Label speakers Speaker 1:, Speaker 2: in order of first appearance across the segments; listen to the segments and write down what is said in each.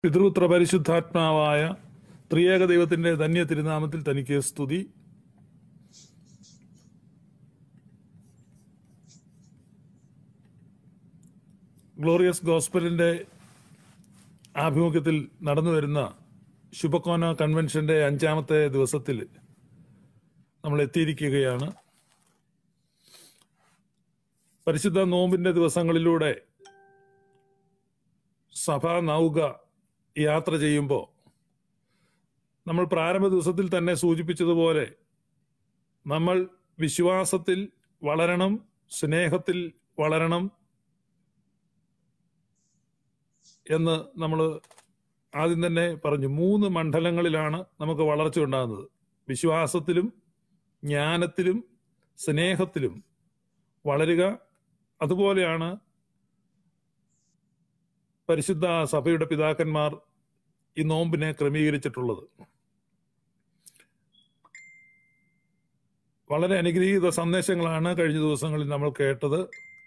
Speaker 1: പിതൃപുത്ര പരിശുദ്ധാത്മാവായ ത്രിയേക ദൈവത്തിന്റെ ധന്യ തിരുനാമത്തിൽ തനിക്ക് സ്തുതി ഗ്ലോറിയസ് ഗോസ്പലിന്റെ ആഭിമുഖ്യത്തിൽ നടന്നു വരുന്ന ശുഭക്കോന കൺവെൻഷന്റെ അഞ്ചാമത്തെ ദിവസത്തിൽ നമ്മൾ എത്തിയിരിക്കുകയാണ് പരിശുദ്ധ നോമ്പിന്റെ ദിവസങ്ങളിലൂടെ സഭ നൗക യാത്ര ചെയ്യുമ്പോൾ നമ്മൾ പ്രാരംഭ ദിവസത്തിൽ തന്നെ സൂചിപ്പിച്ചതുപോലെ നമ്മൾ വിശ്വാസത്തിൽ വളരണം സ്നേഹത്തിൽ വളരണം എന്ന് നമ്മൾ ആദ്യം തന്നെ പറഞ്ഞു മൂന്ന് മണ്ഡലങ്ങളിലാണ് നമുക്ക് വളർച്ച ഉണ്ടാകുന്നത് വിശ്വാസത്തിലും ജ്ഞാനത്തിലും സ്നേഹത്തിലും വളരുക അതുപോലെയാണ് പരിശുദ്ധ സഭയുടെ പിതാക്കന്മാർ ഈ നോമ്പിനെ ക്രമീകരിച്ചിട്ടുള്ളത് വളരെ അനുഗ്രഹീത സന്ദേശങ്ങളാണ് കഴിഞ്ഞ ദിവസങ്ങളിൽ നമ്മൾ കേട്ടത്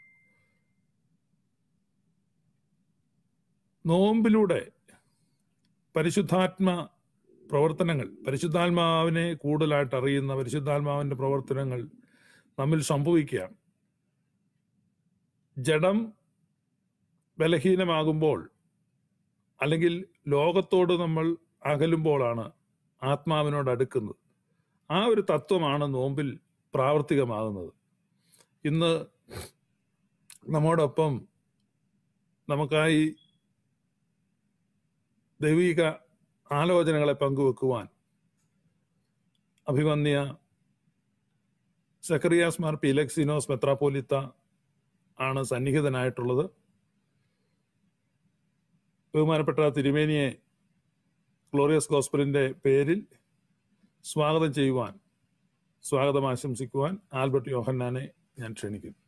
Speaker 1: നോമ്പിലൂടെ പരിശുദ്ധാത്മ പ്രവർത്തനങ്ങൾ പരിശുദ്ധാത്മാവിനെ കൂടുതലായിട്ട് അറിയുന്ന പരിശുദ്ധാത്മാവിന്റെ പ്രവർത്തനങ്ങൾ നമ്മിൽ സംഭവിക്കുകയാണ് ജഡം ബലഹീനമാകുമ്പോൾ അല്ലെങ്കിൽ ലോകത്തോട് നമ്മൾ അകലുമ്പോഴാണ് ആത്മാവിനോട് അടുക്കുന്നത് ആ ഒരു തത്വമാണ് നോമ്പിൽ പ്രാവർത്തികമാകുന്നത് ഇന്ന് നമ്മോടൊപ്പം നമുക്കായി ദൈവിക ആലോചനകളെ പങ്കുവെക്കുവാൻ അഭിമന്യ സക്കറിയാസ് മാർ പിലക്സിനോസ് മെത്രാപ്പോലിത്ത ആണ് സന്നിഹിതനായിട്ടുള്ളത് ബഹുമാനപ്പെട്ട തിരുമേനിയെ ഗ്ലോറിയസ് ഗോസ്പലിന്റെ പേരിൽ സ്വാഗതം ചെയ്യുവാൻ സ്വാഗതം ആശംസിക്കുവാൻ ആൽബർട്ട് യോഹന്നാനെ ഞാൻ ക്ഷണിക്കുന്നു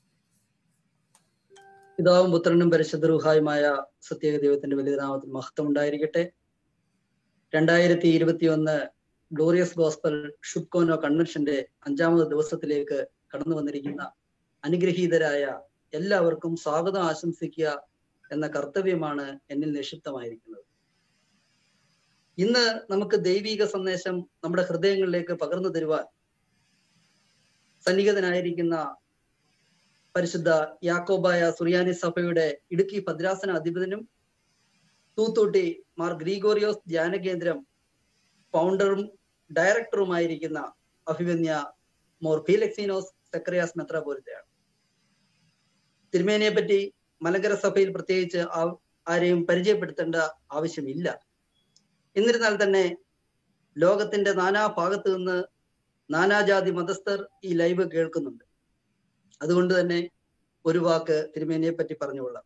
Speaker 2: പിതാവും പുത്രനും പരിശുദ്ധരൂഹായുമായ സത്യേക ദൈവത്തിന്റെ വലിയ നാമത്തിൽ മഹത്വം ഉണ്ടായിരിക്കട്ടെ രണ്ടായിരത്തി ഇരുപത്തി ഒന്ന് ഗ്ലോറിയസ് ഗോസ്പൽ ഷുബ്കോനോ കൺവെൻഷന്റെ അഞ്ചാമത് ദിവസത്തിലേക്ക് കടന്നു വന്നിരിക്കുന്ന അനുഗ്രഹീതരായ എല്ലാവർക്കും സ്വാഗതം ആശംസിക്കുക എന്ന കർത്തവ്യമാണ് എന്നിൽ നിക്ഷിപ്തമായിരിക്കുന്നത് ഇന്ന് നമുക്ക് ദൈവിക സന്ദേശം നമ്മുടെ ഹൃദയങ്ങളിലേക്ക് പകർന്നു തരുവാൻ സന്നിഹിതനായിരിക്കുന്ന പരിശുദ്ധ യാക്കോബായ സുറിയാനി സഭയുടെ ഇടുക്കി ഭദ്രാസന അധിപതിനും തൂത്തൂട്ടി മാർ ഗ്രീഗോറിയോസ് ധ്യാന കേന്ദ്രം ഫൗണ്ടറും ഡയറക്ടറുമായിരിക്കുന്ന അഭിമന്യ മോർ ഫീലക്സീനോസ് സെക്രയാസ് മെത്രാപോലിത്തയാണ് തിരുമേനിയെ പറ്റി മലങ്കര സഭയിൽ പ്രത്യേകിച്ച് ആരെയും പരിചയപ്പെടുത്തേണ്ട ആവശ്യമില്ല എന്നിരുന്നാൽ തന്നെ ലോകത്തിന്റെ നാനാ ഭാഗത്തു നിന്ന് നാനാജാതി മതസ്ഥർ ഈ ലൈവ് കേൾക്കുന്നുണ്ട് അതുകൊണ്ട് തന്നെ ഒരു വാക്ക് തിരുമേനിയെ പറ്റി പറഞ്ഞുകൊള്ളാം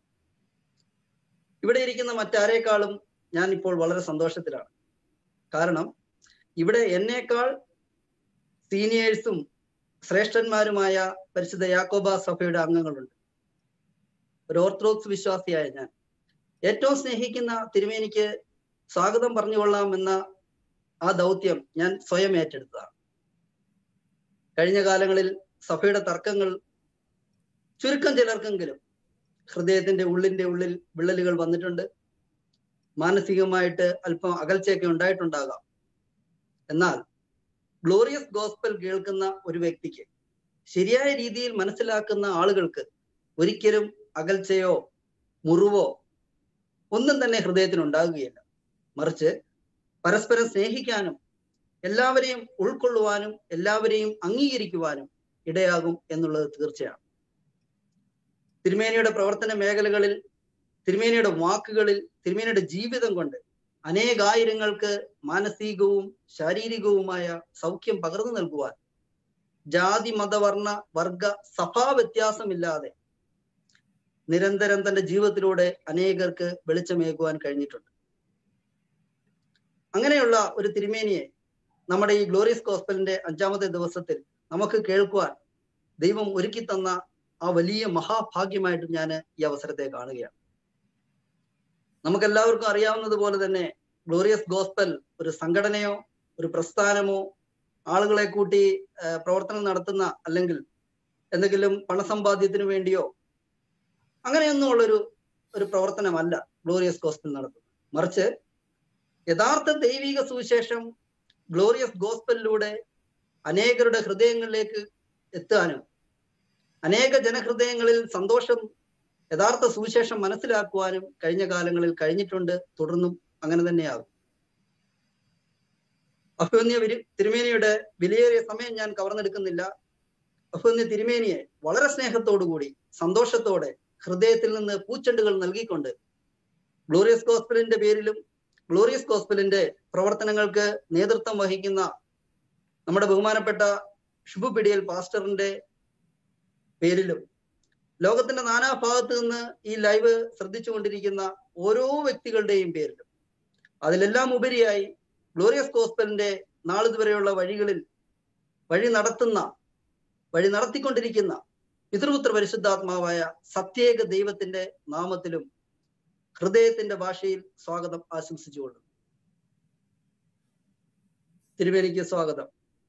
Speaker 2: ഇവിടെ ഇരിക്കുന്ന മറ്റാരേക്കാളും ഞാൻ ഇപ്പോൾ വളരെ സന്തോഷത്തിലാണ് കാരണം ഇവിടെ എന്നേക്കാൾ സീനിയേഴ്സും ശ്രേഷ്ഠന്മാരുമായ പരിശുദ്ധ യാക്കോബ സഭയുടെ അംഗങ്ങളുണ്ട് ഒരു ഓർത്തഡോക്സ് വിശ്വാസിയായ ഞാൻ ഏറ്റവും സ്നേഹിക്കുന്ന തിരുമേനിക്ക് സ്വാഗതം പറഞ്ഞുകൊള്ളാം എന്ന ആ ദൗത്യം ഞാൻ സ്വയം ഏറ്റെടുത്തതാണ് കഴിഞ്ഞ കാലങ്ങളിൽ സഭയുടെ തർക്കങ്ങൾ ചുരുക്കം ചിലർക്കെങ്കിലും ഹൃദയത്തിന്റെ ഉള്ളിന്റെ ഉള്ളിൽ വിള്ളലുകൾ വന്നിട്ടുണ്ട് മാനസികമായിട്ട് അല്പം അകൽച്ചയൊക്കെ ഉണ്ടായിട്ടുണ്ടാകാം എന്നാൽ ഗ്ലോറിയസ് ഗോസ്പൽ കേൾക്കുന്ന ഒരു വ്യക്തിക്ക് ശരിയായ രീതിയിൽ മനസ്സിലാക്കുന്ന ആളുകൾക്ക് ഒരിക്കലും അകൽച്ചയോ മുറിവോ ഒന്നും തന്നെ ഹൃദയത്തിന് ഉണ്ടാകുകയില്ല മറിച്ച് പരസ്പരം സ്നേഹിക്കാനും എല്ലാവരെയും ഉൾക്കൊള്ളുവാനും എല്ലാവരെയും അംഗീകരിക്കുവാനും ഇടയാകും എന്നുള്ളത് തീർച്ചയാണ് തിരുമേനിയുടെ പ്രവർത്തന മേഖലകളിൽ തിരുമേനിയുടെ വാക്കുകളിൽ തിരുമേനിയുടെ ജീവിതം കൊണ്ട് അനേകായിരങ്ങൾക്ക് മാനസികവും ശാരീരികവുമായ സൗഖ്യം പകർന്നു നൽകുവാൻ ജാതി മതവർണ്ണ വർഗ സഭാ വ്യത്യാസമില്ലാതെ നിരന്തരം തന്റെ ജീവിതത്തിലൂടെ അനേകർക്ക് വെളിച്ചമേകുവാൻ കഴിഞ്ഞിട്ടുണ്ട് അങ്ങനെയുള്ള ഒരു തിരുമേനിയെ നമ്മുടെ ഈ ഗ്ലോറിയസ് കോസ്പലിന്റെ അഞ്ചാമത്തെ ദിവസത്തിൽ നമുക്ക് കേൾക്കുവാൻ ദൈവം ഒരുക്കി തന്ന ആ വലിയ മഹാഭാഗ്യമായിട്ട് ഞാൻ ഈ അവസരത്തെ കാണുകയാണ് നമുക്കെല്ലാവർക്കും അറിയാവുന്നതുപോലെ തന്നെ ഗ്ലോറിയസ് ഗോസ്പൽ ഒരു സംഘടനയോ ഒരു പ്രസ്ഥാനമോ ആളുകളെ കൂട്ടി പ്രവർത്തനം നടത്തുന്ന അല്ലെങ്കിൽ എന്തെങ്കിലും പണസമ്പാദ്യത്തിന് വേണ്ടിയോ അങ്ങനെയൊന്നും ഉള്ളൊരു ഒരു പ്രവർത്തനമല്ല ഗ്ലോറിയസ് ഗോസ്പൽ നടത്തുന്നത് മറിച്ച് യഥാർത്ഥ ദൈവിക സുവിശേഷം ഗ്ലോറിയസ് ഗോസ്പലിലൂടെ അനേകരുടെ ഹൃദയങ്ങളിലേക്ക് എത്താനും അനേക ജനഹൃദയങ്ങളിൽ സന്തോഷം യഥാർത്ഥ സുവിശേഷം മനസ്സിലാക്കുവാനും കഴിഞ്ഞ കാലങ്ങളിൽ കഴിഞ്ഞിട്ടുണ്ട് തുടർന്നും അങ്ങനെ തന്നെയാകും അഭിമന്യ വിരു- തിരുമേനിയുടെ വിലയേറിയ സമയം ഞാൻ കവർന്നെടുക്കുന്നില്ല അഭിമന്യ തിരുമേനിയെ വളരെ സ്നേഹത്തോടുകൂടി സന്തോഷത്തോടെ ഹൃദയത്തിൽ നിന്ന് പൂച്ചെണ്ടുകൾ നൽകിക്കൊണ്ട് ഗ്ലോറിയസ് ഗോസ്പലിന്റെ പേരിലും ഗ്ലോറിയസ് ഗോസ്പലിന്റെ പ്രവർത്തനങ്ങൾക്ക് നേതൃത്വം വഹിക്കുന്ന നമ്മുടെ ബഹുമാനപ്പെട്ട ഷുബു പിടിയൽ പാസ്റ്ററിന്റെ പേരിലും ലോകത്തിന്റെ നാനാഭാഗത്ത് നിന്ന് ഈ ലൈവ് ശ്രദ്ധിച്ചുകൊണ്ടിരിക്കുന്ന ഓരോ വ്യക്തികളുടെയും പേരിലും അതിലെല്ലാം ഉപരിയായി ഗ്ലോറിയസ് ഗോസ്പലിന്റെ നാളിതുവരെയുള്ള വഴികളിൽ വഴി നടത്തുന്ന വഴി നടത്തിക്കൊണ്ടിരിക്കുന്ന പിതൃപുത്ര പരിശുദ്ധാത്മാവായ സത്യേക ദൈവത്തിന്റെ നാമത്തിലും ഹൃദയത്തിന്റെ ഭാഷയിൽ സ്വാഗതം ആശംസിച്ചുകൊള്ളുന്നു തിരുവേനിക്ക് സ്വാഗതം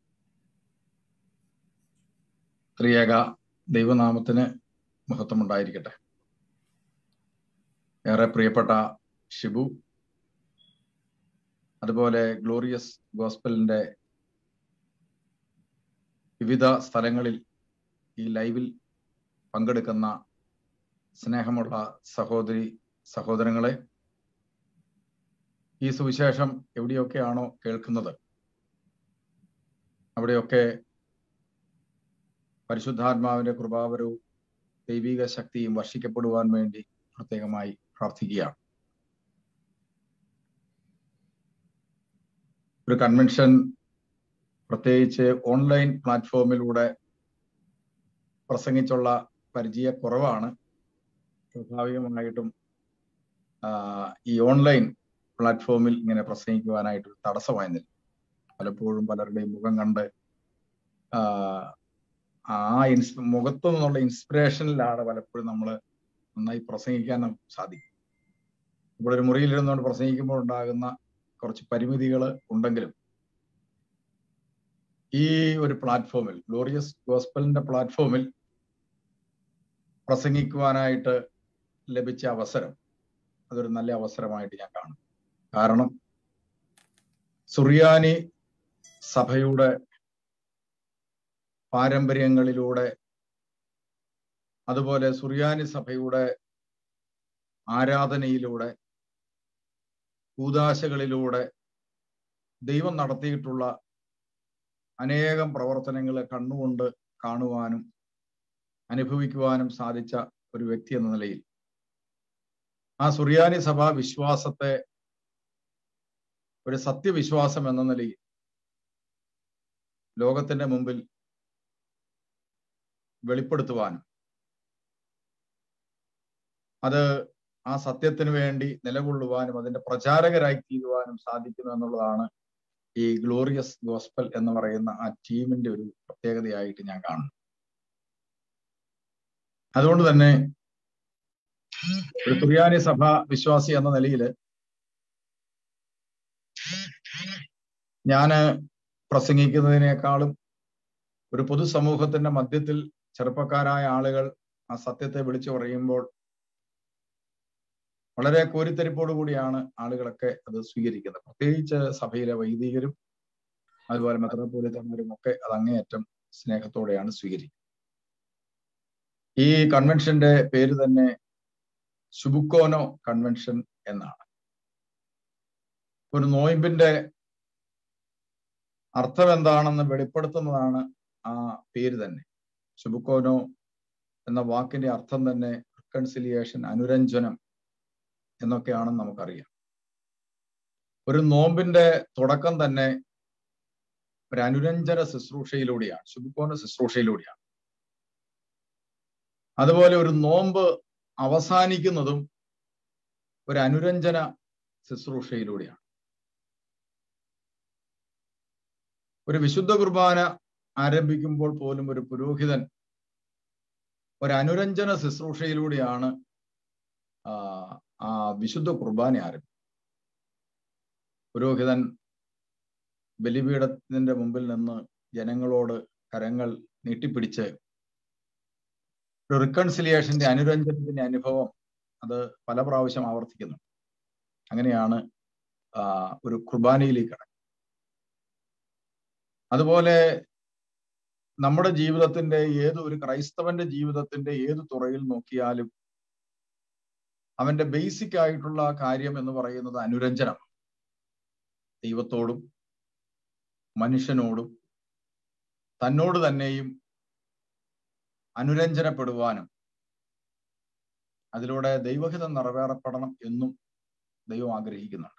Speaker 3: ത്രിയേക ദൈവനാമത്തിന് മഹത്വമുണ്ടായിരിക്കട്ടെ ഏറെ പ്രിയപ്പെട്ട ഷിബു അതുപോലെ ഗ്ലോറിയസ് ഗോസ്പലിന്റെ വിവിധ സ്ഥലങ്ങളിൽ ഈ ലൈവിൽ പങ്കെടുക്കുന്ന സ്നേഹമുള്ള സഹോദരി സഹോദരങ്ങളെ ഈ സുവിശേഷം എവിടെയൊക്കെയാണോ കേൾക്കുന്നത് അവിടെയൊക്കെ പരിശുദ്ധാത്മാവിന്റെ കൃപാവരവും ദൈവിക ശക്തിയും വർഷിക്കപ്പെടുവാൻ വേണ്ടി പ്രത്യേകമായി പ്രാർത്ഥിക്കുകയാണ് ഒരു കൺവെൻഷൻ പ്രത്യേകിച്ച് ഓൺലൈൻ പ്ലാറ്റ്ഫോമിലൂടെ പ്രസംഗിച്ചുള്ള പരിചയക്കുറവാണ് സ്വാഭാവികമായിട്ടും ഈ ഓൺലൈൻ പ്ലാറ്റ്ഫോമിൽ ഇങ്ങനെ പ്രസംഗിക്കുവാനായിട്ട് തടസ്സമായിരുന്നില്ല പലപ്പോഴും പലരുടെയും മുഖം കണ്ട് ആ ഇൻസ് മുഖത്തു നിന്നുള്ള ഇൻസ്പിറേഷനിലാണ് പലപ്പോഴും നമ്മൾ നന്നായി പ്രസംഗിക്കാൻ നമുക്ക് സാധിക്കും ഇവിടെ ഒരു മുറിയിൽ ഇരുന്നുകൊണ്ട് പ്രസംഗിക്കുമ്പോൾ ഉണ്ടാകുന്ന കുറച്ച് പരിമിതികൾ ഉണ്ടെങ്കിലും ഈ ഒരു പ്ലാറ്റ്ഫോമിൽ ഗ്ലോറിയസ് ഗോസ്പലിന്റെ പ്ലാറ്റ്ഫോമിൽ പ്രസംഗിക്കുവാനായിട്ട് ലഭിച്ച അവസരം അതൊരു നല്ല അവസരമായിട്ട് ഞാൻ കാണും കാരണം സുറിയാനി സഭയുടെ പാരമ്പര്യങ്ങളിലൂടെ അതുപോലെ സുറിയാനി സഭയുടെ ആരാധനയിലൂടെ കൂതാശകളിലൂടെ ദൈവം നടത്തിയിട്ടുള്ള അനേകം പ്രവർത്തനങ്ങളെ കണ്ണുകൊണ്ട് കാണുവാനും അനുഭവിക്കുവാനും സാധിച്ച ഒരു വ്യക്തി എന്ന നിലയിൽ ആ സുറിയാനി സഭ വിശ്വാസത്തെ ഒരു സത്യവിശ്വാസം എന്ന നിലയിൽ ലോകത്തിന്റെ മുമ്പിൽ വെളിപ്പെടുത്തുവാനും അത് ആ സത്യത്തിന് വേണ്ടി നിലകൊള്ളുവാനും അതിന്റെ പ്രചാരകരായി തീരുവാനും സാധിക്കുന്നു എന്നുള്ളതാണ് ഈ ഗ്ലോറിയസ് ഗോസ്പൽ എന്ന് പറയുന്ന ആ ടീമിന്റെ ഒരു പ്രത്യേകതയായിട്ട് ഞാൻ കാണുന്നു അതുകൊണ്ട് തന്നെ ഒരു തുറിയാനി സഭ വിശ്വാസി എന്ന നിലയിൽ ഞാന് പ്രസംഗിക്കുന്നതിനേക്കാളും ഒരു പൊതുസമൂഹത്തിന്റെ മധ്യത്തിൽ ചെറുപ്പക്കാരായ ആളുകൾ ആ സത്യത്തെ വിളിച്ചു പറയുമ്പോൾ വളരെ കോരിത്തരിപ്പോടു കൂടിയാണ് ആളുകളൊക്കെ അത് സ്വീകരിക്കുന്നത് പ്രത്യേകിച്ച് സഭയിലെ വൈദികരും അതുപോലെ മെത്രോപോലിത്തന്മാരും ഒക്കെ അത് അങ്ങേയറ്റം സ്നേഹത്തോടെയാണ് സ്വീകരിക്കുന്നത് ഈ കൺവെൻഷന്റെ പേര് തന്നെ ശുബുക്കോനോ കൺവെൻഷൻ എന്നാണ് ഒരു നോയിമ്പിന്റെ അർത്ഥം എന്താണെന്ന് വെളിപ്പെടുത്തുന്നതാണ് ആ പേര് തന്നെ ശുബുക്കോനോ എന്ന വാക്കിന്റെ അർത്ഥം തന്നെ റിക്കൺസിലിയേഷൻ അനുരഞ്ജനം എന്നൊക്കെയാണെന്ന് നമുക്കറിയാം ഒരു നോമ്പിന്റെ തുടക്കം തന്നെ ഒരു അനുരഞ്ജന ശുശ്രൂഷയിലൂടെയാണ് ശുഭകോണ ശുശ്രൂഷയിലൂടെയാണ് അതുപോലെ ഒരു നോമ്പ് അവസാനിക്കുന്നതും ഒരു അനുരഞ്ജന ശുശ്രൂഷയിലൂടെയാണ് ഒരു വിശുദ്ധ കുർബാന ആരംഭിക്കുമ്പോൾ പോലും ഒരു പുരോഹിതൻ ഒരു അനുരഞ്ജന ശുശ്രൂഷയിലൂടെയാണ് ആ വിശുദ്ധ കുർബാന ആരംഭിക്കും പുരോഹിതൻ ബലിപീഠത്തിന്റെ മുമ്പിൽ നിന്ന് ജനങ്ങളോട് കരങ്ങൾ നീട്ടിപ്പിടിച്ച് ഒരു റിക്കൺസിലിയേഷന്റെ അനുരഞ്ജനത്തിന്റെ അനുഭവം അത് പല പ്രാവശ്യം ആവർത്തിക്കുന്നു അങ്ങനെയാണ് ആ, ഒരു കുർബാനയിലേക്ക് കടക്കുന്നത് അതുപോലെ നമ്മുടെ ജീവിതത്തിന്റെ ഏത് ഒരു ക്രൈസ്തവന്റെ ജീവിതത്തിന്റെ ഏത് തുറയിൽ നോക്കിയാലും അവന്റെ ബേസിക് ആയിട്ടുള്ള കാര്യം എന്ന് പറയുന്നത് അനുരഞ്ജനം ദൈവത്തോടും മനുഷ്യനോടും തന്നോട് തന്നെയും അനുരഞ്ജനപ്പെടുവാനും അതിലൂടെ ദൈവഹിതം നിറവേറപ്പെടണം എന്നും ദൈവം ആഗ്രഹിക്കുന്നുണ്ട്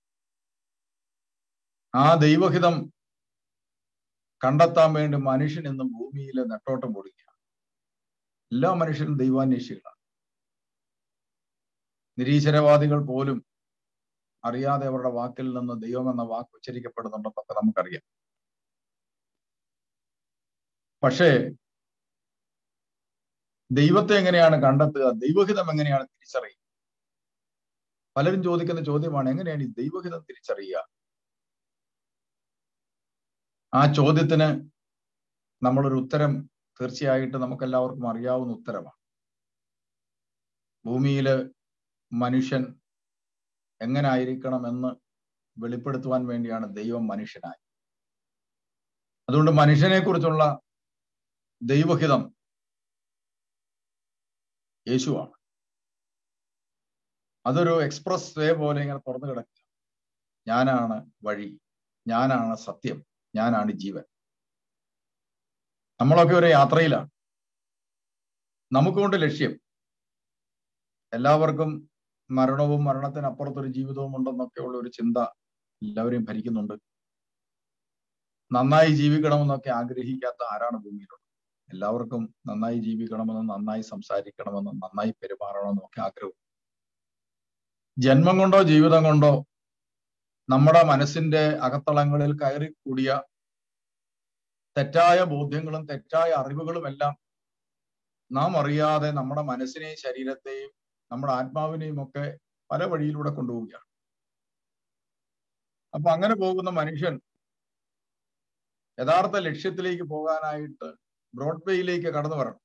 Speaker 3: ആ ദൈവഹിതം കണ്ടെത്താൻ വേണ്ടി മനുഷ്യൻ ഇന്ന് ഭൂമിയിലെ നെട്ടോട്ടം പൊടിക്കുക എല്ലാ മനുഷ്യരും ദൈവാന്വേഷികളാണ് നിരീശ്വരവാദികൾ പോലും അറിയാതെ അവരുടെ വാക്കിൽ നിന്ന് ദൈവം എന്ന വാക്ക് ഉച്ചരിക്കപ്പെടുന്നുണ്ടെന്നൊക്കെ നമുക്കറിയാം പക്ഷേ ദൈവത്തെ എങ്ങനെയാണ് കണ്ടെത്തുക ദൈവഹിതം എങ്ങനെയാണ് തിരിച്ചറിയുക പലരും ചോദിക്കുന്ന ചോദ്യമാണ് എങ്ങനെയാണ് ഈ ദൈവഹിതം തിരിച്ചറിയുക ആ ചോദ്യത്തിന് നമ്മളൊരു ഉത്തരം തീർച്ചയായിട്ടും നമുക്കെല്ലാവർക്കും അറിയാവുന്ന ഉത്തരമാണ് ഭൂമിയില് മനുഷ്യൻ എങ്ങനെ ആയിരിക്കണമെന്ന് വെളിപ്പെടുത്തുവാൻ വേണ്ടിയാണ് ദൈവം മനുഷ്യനായി അതുകൊണ്ട് മനുഷ്യനെ കുറിച്ചുള്ള ദൈവഹിതം യേശുവാണ് അതൊരു എക്സ്പ്രസ് വേ പോലെ ഇങ്ങനെ തുറന്നു കിടക്കുക ഞാനാണ് വഴി ഞാനാണ് സത്യം ഞാനാണ് ജീവൻ നമ്മളൊക്കെ ഒരു യാത്രയിലാണ് നമുക്കുകൊണ്ട് ലക്ഷ്യം എല്ലാവർക്കും മരണവും മരണത്തിനപ്പുറത്തൊരു ജീവിതവും ഉണ്ടെന്നൊക്കെയുള്ള ഒരു ചിന്ത എല്ലാവരെയും ഭരിക്കുന്നുണ്ട് നന്നായി ജീവിക്കണമെന്നൊക്കെ ആഗ്രഹിക്കാത്ത ആരാണ് ഭൂമിയിലുള്ളത് എല്ലാവർക്കും നന്നായി ജീവിക്കണമെന്നും നന്നായി സംസാരിക്കണമെന്നും നന്നായി പെരുമാറണമെന്നും ഒക്കെ ആഗ്രഹം ജന്മം കൊണ്ടോ ജീവിതം കൊണ്ടോ നമ്മുടെ മനസ്സിന്റെ അകത്തളങ്ങളിൽ കയറി കൂടിയ തെറ്റായ ബോധ്യങ്ങളും തെറ്റായ അറിവുകളും എല്ലാം നാം അറിയാതെ നമ്മുടെ മനസ്സിനെയും ശരീരത്തെയും നമ്മുടെ ആത്മാവിനെയും ഒക്കെ പല വഴിയിലൂടെ കൊണ്ടുപോവുകയാണ് അപ്പൊ അങ്ങനെ പോകുന്ന മനുഷ്യൻ യഥാർത്ഥ ലക്ഷ്യത്തിലേക്ക് പോകാനായിട്ട് ബ്രോഡ്വേയിലേക്ക് കടന്നു വരണം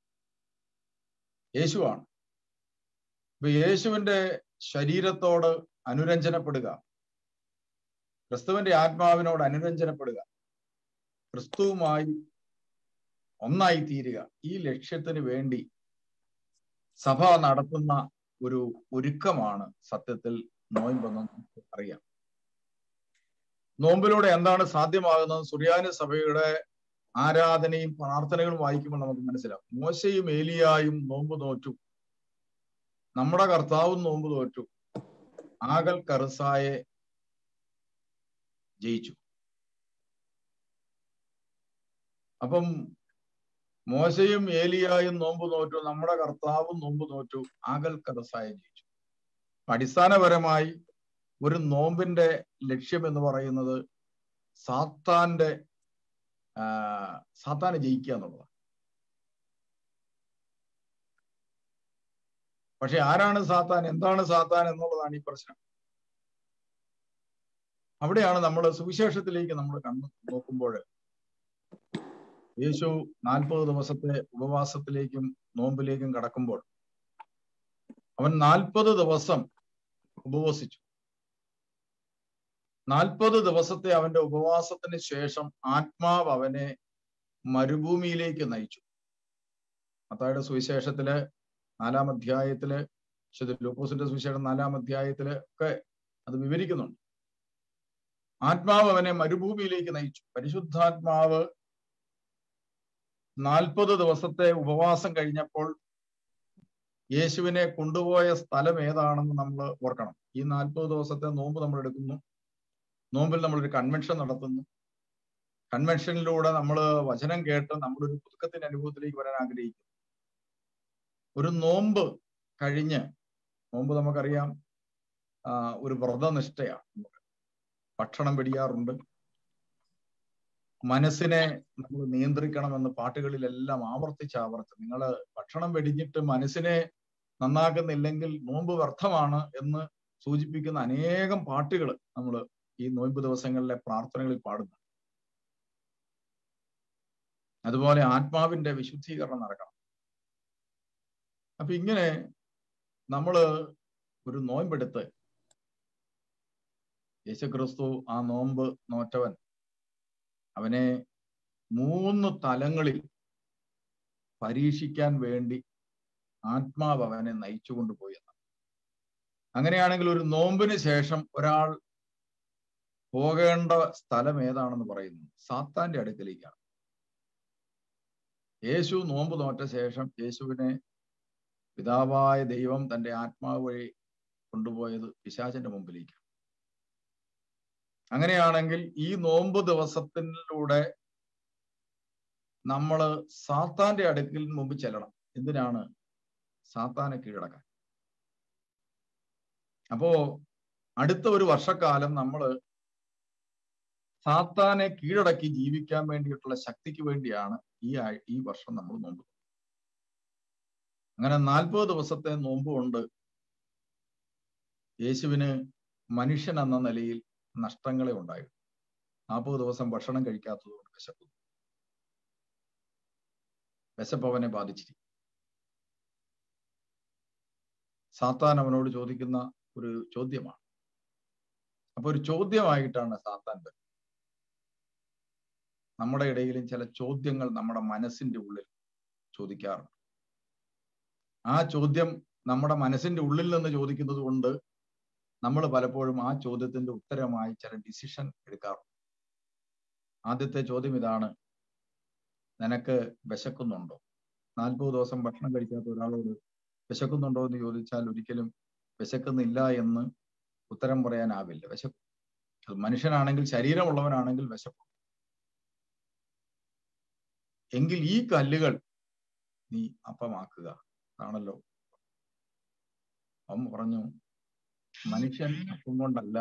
Speaker 3: യേശുവാണ് ഇപ്പൊ യേശുവിന്റെ ശരീരത്തോട് അനുരഞ്ജനപ്പെടുക ക്രിസ്തുവിന്റെ ആത്മാവിനോട് അനുരഞ്ജനപ്പെടുക ക്രിസ്തുവുമായി ഒന്നായി തീരുക ഈ ലക്ഷ്യത്തിന് വേണ്ടി സഭ നടത്തുന്ന ഒരു ഒരുക്കമാണ് സത്യത്തിൽ നോയമ്പെന്ന് നമുക്ക് അറിയാം നോമ്പിലൂടെ എന്താണ് സാധ്യമാകുന്നത് സുറിയാനി സഭയുടെ ആരാധനയും പ്രാർത്ഥനകളും വായിക്കുമ്പോൾ നമുക്ക് മനസ്സിലാവും മോശയും ഏലിയായും നോമ്പ് നോറ്റു നമ്മുടെ കർത്താവും നോമ്പ് തോറ്റു ആകൽ കറുസായെ ജയിച്ചു അപ്പം മോശയും ഏലിയായും നോമ്പ് നോറ്റു നമ്മുടെ കർത്താവും നോമ്പ് നോറ്റു ആകൽ കറുസായെ ജയിച്ചു അടിസ്ഥാനപരമായി ഒരു നോമ്പിന്റെ ലക്ഷ്യം എന്ന് പറയുന്നത് സാത്താന്റെ സാത്താനെ ജയിക്കുക എന്നുള്ളതാണ് പക്ഷെ ആരാണ് സാത്താൻ എന്താണ് സാത്താൻ എന്നുള്ളതാണ് ഈ പ്രശ്നം അവിടെയാണ് നമ്മൾ സുവിശേഷത്തിലേക്ക് നമ്മൾ കണ്ണു നോക്കുമ്പോൾ യേശു നാൽപ്പത് ദിവസത്തെ ഉപവാസത്തിലേക്കും നോമ്പിലേക്കും കടക്കുമ്പോൾ അവൻ നാൽപ്പത് ദിവസം ഉപവസിച്ചു നാൽപ്പത് ദിവസത്തെ അവന്റെ ഉപവാസത്തിന് ശേഷം ആത്മാവ് അവനെ മരുഭൂമിയിലേക്ക് നയിച്ചു മത്തായുടെ സുവിശേഷത്തില് നാലാം അധ്യായത്തില് ലൂക്കോസിന്റെ സുവിശേഷം നാലാം അധ്യായത്തില് ഒക്കെ അത് വിവരിക്കുന്നുണ്ട് ആത്മാവ് അവനെ മരുഭൂമിയിലേക്ക് നയിച്ചു പരിശുദ്ധാത്മാവ് നാൽപ്പത് ദിവസത്തെ ഉപവാസം കഴിഞ്ഞപ്പോൾ യേശുവിനെ കൊണ്ടുപോയ സ്ഥലം ഏതാണെന്ന് നമ്മൾ ഓർക്കണം ഈ നാൽപ്പത് ദിവസത്തെ നോമ്പ് നമ്മൾ എടുക്കുന്നു നോമ്പിൽ നമ്മളൊരു കൺവെൻഷൻ നടത്തുന്നു കൺവെൻഷനിലൂടെ നമ്മൾ വചനം കേട്ട് നമ്മളൊരു പുതുക്കത്തിന്റെ അനുഭവത്തിലേക്ക് വരാൻ ആഗ്രഹിക്കുന്നു ഒരു നോമ്പ് കഴിഞ്ഞ് നോമ്പ് നമുക്കറിയാം ഒരു വ്രതനിഷ്ഠയാണ് നമുക്ക് ഭക്ഷണം വെടിയാറുണ്ട് മനസ്സിനെ നമ്മൾ നിയന്ത്രിക്കണമെന്ന് പാട്ടുകളിലെല്ലാം ആവർത്തിച്ച് ആവർത്തിച്ച് നിങ്ങൾ ഭക്ഷണം വെടിഞ്ഞിട്ട് മനസ്സിനെ നന്നാക്കുന്നില്ലെങ്കിൽ നോമ്പ് വ്യർത്ഥമാണ് എന്ന് സൂചിപ്പിക്കുന്ന അനേകം പാട്ടുകൾ നമ്മൾ ഈ നോമ്പ് ദിവസങ്ങളിലെ പ്രാർത്ഥനകളിൽ പാടുന്നു അതുപോലെ ആത്മാവിന്റെ വിശുദ്ധീകരണം നടക്കണം അപ്പൊ ഇങ്ങനെ നമ്മൾ ഒരു നോമ്പെടുത്ത് യേശുക്രിസ്തു ആ നോമ്പ് നോറ്റവൻ അവനെ മൂന്ന് തലങ്ങളിൽ പരീക്ഷിക്കാൻ വേണ്ടി ആത്മാവ് അവനെ നയിച്ചു കൊണ്ടുപോയി എന്നാണ് അങ്ങനെയാണെങ്കിൽ ഒരു നോമ്പിന് ശേഷം ഒരാൾ പോകേണ്ട സ്ഥലം ഏതാണെന്ന് പറയുന്നു സാത്താന്റെ അടുക്കലേക്കാണ് യേശു നോമ്പ് നോറ്റ ശേഷം യേശുവിനെ പിതാവായ ദൈവം തന്റെ ആത്മാവ് വഴി കൊണ്ടുപോയത് പിശാചിന്റെ മുമ്പിലേക്കാണ് അങ്ങനെയാണെങ്കിൽ ഈ നോമ്പ് ദിവസത്തിലൂടെ നമ്മൾ സാത്താന്റെ അടുക്കിൽ മുമ്പ് ചെല്ലണം എന്തിനാണ് സാത്താനെ കീഴടക്കാൻ അപ്പോ അടുത്ത ഒരു വർഷക്കാലം നമ്മൾ സാത്താനെ കീഴടക്കി ജീവിക്കാൻ വേണ്ടിയിട്ടുള്ള ശക്തിക്ക് വേണ്ടിയാണ് ഈ ആഴ് ഈ വർഷം നമ്മൾ നോമ്പ് അങ്ങനെ നാൽപ്പത് ദിവസത്തെ നോമ്പ് കൊണ്ട് യേശുവിന് മനുഷ്യൻ എന്ന നിലയിൽ നഷ്ടങ്ങളെ ഉണ്ടായിരുന്നു നാൽപ്പത് ദിവസം ഭക്ഷണം കഴിക്കാത്തത് കൊണ്ട് വിശപ്പ് വിശപ്പ് അവനെ ബാധിച്ചിരിക്കും സാത്താൻ അവനോട് ചോദിക്കുന്ന ഒരു ചോദ്യമാണ് അപ്പൊ ഒരു ചോദ്യമായിട്ടാണ് സാത്താൻ വരുന്നത് നമ്മുടെ ഇടയിലും ചില ചോദ്യങ്ങൾ നമ്മുടെ മനസ്സിന്റെ ഉള്ളിൽ ചോദിക്കാറുണ്ട് ആ ചോദ്യം നമ്മുടെ മനസ്സിന്റെ ഉള്ളിൽ നിന്ന് ചോദിക്കുന്നത് കൊണ്ട് നമ്മൾ പലപ്പോഴും ആ ചോദ്യത്തിന്റെ ഉത്തരമായി ചില ഡിസിഷൻ എടുക്കാറുണ്ട് ആദ്യത്തെ ചോദ്യം ഇതാണ് നിനക്ക് വിശക്കുന്നുണ്ടോ നാൽപ്പത് ദിവസം ഭക്ഷണം കഴിക്കാത്ത ഒരാളോട് വിശക്കുന്നുണ്ടോ എന്ന് ചോദിച്ചാൽ ഒരിക്കലും വിശക്കുന്നില്ല എന്ന് ഉത്തരം പറയാനാവില്ല വിശക്കും അത് മനുഷ്യനാണെങ്കിൽ ശരീരമുള്ളവനാണെങ്കിൽ വിശക്കും എങ്കിൽ ഈ കല്ലുകൾ നീ അപ്പമാക്കുക ആണല്ലോ അവൻ പറഞ്ഞു മനുഷ്യൻ അപ്പം കൊണ്ടല്ല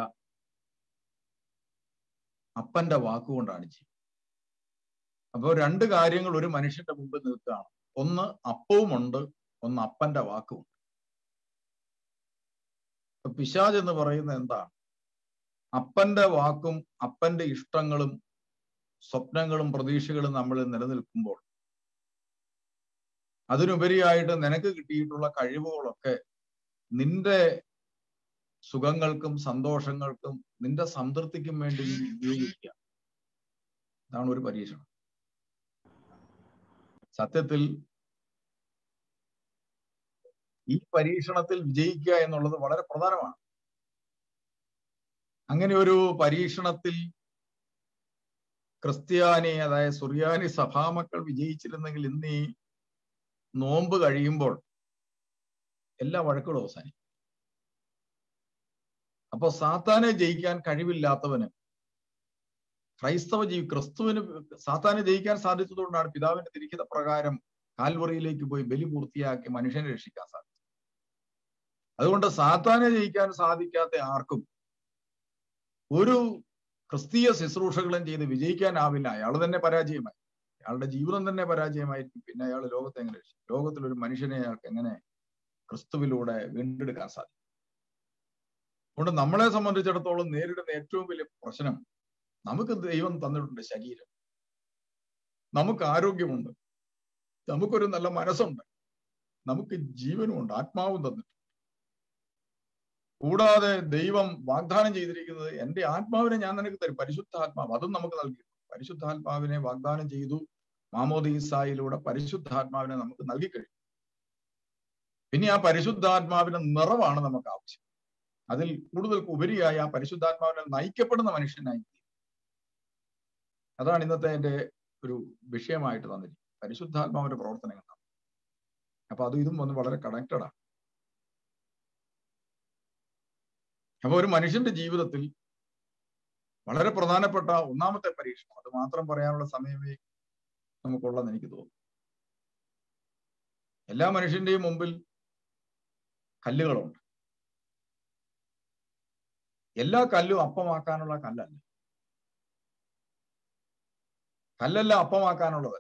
Speaker 3: അപ്പന്റെ വാക്കുകൊണ്ടാണ് ചെയ്യും അപ്പോൾ രണ്ട് കാര്യങ്ങൾ ഒരു മനുഷ്യന്റെ മുമ്പിൽ നിൽക്കുകയാണ് ഒന്ന് അപ്പവുമുണ്ട് ഒന്ന് അപ്പന്റെ വാക്കുമുണ്ട് പിശാജ് എന്ന് പറയുന്നത് എന്താണ് അപ്പന്റെ വാക്കും അപ്പന്റെ ഇഷ്ടങ്ങളും സ്വപ്നങ്ങളും പ്രതീക്ഷകളും നമ്മൾ നിലനിൽക്കുമ്പോൾ അതിനുപരിയായിട്ട് നിനക്ക് കിട്ടിയിട്ടുള്ള കഴിവുകളൊക്കെ നിന്റെ സുഖങ്ങൾക്കും സന്തോഷങ്ങൾക്കും നിന്റെ സംതൃപ്തിക്കും വേണ്ടി നീ ഉപയോഗിക്കുക ഇതാണ് ഒരു പരീക്ഷണം സത്യത്തിൽ ഈ പരീക്ഷണത്തിൽ വിജയിക്കുക എന്നുള്ളത് വളരെ പ്രധാനമാണ് അങ്ങനെ ഒരു പരീക്ഷണത്തിൽ ക്രിസ്ത്യാനി അതായത് സുറിയാനി സഭാമക്കൾ വിജയിച്ചിരുന്നെങ്കിൽ ഇന്ന് ഈ നോമ്പ് കഴിയുമ്പോൾ എല്ലാ വഴക്കുകളും അവസാനിക്കും അപ്പൊ സാത്താനെ ജയിക്കാൻ കഴിവില്ലാത്തവന് ക്രൈസ്തവ ജീവി ക്രിസ്തുവിന് സാത്താനെ ജയിക്കാൻ സാധിച്ചതുകൊണ്ടാണ് പിതാവിന്റെ തിരിക്കുന്ന പ്രകാരം കാൽവറിയിലേക്ക് പോയി ബലി പൂർത്തിയാക്കി മനുഷ്യനെ രക്ഷിക്കാൻ സാധിച്ചത് അതുകൊണ്ട് സാത്താനെ ജയിക്കാൻ സാധിക്കാത്ത ആർക്കും ഒരു ക്രിസ്തീയ ശുശ്രൂഷകളും ചെയ്ത് വിജയിക്കാനാവില്ല അയാൾ തന്നെ പരാജയമായി അയാളുടെ ജീവിതം തന്നെ പരാജയമായിരിക്കും പിന്നെ അയാൾ ലോകത്തെ എങ്ങനെ രക്ഷിക്കും ലോകത്തിൽ ഒരു മനുഷ്യനെ അയാൾക്ക് എങ്ങനെ ക്രിസ്തുവിലൂടെ വീണ്ടെടുക്കാൻ സാധിക്കും അതുകൊണ്ട് നമ്മളെ സംബന്ധിച്ചിടത്തോളം നേരിടുന്ന ഏറ്റവും വലിയ പ്രശ്നം നമുക്ക് ദൈവം തന്നിട്ടുണ്ട് ശരീരം നമുക്ക് ആരോഗ്യമുണ്ട് നമുക്കൊരു നല്ല മനസ്സുണ്ട് നമുക്ക് ജീവനുമുണ്ട് ആത്മാവും തന്നിട്ടുണ്ട് കൂടാതെ ദൈവം വാഗ്ദാനം ചെയ്തിരിക്കുന്നത് എന്റെ ആത്മാവിനെ ഞാൻ നിനക്ക് തരും പരിശുദ്ധാത്മാവ് അതും നമുക്ക് നൽകി പരിശുദ്ധാത്മാവിനെ വാഗ്ദാനം ചെയ്തു മാമോദീസായിലൂടെ പരിശുദ്ധാത്മാവിനെ നമുക്ക് നൽകി കഴിഞ്ഞു പിന്നെ ആ പരിശുദ്ധാത്മാവിന്റെ നിറവാണ് നമുക്ക് ആവശ്യം അതിൽ കൂടുതൽ ഉപരിയായി ആ പരിശുദ്ധാത്മാവിനെ നയിക്കപ്പെടുന്ന മനുഷ്യനായി അതാണ് ഇന്നത്തെ എന്റെ ഒരു വിഷയമായിട്ട് തന്നിരിക്കുന്നത് പരിശുദ്ധാത്മാവിന്റെ പ്രവർത്തനങ്ങളാണ് അപ്പൊ അത് ഇതും വന്ന് വളരെ കണക്റ്റഡാണ് അപ്പൊ ഒരു മനുഷ്യന്റെ ജീവിതത്തിൽ വളരെ പ്രധാനപ്പെട്ട ഒന്നാമത്തെ പരീക്ഷണം അത് മാത്രം പറയാനുള്ള സമയമേ നമുക്കുള്ളതെന്ന് എനിക്ക് തോന്നുന്നു എല്ലാ മനുഷ്യന്റെയും മുമ്പിൽ കല്ലുകളുണ്ട് എല്ലാ കല്ലും അപ്പമാക്കാനുള്ള കല്ലല്ല കല്ലല്ല അപ്പമാക്കാനുള്ളത്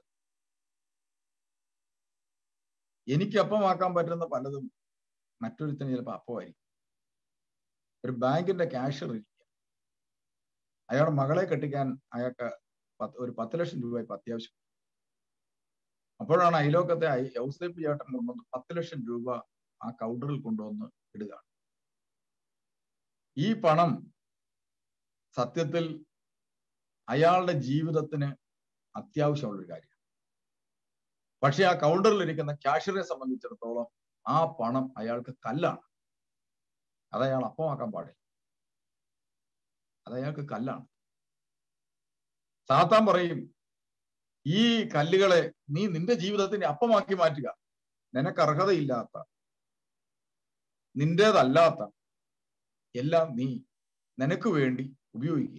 Speaker 3: എനിക്ക് അപ്പമാക്കാൻ പറ്റുന്ന പലതും മറ്റൊരുത്തിന് ചിലപ്പോൾ അപ്പമായിരിക്കും ഒരു ബാങ്കിന്റെ ക്യാഷ്യർ ഇരിക്കുക അയാളുടെ മകളെ കെട്ടിക്കാൻ അയാൾക്ക് പത്ത് ഒരു പത്ത് ലക്ഷം രൂപ ഇപ്പൊ അത്യാവശ്യം അപ്പോഴാണ് അയലോക്കത്തെ ഔസേപ്പ് ചേട്ടൻ കൊണ്ടുവന്ന് പത്ത് ലക്ഷം രൂപ ആ കൗണ്ടറിൽ കൊണ്ടുവന്ന് ഇടുകയാണ് ഈ പണം സത്യത്തിൽ അയാളുടെ ജീവിതത്തിന് അത്യാവശ്യമുള്ളൊരു കാര്യമാണ് പക്ഷെ ആ കൗണ്ടറിൽ ഇരിക്കുന്ന ക്യാഷ്യറെ സംബന്ധിച്ചിടത്തോളം ആ പണം അയാൾക്ക് കല്ലാണ് അത് അയാൾ അപ്പമാക്കാൻ പാടില്ല അത് അയാൾക്ക് കല്ലാണ് സാത്താൻ പറയും ഈ കല്ലുകളെ നീ നിന്റെ ജീവിതത്തിന്റെ അപ്പമാക്കി മാറ്റുക നിനക്ക് അർഹതയില്ലാത്ത നിന്റേതല്ലാത്ത എല്ലാം നീ നിനക്ക് വേണ്ടി ഉപയോഗിക്കുക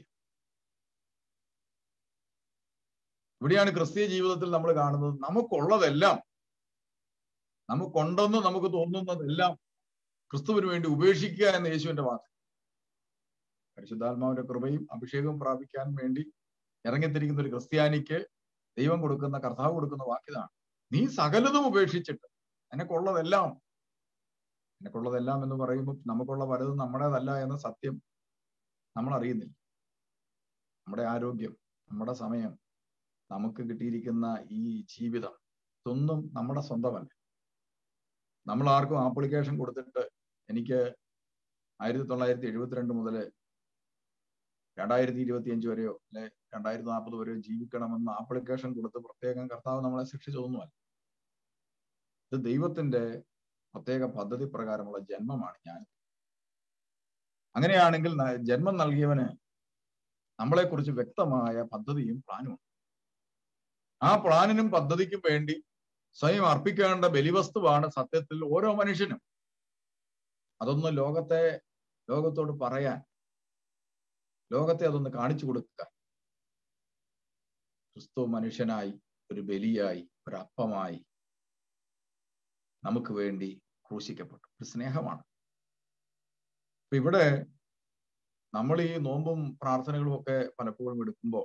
Speaker 3: ഇവിടെയാണ് ക്രിസ്തീയ ജീവിതത്തിൽ നമ്മൾ കാണുന്നത് നമുക്കുള്ളതെല്ലാം നമുക്കുണ്ടെന്ന് നമുക്ക് തോന്നുന്നതെല്ലാം ക്രിസ്തുവിന് വേണ്ടി ഉപേക്ഷിക്കുക എന്ന യേശുവിന്റെ വാക്ക് പരിശുദ്ധാത്മാവിന്റെ കൃപയും അഭിഷേകവും പ്രാപിക്കാൻ വേണ്ടി ഇറങ്ങിത്തിരിക്കുന്ന ഒരു ക്രിസ്ത്യാനിക്ക് ദൈവം കൊടുക്കുന്ന കർത്താവ് കൊടുക്കുന്ന വാക്കിതാണ് നീ സകലതും ഉപേക്ഷിച്ചിട്ട് നിനക്കുള്ളതെല്ലാം നിനക്കുള്ളതെല്ലാം എന്ന് പറയുമ്പോൾ നമുക്കുള്ള പലതും നമ്മുടേതല്ല എന്ന സത്യം നമ്മൾ അറിയുന്നില്ല നമ്മുടെ ആരോഗ്യം നമ്മുടെ സമയം നമുക്ക് കിട്ടിയിരിക്കുന്ന ഈ ജീവിതം ഇതൊന്നും നമ്മുടെ സ്വന്തമല്ല നമ്മൾ ആർക്കും ആപ്ലിക്കേഷൻ കൊടുത്തിട്ട് എനിക്ക് ആയിരത്തി തൊള്ളായിരത്തി എഴുപത്തിരണ്ട് മുതൽ രണ്ടായിരത്തി ഇരുപത്തി അഞ്ച് വരെയോ അല്ലെ രണ്ടായിരത്തി നാൽപ്പത് വരെയോ ജീവിക്കണമെന്ന് ആപ്ലിക്കേഷൻ കൊടുത്ത് പ്രത്യേകം കർത്താവ് നമ്മളെ ശിക്ഷിച്ചതൊന്നുമല്ല ഇത് ദൈവത്തിന്റെ പ്രത്യേക പദ്ധതി പ്രകാരമുള്ള ജന്മമാണ് ഞാൻ അങ്ങനെയാണെങ്കിൽ ന- ജന്മം നൽകിയവന് നമ്മളെക്കുറിച്ച് വ്യക്തമായ പദ്ധതിയും പ്ലാനുമുണ്ട് ആ പ്ലാനിനും പദ്ധതിക്കും വേണ്ടി സ്വയം അർപ്പിക്കേണ്ട ബലിവസ്തുവാണ് സത്യത്തിൽ ഓരോ മനുഷ്യനും അതൊന്ന് ലോകത്തെ ലോകത്തോട് പറയാൻ ലോകത്തെ അതൊന്ന് കാണിച്ചു കൊടുക്കുക ക്രിസ്തു മനുഷ്യനായി ഒരു ബലിയായി ഒരു അപ്പമായി നമുക്ക് വേണ്ടി ക്രൂശിക്കപ്പെട്ടു ഒരു സ്നേഹമാണ് അപ്പൊ ഇവിടെ നമ്മൾ ഈ നോമ്പും പ്രാർത്ഥനകളും ഒക്കെ പലപ്പോഴും എടുക്കുമ്പോൾ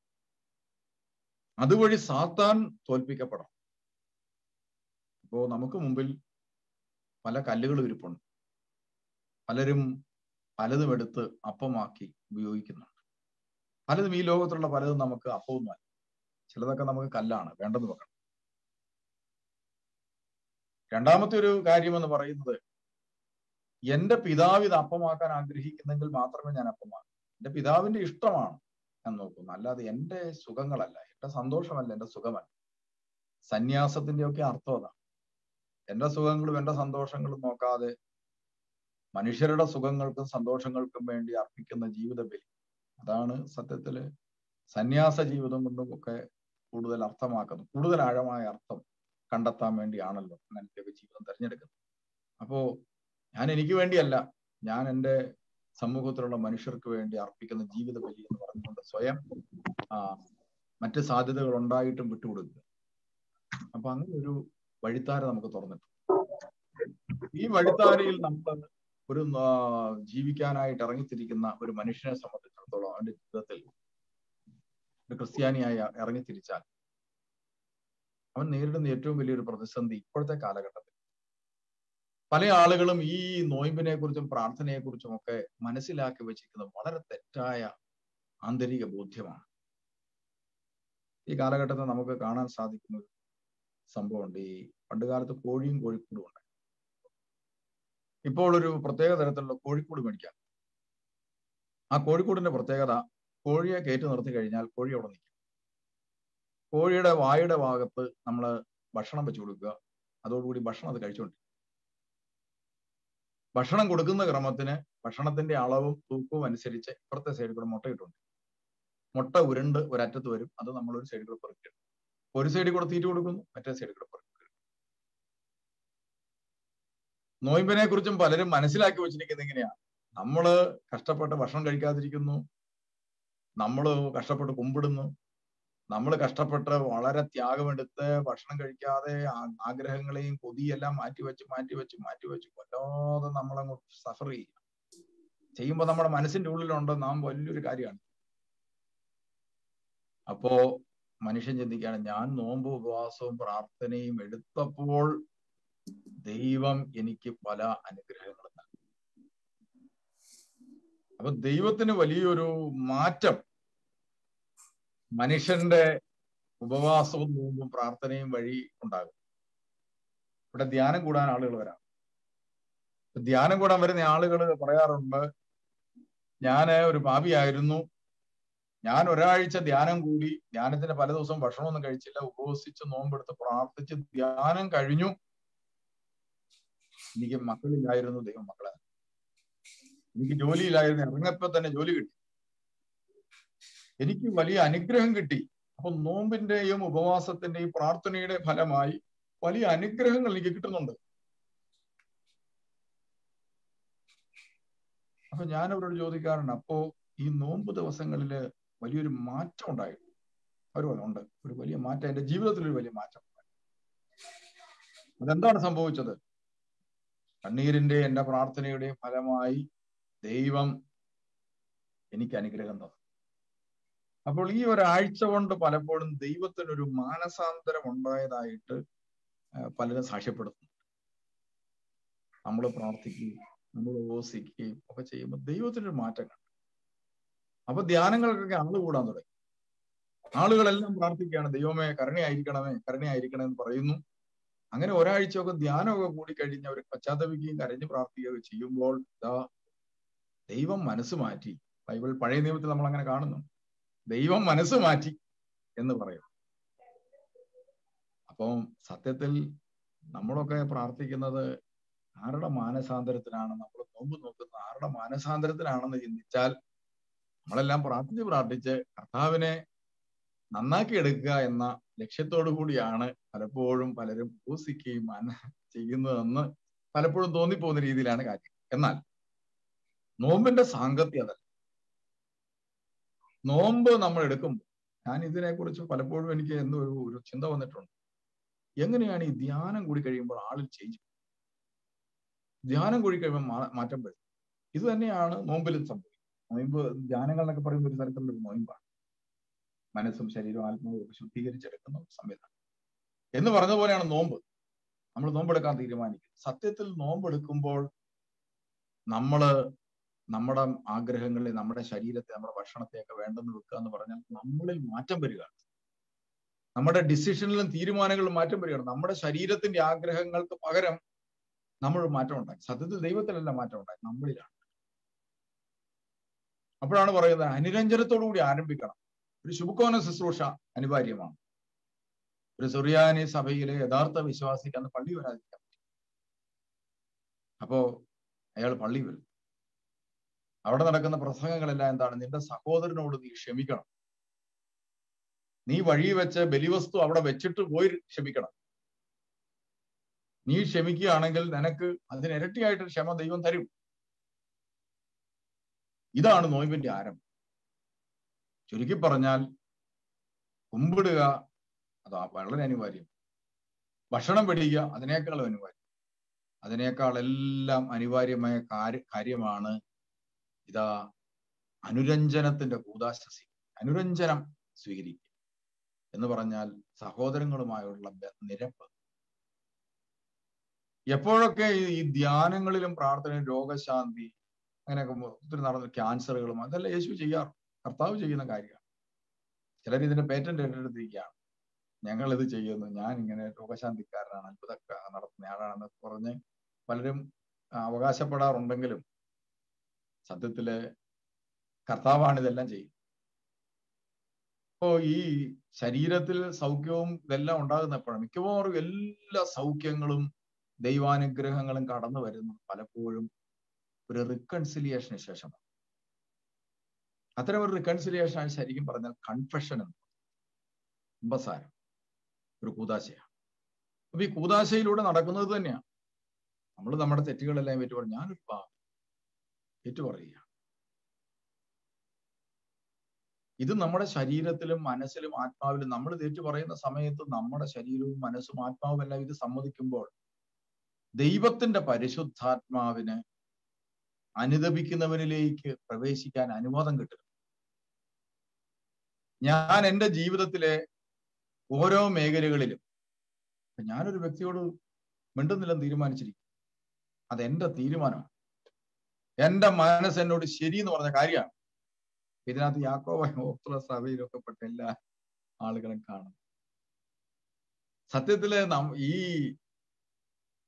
Speaker 3: അതുവഴി സാത്താൻ തോൽപ്പിക്കപ്പെടണം അപ്പോ നമുക്ക് മുമ്പിൽ പല കല്ലുകളും ഇരിപ്പുണ്ട് പലരും പലതും എടുത്ത് അപ്പമാക്കി ഉപയോഗിക്കുന്നുണ്ട് പലതും ഈ ലോകത്തുള്ള പലതും നമുക്ക് അപ്പവുമല്ല ചിലതൊക്കെ നമുക്ക് കല്ലാണ് വേണ്ടെന്ന് വെക്കണം രണ്ടാമത്തെ ഒരു കാര്യം എന്ന് പറയുന്നത് എന്റെ പിതാവ് ഇത് അപ്പമാക്കാൻ ആഗ്രഹിക്കുന്നെങ്കിൽ മാത്രമേ ഞാൻ അപ്പമാക്കൂ എന്റെ പിതാവിന്റെ ഇഷ്ടമാണ് ഞാൻ നോക്കുന്നു അല്ലാതെ എന്റെ സുഖങ്ങളല്ല എന്റെ സന്തോഷമല്ല എന്റെ സുഖമല്ല സന്യാസത്തിന്റെ ഒക്കെ അർത്ഥം അതാണ് എന്റെ സുഖങ്ങളും എന്റെ സന്തോഷങ്ങളും നോക്കാതെ മനുഷ്യരുടെ സുഖങ്ങൾക്കും സന്തോഷങ്ങൾക്കും വേണ്ടി അർപ്പിക്കുന്ന ജീവിത ബലി അതാണ് സത്യത്തില് സന്യാസ ജീവിതം കൊണ്ടും ഒക്കെ കൂടുതൽ അർത്ഥമാക്കുന്നത് കൂടുതൽ ആഴമായ അർത്ഥം കണ്ടെത്താൻ വേണ്ടിയാണല്ലോ അങ്ങനത്തെയൊക്കെ ജീവിതം തിരഞ്ഞെടുക്കുന്നത് അപ്പോ ഞാൻ എനിക്ക് വേണ്ടിയല്ല ഞാൻ എൻ്റെ സമൂഹത്തിലുള്ള മനുഷ്യർക്ക് വേണ്ടി അർപ്പിക്കുന്ന ജീവിത ബലി എന്ന് പറഞ്ഞുകൊണ്ട് സ്വയം ആ മറ്റ് സാധ്യതകൾ ഉണ്ടായിട്ടും വിട്ടുകൊടുക്കുക അപ്പൊ അങ്ങനെ ഒരു വഴിത്താര നമുക്ക് തുറന്നിട്ടു ഈ വഴിത്താരയിൽ നമ്മൾ ഒരു ആ, ജീവിക്കാനായിട്ട് ഇറങ്ങിത്തിരിക്കുന്ന ഒരു മനുഷ്യനെ സംബന്ധിച്ചിടത്തോളം അവന്റെ ജീവിതത്തിൽ ഒരു ക്രിസ്ത്യാനിയായി ഇറങ്ങിത്തിരിച്ചാൽ അവൻ നേരിടുന്ന ഏറ്റവും വലിയൊരു പ്രതിസന്ധി ഇപ്പോഴത്തെ കാലഘട്ടത്തിൽ പല ആളുകളും ഈ നോയമ്പിനെ കുറിച്ചും പ്രാർത്ഥനയെ കുറിച്ചും ഒക്കെ മനസ്സിലാക്കി വെച്ചിരിക്കുന്നത് വളരെ തെറ്റായ ആന്തരിക ബോധ്യമാണ് ഈ കാലഘട്ടത്തിൽ നമുക്ക് കാണാൻ സാധിക്കുന്ന ഒരു സംഭവമുണ്ട് ഈ പണ്ടുകാലത്ത് കോഴിയും കോഴിക്കൂടും ഉണ്ട് ഇപ്പോൾ ഒരു പ്രത്യേക തരത്തിലുള്ള കോഴിക്കൂട് മേടിക്കാം ആ കോഴിക്കൂടിന്റെ പ്രത്യേകത കോഴിയെ കയറ്റി നിർത്തി കഴിഞ്ഞാൽ കോഴി അവിടെ നിൽക്കും കോഴിയുടെ വായുടെ ഭാഗത്ത് നമ്മൾ ഭക്ഷണം വെച്ച് കൊടുക്കുക അതോടുകൂടി ഭക്ഷണം അത് കഴിച്ചുകൊണ്ട് ഭക്ഷണം കൊടുക്കുന്ന ക്രമത്തിന് ഭക്ഷണത്തിന്റെ അളവും തൂക്കവും അനുസരിച്ച് ഇപ്പുറത്തെ സൈഡിൽ കൂടെ മുട്ട ഇട്ടുണ്ട് മുട്ട ഉരുണ്ട് ഒരറ്റത്ത് വരും അത് നമ്മൾ ഒരു സൈഡിൽ കൂടെ പെറുക്കിടും ഒരു സൈഡിൽ കൂടെ തീറ്റ കൊടുക്കുന്നു മറ്റേ സൈഡിൽ കൂടെ പെറുക്കി നോയമ്പിനെ കുറിച്ചും പലരും മനസ്സിലാക്കി വെച്ചിരിക്കുന്നത് ഇങ്ങനെയാണ് നമ്മള് കഷ്ടപ്പെട്ട് ഭക്ഷണം കഴിക്കാതിരിക്കുന്നു നമ്മൾ കഷ്ടപ്പെട്ട് കുമ്പിടുന്നു നമ്മൾ കഷ്ടപ്പെട്ട് വളരെ ത്യാഗമെടുത്ത് ഭക്ഷണം കഴിക്കാതെ ആ- ആഗ്രഹങ്ങളെയും കൊതിയെല്ലാം മാറ്റിവെച്ച് മാറ്റിവെച്ച് മാറ്റിവെച്ച് വല്ലാതെ നമ്മളങ്ങ് സഫർ ചെയ്യും ചെയ്യുമ്പോൾ നമ്മുടെ മനസ്സിന്റെ ഉള്ളിലുണ്ട് നാം വലിയൊരു കാര്യമാണ് അപ്പോ മനുഷ്യൻ ചിന്തിക്കുകയാണ് ഞാൻ നോമ്പ് ഉപവാസവും പ്രാർത്ഥനയും എടുത്തപ്പോൾ ദൈവം എനിക്ക് പല അനുഗ്രഹങ്ങളും നൽകി അപ്പൊ ദൈവത്തിന് വലിയൊരു മാറ്റം മനുഷ്യന്റെ ഉപവാസവും നോമ്പും പ്രാർത്ഥനയും വഴി ഉണ്ടാകും ഇവിടെ ധ്യാനം കൂടാൻ ആളുകൾ വരാം ഇപ്പൊ ധ്യാനം കൂടാൻ വരുന്ന ആളുകൾ പറയാറുണ്ട് ഞാന് ഒരു പാപിയായിരുന്നു ഞാൻ ഒരാഴ്ച ധ്യാനം കൂടി ധ്യാനത്തിന് പല ദിവസം ഭക്ഷണമൊന്നും കഴിച്ചില്ല ഉപവസിച്ച് നോമ്പെടുത്ത് പ്രാർത്ഥിച്ച് ധ്യാനം കഴിഞ്ഞു എനിക്ക് മക്കളില്ലായിരുന്നു ദൈവം മക്കളെ എനിക്ക് ജോലിയില്ലായിരുന്നു ഇറങ്ങപ്പോ തന്നെ ജോലി കിട്ടി എനിക്ക് വലിയ അനുഗ്രഹം കിട്ടി അപ്പൊ നോമ്പിന്റെയും ഉപവാസത്തിന്റെയും പ്രാർത്ഥനയുടെ ഫലമായി വലിയ അനുഗ്രഹങ്ങൾ എനിക്ക് കിട്ടുന്നുണ്ട് അപ്പൊ ഞാൻ അവരോട് ചോദിക്കാറുണ്ട് അപ്പോ ഈ നോമ്പ് ദിവസങ്ങളില് വലിയൊരു മാറ്റം ഉണ്ടായിരുന്നു അവർ ഉണ്ട് ഒരു വലിയ മാറ്റം എന്റെ ജീവിതത്തിൽ ഒരു വലിയ മാറ്റം ഉണ്ടായി അതെന്താണ് സംഭവിച്ചത് കണ്ണീരിന്റെ എന്റെ പ്രാർത്ഥനയുടെ ഫലമായി ദൈവം എനിക്ക് അനുഗ്രഹം തന്നു അപ്പോൾ ഈ ഒരാഴ്ച കൊണ്ട് പലപ്പോഴും ദൈവത്തിനൊരു മാനസാന്തരം ഉണ്ടായതായിട്ട് പലരും സാക്ഷ്യപ്പെടുത്തുന്നു നമ്മൾ പ്രാർത്ഥിക്കുകയും നമ്മൾ ഉപവസിക്കുകയും ഒക്കെ ചെയ്യുമ്പോൾ ദൈവത്തിനൊരു മാറ്റം കണ്ടു അപ്പൊ ധ്യാനങ്ങൾക്കൊക്കെ ആള് കൂടാൻ തുടങ്ങി ആളുകളെല്ലാം പ്രാർത്ഥിക്കുകയാണ് ദൈവമേ കരുണയായിരിക്കണമേ കരുണയായിരിക്കണേ എന്ന് പറയുന്നു അങ്ങനെ ഒരാഴ്ചയൊക്കെ ധ്യാനമൊക്കെ കൂടി കഴിഞ്ഞ് അവർ പശ്ചാത്തപിക്കുകയും കരഞ്ഞു പ്രാർത്ഥിക്കുകയൊക്കെ ചെയ്യുമ്പോൾ ഇതാ ദൈവം മനസ്സ് മാറ്റി ബൈബിൾ പഴയ നിയമത്തിൽ നമ്മൾ അങ്ങനെ കാണുന്നു ദൈവം മനസ്സ് മാറ്റി എന്ന് പറയും അപ്പം സത്യത്തിൽ നമ്മളൊക്കെ പ്രാർത്ഥിക്കുന്നത് ആരുടെ മാനസാന്തരത്തിനാണ് നമ്മൾ നോമ്പ് നോക്കുന്നത് ആരുടെ മാനസാന്തരത്തിനാണെന്ന് ചിന്തിച്ചാൽ നമ്മളെല്ലാം പ്രാർത്ഥിച്ച് പ്രാർത്ഥിച്ച് കർത്താവിനെ നന്നാക്കി എടുക്കുക എന്ന ലക്ഷ്യത്തോടു കൂടിയാണ് പലപ്പോഴും പലരും ഉപസിക്കുകയും മന ചെയ്യുന്നതെന്ന് പലപ്പോഴും തോന്നിപ്പോകുന്ന രീതിയിലാണ് കാര്യം എന്നാൽ നോമ്പിന്റെ സാങ്കത്യത നോമ്പ് നമ്മൾ എടുക്കുമ്പോൾ ഞാൻ ഇതിനെക്കുറിച്ച് പലപ്പോഴും എനിക്ക് എന്തോ ഒരു ഒരു ചിന്ത വന്നിട്ടുണ്ട് എങ്ങനെയാണ് ഈ ധ്യാനം കൂടി കഴിയുമ്പോൾ ആളിൽ ചേഞ്ച് ധ്യാനം കൂടി കഴിയുമ്പോൾ മാറ്റം വരും ഇത് തന്നെയാണ് നോമ്പിലും സംഭവിക്കുന്നത് നോയമ്പ് ധ്യാനങ്ങൾ എന്നൊക്കെ പറയുമ്പോൾ ഒരു തരത്തിലുള്ള ഒരു നോയമ്പാണ് മനസ്സും ശരീരവും ആത്മാവും ഒക്കെ ശുദ്ധീകരിച്ചെടുക്കുന്ന ഒരു സംവിധാനം എന്ന് പറഞ്ഞ പോലെയാണ് നോമ്പ് നമ്മൾ നോമ്പെടുക്കാൻ തീരുമാനിക്കും സത്യത്തിൽ നോമ്പെടുക്കുമ്പോൾ നമ്മള് നമ്മുടെ ആഗ്രഹങ്ങളെ നമ്മുടെ ശരീരത്തെ നമ്മുടെ ഭക്ഷണത്തെയൊക്കെ വേണ്ടെന്ന് വെക്കുക എന്ന് പറഞ്ഞാൽ നമ്മളിൽ മാറ്റം വരികയാണ് നമ്മുടെ ഡിസിഷനിലും തീരുമാനങ്ങളിലും മാറ്റം വരികയാണ് നമ്മുടെ ശരീരത്തിന്റെ ആഗ്രഹങ്ങൾക്ക് പകരം നമ്മൾ മാറ്റം ഉണ്ടാക്കി സത്യത്തിൽ ദൈവത്തിലല്ല മാറ്റം ഉണ്ടാക്കി നമ്മളിലാണ് അപ്പോഴാണ് പറയുന്നത് അനുരഞ്ജനത്തോടു കൂടി ആരംഭിക്കണം ഒരു ശുഭകോന ശുശ്രൂഷ അനിവാര്യമാണ് ഒരു സുറിയാനി സഭയിലെ യഥാർത്ഥ വിശ്വാസിക്ക് അന്ന് പള്ളി വരാതിരിക്കാൻ പറ്റും അപ്പോ അയാൾ പള്ളി വരും അവിടെ നടക്കുന്ന പ്രസംഗങ്ങളെല്ലാം എന്താണ് നിന്റെ സഹോദരനോട് നീ ക്ഷമിക്കണം നീ വഴി വെച്ച് ബലിവസ്തു അവിടെ വെച്ചിട്ട് പോയി ക്ഷമിക്കണം നീ ക്ഷമിക്കുകയാണെങ്കിൽ നിനക്ക് അതിന് ഇരട്ടിയായിട്ട് ക്ഷമ ദൈവം തരും ഇതാണ് നോയമ്പിന്റെ ആരംഭം ചുരുക്കി പറഞ്ഞാൽ കുമ്പിടുക അത് വളരെ അനിവാര്യം ഭക്ഷണം പിടിക്കുക അതിനേക്കാളും അനിവാര്യം അതിനേക്കാൾ എല്ലാം അനിവാര്യമായ കാര്യമാണ് ഇതാ അനുരഞ്ജനത്തിന്റെ കൂതാശസി അനുരഞ്ജനം സ്വീകരിക്കുക എന്ന് പറഞ്ഞാൽ സഹോദരങ്ങളുമായുള്ള നിരപ്പ് എപ്പോഴൊക്കെ ഈ ധ്യാനങ്ങളിലും പ്രാർത്ഥനയും രോഗശാന്തി അങ്ങനെയൊക്കെ ഒത്തിരി നടന്ന ക്യാൻസറുകളും അതെല്ലാം യേശു ചെയ്യാറ് കർത്താവ് ചെയ്യുന്ന കാര്യമാണ് ചിലർ ഇതിന്റെ പേറ്റന്റ് ഏറ്റെടുത്തിരിക്കുകയാണ് ഞങ്ങൾ ഇത് ചെയ്യുന്നു ഞാൻ ഇങ്ങനെ രോഗശാന്തിക്കാരനാണ് അത്ഭുത നടത്തുന്ന ആളാണെന്ന് പറഞ്ഞ് പലരും അവകാശപ്പെടാറുണ്ടെങ്കിലും സത്യത്തില് കർത്താവാണ് ഇതെല്ലാം ചെയ്യുന്നത് അപ്പോ ഈ ശരീരത്തിൽ സൗഖ്യവും ഇതെല്ലാം ഉണ്ടാകുന്ന എപ്പോഴാണ് മിക്കവാറും എല്ലാ സൗഖ്യങ്ങളും ദൈവാനുഗ്രഹങ്ങളും കടന്നു വരുന്നത് പലപ്പോഴും ഒരു റിക്കൺസിലിയേഷന് ശേഷമാണ് അത്തരം ഒരു റിക്കൺസിലിയേഷൻ ആണ് ശരിക്കും പറഞ്ഞാൽ കൺഫെഷൻ എന്ന് കുംഭസാരം ഒരു കൂതാശയാണ് അപ്പൊ ഈ കൂതാശയിലൂടെ നടക്കുന്നത് തന്നെയാണ് നമ്മൾ നമ്മുടെ തെറ്റുകളെല്ലാം ഏറ്റു പറഞ്ഞു ഞാനൊരു പാപം ഏറ്റു പറയുക ഇത് നമ്മുടെ ശരീരത്തിലും മനസ്സിലും ആത്മാവിലും നമ്മൾ തെറ്റു പറയുന്ന സമയത്ത് നമ്മുടെ ശരീരവും മനസ്സും ആത്മാവും എല്ലാം ഇത് സമ്മതിക്കുമ്പോൾ ദൈവത്തിന്റെ പരിശുദ്ധാത്മാവിന് അനുദപിക്കുന്നവനിലേക്ക് പ്രവേശിക്കാൻ അനുവാദം കിട്ടും ഞാൻ എൻ്റെ ജീവിതത്തിലെ ഓരോ മേഖലകളിലും ഞാനൊരു വ്യക്തിയോട് മിണ്ടുന്നില്ലെന്ന് തീരുമാനിച്ചിരിക്കും അത് എന്റെ തീരുമാനമാണ് എന്റെ മനസ്സ് എന്നോട് ശരി എന്ന് പറഞ്ഞ കാര്യമാണ് ഇതിനകത്ത് യാക്കോബ ഓർത്തുള്ള സഭയിലൊക്കെ പെട്ട എല്ലാ ആളുകളും കാണും സത്യത്തില് നം ഈ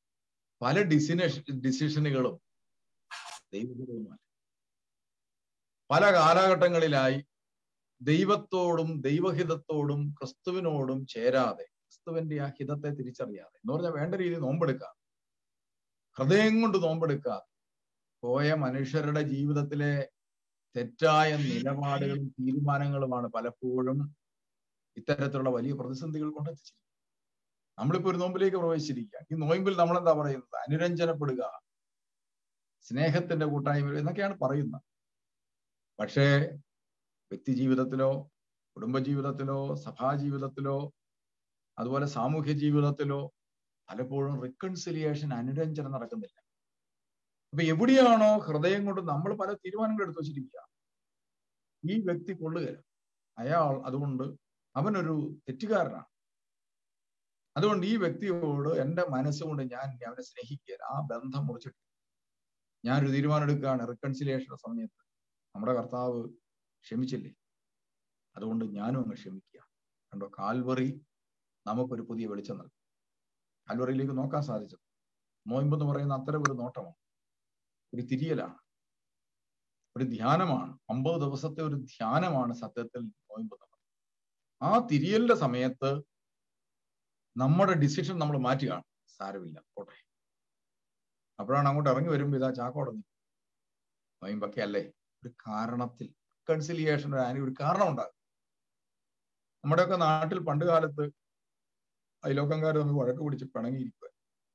Speaker 3: പല ഡിസിനേഷൻ ഡിസിഷനുകളും ദൈവപൂർവമല്ല പല കാലഘട്ടങ്ങളിലായി ദൈവത്തോടും ദൈവഹിതത്തോടും ക്രിസ്തുവിനോടും ചേരാതെ ക്രിസ്തുവിന്റെ ആ ഹിതത്തെ തിരിച്ചറിയാതെ എന്ന് പറഞ്ഞാൽ വേണ്ട രീതിയിൽ നോമ്പെടുക്കാം ഹൃദയം കൊണ്ട് നോമ്പെടുക്കുക പോയ മനുഷ്യരുടെ ജീവിതത്തിലെ തെറ്റായ നിലപാടുകളും തീരുമാനങ്ങളുമാണ് പലപ്പോഴും ഇത്തരത്തിലുള്ള വലിയ പ്രതിസന്ധികൾ കൊണ്ടെത്തിച്ചിരിക്കുന്നത് നമ്മളിപ്പോ ഒരു നോമ്പിലേക്ക് പ്രവേശിച്ചിരിക്കുക ഈ നോയമ്പിൽ നമ്മൾ എന്താ പറയുന്നത് അനുരഞ്ജനപ്പെടുക സ്നേഹത്തിന്റെ കൂട്ടായ്മ എന്നൊക്കെയാണ് പറയുന്നത് പക്ഷേ വ്യക്തി ജീവിതത്തിലോ കുടുംബജീവിതത്തിലോ സഭാജീവിതത്തിലോ അതുപോലെ സാമൂഹ്യ ജീവിതത്തിലോ പലപ്പോഴും റിക്കൺസിലിയേഷൻ അനുരഞ്ജനം നടക്കുന്നില്ല അപ്പൊ എവിടെയാണോ ഹൃദയം കൊണ്ട് നമ്മൾ പല തീരുമാനങ്ങൾ എടുത്തു വച്ചിരിക്കുക ഈ വ്യക്തി കൊള്ളുകയില്ല അയാൾ അതുകൊണ്ട് അവനൊരു തെറ്റുകാരനാണ് അതുകൊണ്ട് ഈ വ്യക്തിയോട് എൻ്റെ മനസ്സുകൊണ്ട് ഞാൻ ഇനി അവനെ സ്നേഹിക്കുക ആ ബന്ധം മുറിച്ചിട്ട് ഞാനൊരു തീരുമാനം എടുക്കുകയാണ് റിക്കൺസിലിയേഷന്റെ സമയത്ത് നമ്മുടെ കർത്താവ് ക്ഷമിച്ചില്ലേ അതുകൊണ്ട് ഞാനും അങ്ങ് ക്ഷമിക്കുക കണ്ടോ കാൽവറി നമുക്കൊരു പുതിയ വെളിച്ചം നൽകും കാൽവറിയിലേക്ക് നോക്കാൻ സാധിച്ചത് നോയമ്പ് എന്ന് പറയുന്ന അത്തരം ഒരു നോട്ടമാണ് ഒരു തിരിയലാണ് ഒരു ധ്യാനമാണ് അമ്പത് ദിവസത്തെ ഒരു ധ്യാനമാണ് സത്യത്തിൽ നോയമ്പ് എന്ന് പറയുന്നത് ആ തിരിയലിന്റെ സമയത്ത് നമ്മുടെ ഡിസിഷൻ നമ്മൾ മാറ്റുകയാണ് സാരമില്ല പോട്ടെ അപ്പോഴാണ് അങ്ങോട്ട് ഇറങ്ങി വരുമ്പോൾ ഇതാ ചാക്കോടെ നോയമ്പൊക്കെ അല്ലേ ഒരു കാരണത്തിൽ കൺസിലിയേഷൻ ഒരു കാരണം ഉണ്ടാകും നമ്മുടെയൊക്കെ നാട്ടിൽ പണ്ട് കാലത്ത് അയലോക്കംകാർ തമ്മിൽ വഴക്ക് പിടിച്ച് പിണങ്ങിയിരിക്കുക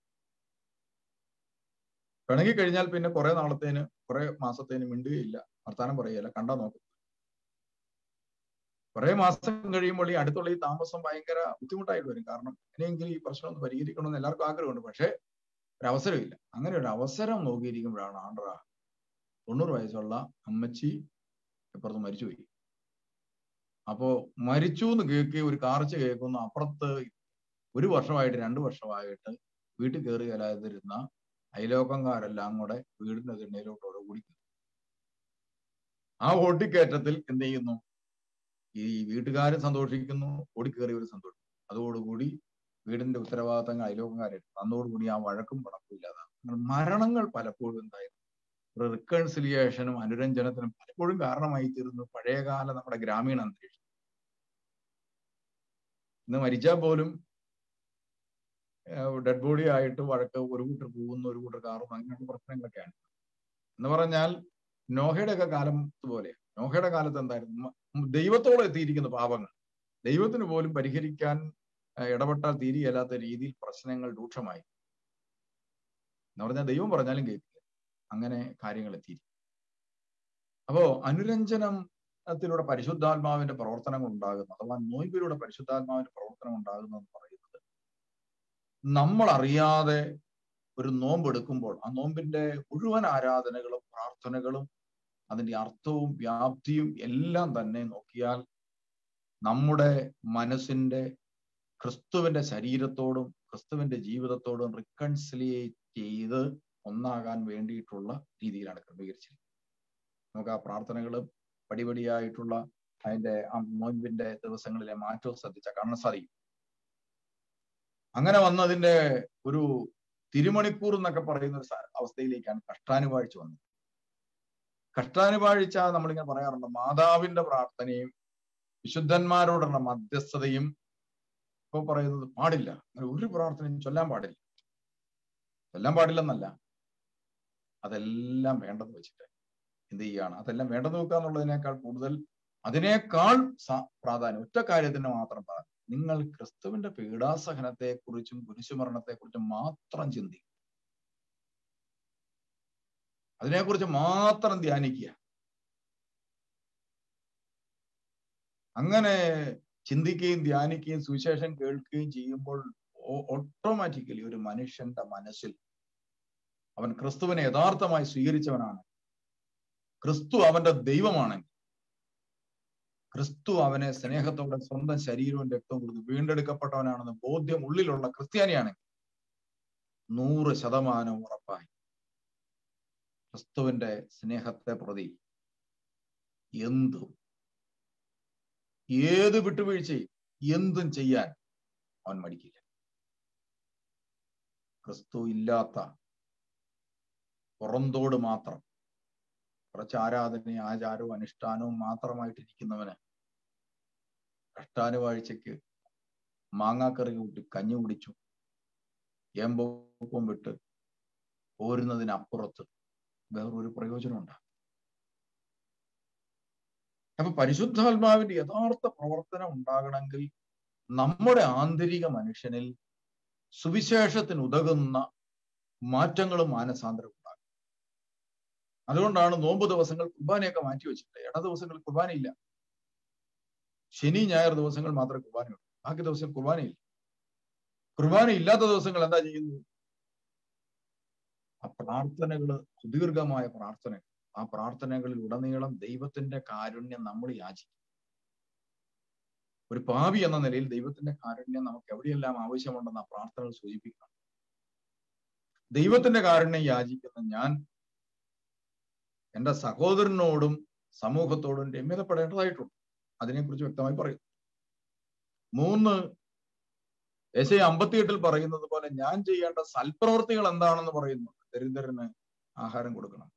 Speaker 3: പിണങ്ങി കഴിഞ്ഞാൽ പിന്നെ കുറെ നാളത്തേന് കുറെ മാസത്തേന് മിണ്ടുകയില്ല വർത്താനം പറയുകയില്ല കണ്ടാ നോക്കും കുറെ മാസം കഴിയുമ്പോൾ ഈ അടുത്തുള്ള ഈ താമസം ഭയങ്കര ബുദ്ധിമുട്ടായിട്ട് വരും കാരണം എങ്ങനെയെങ്കിലും ഈ പ്രശ്നം ഒന്ന് പരിഹരിക്കണമെന്ന് എല്ലാവർക്കും ആഗ്രഹമുണ്ട് പക്ഷെ ഒരു അവസരമില്ല അങ്ങനെ ഒരു അവസരം നോക്കിയിരിക്കുമ്പോഴാണ് ആണ്ട്ര തൊണ്ണൂറ് വയസ്സുള്ള അമ്മച്ചി ഇപ്പുറത്ത് മരിച്ചുപോയി അപ്പോ മരിച്ചു എന്ന് കേൾക്കുകയും ഒരു കാർച്ച കേൾക്കുന്നു അപ്പുറത്ത് ഒരു വർഷമായിട്ട് രണ്ടു വർഷമായിട്ട് വീട്ടിൽ കയറി കലാതിരുന്ന അയലോക്കംകാരെല്ലാം കൂടെ വീടിന്റെ തിണ്ണയിലോട്ടോടെ കൂടി ആ ഓട്ടിക്കയറ്റത്തിൽ എന്ത് ചെയ്യുന്നു ഈ വീട്ടുകാരും സന്തോഷിക്കുന്നു ഓടിക്കേറിയവർ സന്തോഷിക്കുന്നു അതോടുകൂടി വീടിന്റെ ഉത്തരവാദിത്തങ്ങൾ അയലോക്കംകാരെടുത്തു അന്നോടുകൂടി ആ വഴക്കും പടക്കും ഇല്ലാതാണ് മരണങ്ങൾ പലപ്പോഴും എന്തായിരുന്നു റിക്കൺസിലിയേഷനും അനുരഞ്ജനത്തിനും പലപ്പോഴും കാരണമായി തീരുന്നു പഴയകാല നമ്മുടെ ഗ്രാമീണ അന്തരീക്ഷം ഇന്ന് മരിച്ചാൽ പോലും ഡെഡ് ബോഡി ആയിട്ട് വഴക്ക് ഒരു കൂട്ടർ പോകുന്നു ഒരു കൂട്ടർ കാറുന്നു അങ്ങനെയുള്ള പ്രശ്നങ്ങളൊക്കെയാണ് എന്ന് പറഞ്ഞാൽ നോഹയുടെ ഒക്കെ കാലം പോലെ നോഹയുടെ കാലത്ത് എന്തായിരുന്നു ദൈവത്തോളം എത്തിയിരിക്കുന്ന പാപങ്ങൾ ദൈവത്തിന് പോലും പരിഹരിക്കാൻ ഇടപെട്ടാൽ തീരെയല്ലാത്ത രീതിയിൽ പ്രശ്നങ്ങൾ രൂക്ഷമായി എന്ന് പറഞ്ഞാൽ ദൈവം പറഞ്ഞാലും കേൾക്കില്ല അങ്ങനെ കാര്യങ്ങൾ എത്തിയിരിക്കും അപ്പോ അനുരഞ്ജനത്തിലൂടെ പരിശുദ്ധാത്മാവിന്റെ പ്രവർത്തനങ്ങൾ ഉണ്ടാകുന്നു അഥവാ നോയ്പിലൂടെ പരിശുദ്ധാത്മാവിന്റെ പ്രവർത്തനം ഉണ്ടാകുന്നു എന്ന് പറയുന്നത് നമ്മൾ അറിയാതെ ഒരു നോമ്പെടുക്കുമ്പോൾ ആ നോമ്പിന്റെ മുഴുവൻ ആരാധനകളും പ്രാർത്ഥനകളും അതിന്റെ അർത്ഥവും വ്യാപ്തിയും എല്ലാം തന്നെ നോക്കിയാൽ നമ്മുടെ മനസ്സിന്റെ ക്രിസ്തുവിന്റെ ശരീരത്തോടും ക്രിസ്തുവിന്റെ ജീവിതത്തോടും റിക്കൺസിലിയേറ്റ് ചെയ്ത് ഒന്നാകാൻ വേണ്ടിയിട്ടുള്ള രീതിയിലാണ് ക്രമീകരിച്ചിരിക്കുന്നത് നമുക്ക് ആ പ്രാർത്ഥനകളും പടിപടിയായിട്ടുള്ള അതിന്റെ ആ നോൻപിന്റെ ദിവസങ്ങളിലെ മാറ്റവും ശ്രദ്ധിച്ചാൽ കാണാൻ സാധിക്കും അങ്ങനെ വന്നതിന്റെ ഒരു തിരുമണിക്കൂർ എന്നൊക്കെ പറയുന്ന ഒരു അവസ്ഥയിലേക്കാണ് കഷ്ടാനുപാഴ്ച വന്നത് കഷ്ടാനുപാഴ്ച നമ്മളിങ്ങനെ പറയാറുണ്ട് മാതാവിന്റെ പ്രാർത്ഥനയും വിശുദ്ധന്മാരോടുള്ള മധ്യസ്ഥതയും ഇപ്പൊ പറയുന്നത് പാടില്ല അങ്ങനെ ഒരു പ്രാർത്ഥനയും ചൊല്ലാൻ പാടില്ല ചൊല്ലാൻ പാടില്ലെന്നല്ല അതെല്ലാം വേണ്ടെന്ന് വെച്ചിട്ട് എന്ത് ചെയ്യാണ് അതെല്ലാം വേണ്ടെന്ന് വെക്കുക എന്നുള്ളതിനേക്കാൾ കൂടുതൽ അതിനേക്കാൾ പ്രാധാന്യം ഒറ്റ കാര്യത്തിന് മാത്രം പ്രാധാന്യം നിങ്ങൾ ക്രിസ്തുവിന്റെ പീഡാസഹനത്തെ കുറിച്ചും കുരിശുമരണത്തെ കുറിച്ചും മാത്രം ചിന്തിക്കും അതിനെക്കുറിച്ച് മാത്രം ധ്യാനിക്കുക അങ്ങനെ ചിന്തിക്കുകയും ധ്യാനിക്കുകയും സുവിശേഷം കേൾക്കുകയും ചെയ്യുമ്പോൾ ഓട്ടോമാറ്റിക്കലി ഒരു മനുഷ്യന്റെ മനസ്സിൽ അവൻ ക്രിസ്തുവിനെ യഥാർത്ഥമായി സ്വീകരിച്ചവനാണ് ക്രിസ്തു അവന്റെ ദൈവമാണെങ്കിൽ ക്രിസ്തു അവനെ സ്നേഹത്തോടെ സ്വന്തം ശരീരവും രക്തവും കൊടുത്ത് വീണ്ടെടുക്കപ്പെട്ടവനാണെന്ന് ബോധ്യം ഉള്ളിലുള്ള ക്രിസ്ത്യാനിയാണെങ്കിൽ നൂറ് ശതമാനം ഉറപ്പായി ക്രിസ്തുവിന്റെ സ്നേഹത്തെ പ്രതി എന്തും ഏത് വിട്ടുവീഴ്ചയും എന്തും ചെയ്യാൻ അവൻ മടിക്കില്ല ക്രിസ്തു ഇല്ലാത്ത പുറന്തോട് മാത്രം കുറച്ച് ആരാധനയും ആചാരവും അനുഷ്ഠാനവും മാത്രമായിട്ടിരിക്കുന്നവന് കഷ്ടാനുവാഴ്ചയ്ക്ക് മാങ്ങാക്കറി കൂട്ടി കഞ്ഞി കുടിച്ചു ഏമ്പൊപ്പം വിട്ട് പോരുന്നതിനപ്പുറത്ത് വേറൊരു പ്രയോജനം ഉണ്ടാകും അപ്പൊ പരിശുദ്ധാത്മാവിന്റെ യഥാർത്ഥ പ്രവർത്തനം ഉണ്ടാകണമെങ്കിൽ നമ്മുടെ ആന്തരിക മനുഷ്യനിൽ സുവിശേഷത്തിന് ഉതകുന്ന മാറ്റങ്ങളും മാനസാന്തരവും ഉണ്ടാകും അതുകൊണ്ടാണ് നോമ്പ് ദിവസങ്ങൾ കുർബാനയൊക്കെ മാറ്റി വെച്ചിട്ട് ഇട ദിവസങ്ങൾ കുർബാനയില്ല ശനി ഞായർ ദിവസങ്ങൾ മാത്രമേ കുർബാനയുള്ളൂ ബാക്കി ദിവസം കുർബാനയില്ല കുർബാന ഇല്ലാത്ത ദിവസങ്ങൾ എന്താ ചെയ്യുന്നത് ആ പ്രാർത്ഥനകള് സുദീർഘമായ പ്രാർത്ഥനകൾ ആ പ്രാർത്ഥനകളിൽ ഉടനീളം ദൈവത്തിന്റെ കാരുണ്യം നമ്മൾ യാചിക്കും ഒരു പാവി എന്ന നിലയിൽ ദൈവത്തിന്റെ കാരുണ്യം നമുക്ക് എവിടെയെല്ലാം ആവശ്യമുണ്ടെന്ന് ആ പ്രാർത്ഥനകൾ സൂചിപ്പിക്കണം ദൈവത്തിന്റെ കാരുണ്യം യാചിക്കുന്ന ഞാൻ എന്റെ സഹോദരനോടും സമൂഹത്തോടും രമ്യതപ്പെടേണ്ടതായിട്ടുണ്ട് അതിനെക്കുറിച്ച് വ്യക്തമായി പറയും മൂന്ന് എസ് ഐ അമ്പത്തിയെട്ടിൽ പറയുന്നത് പോലെ ഞാൻ ചെയ്യേണ്ട സൽപ്രവൃത്തികൾ എന്താണെന്ന് പറയുന്നു ദരിദ്രന് ആഹാരം കൊടുക്കണം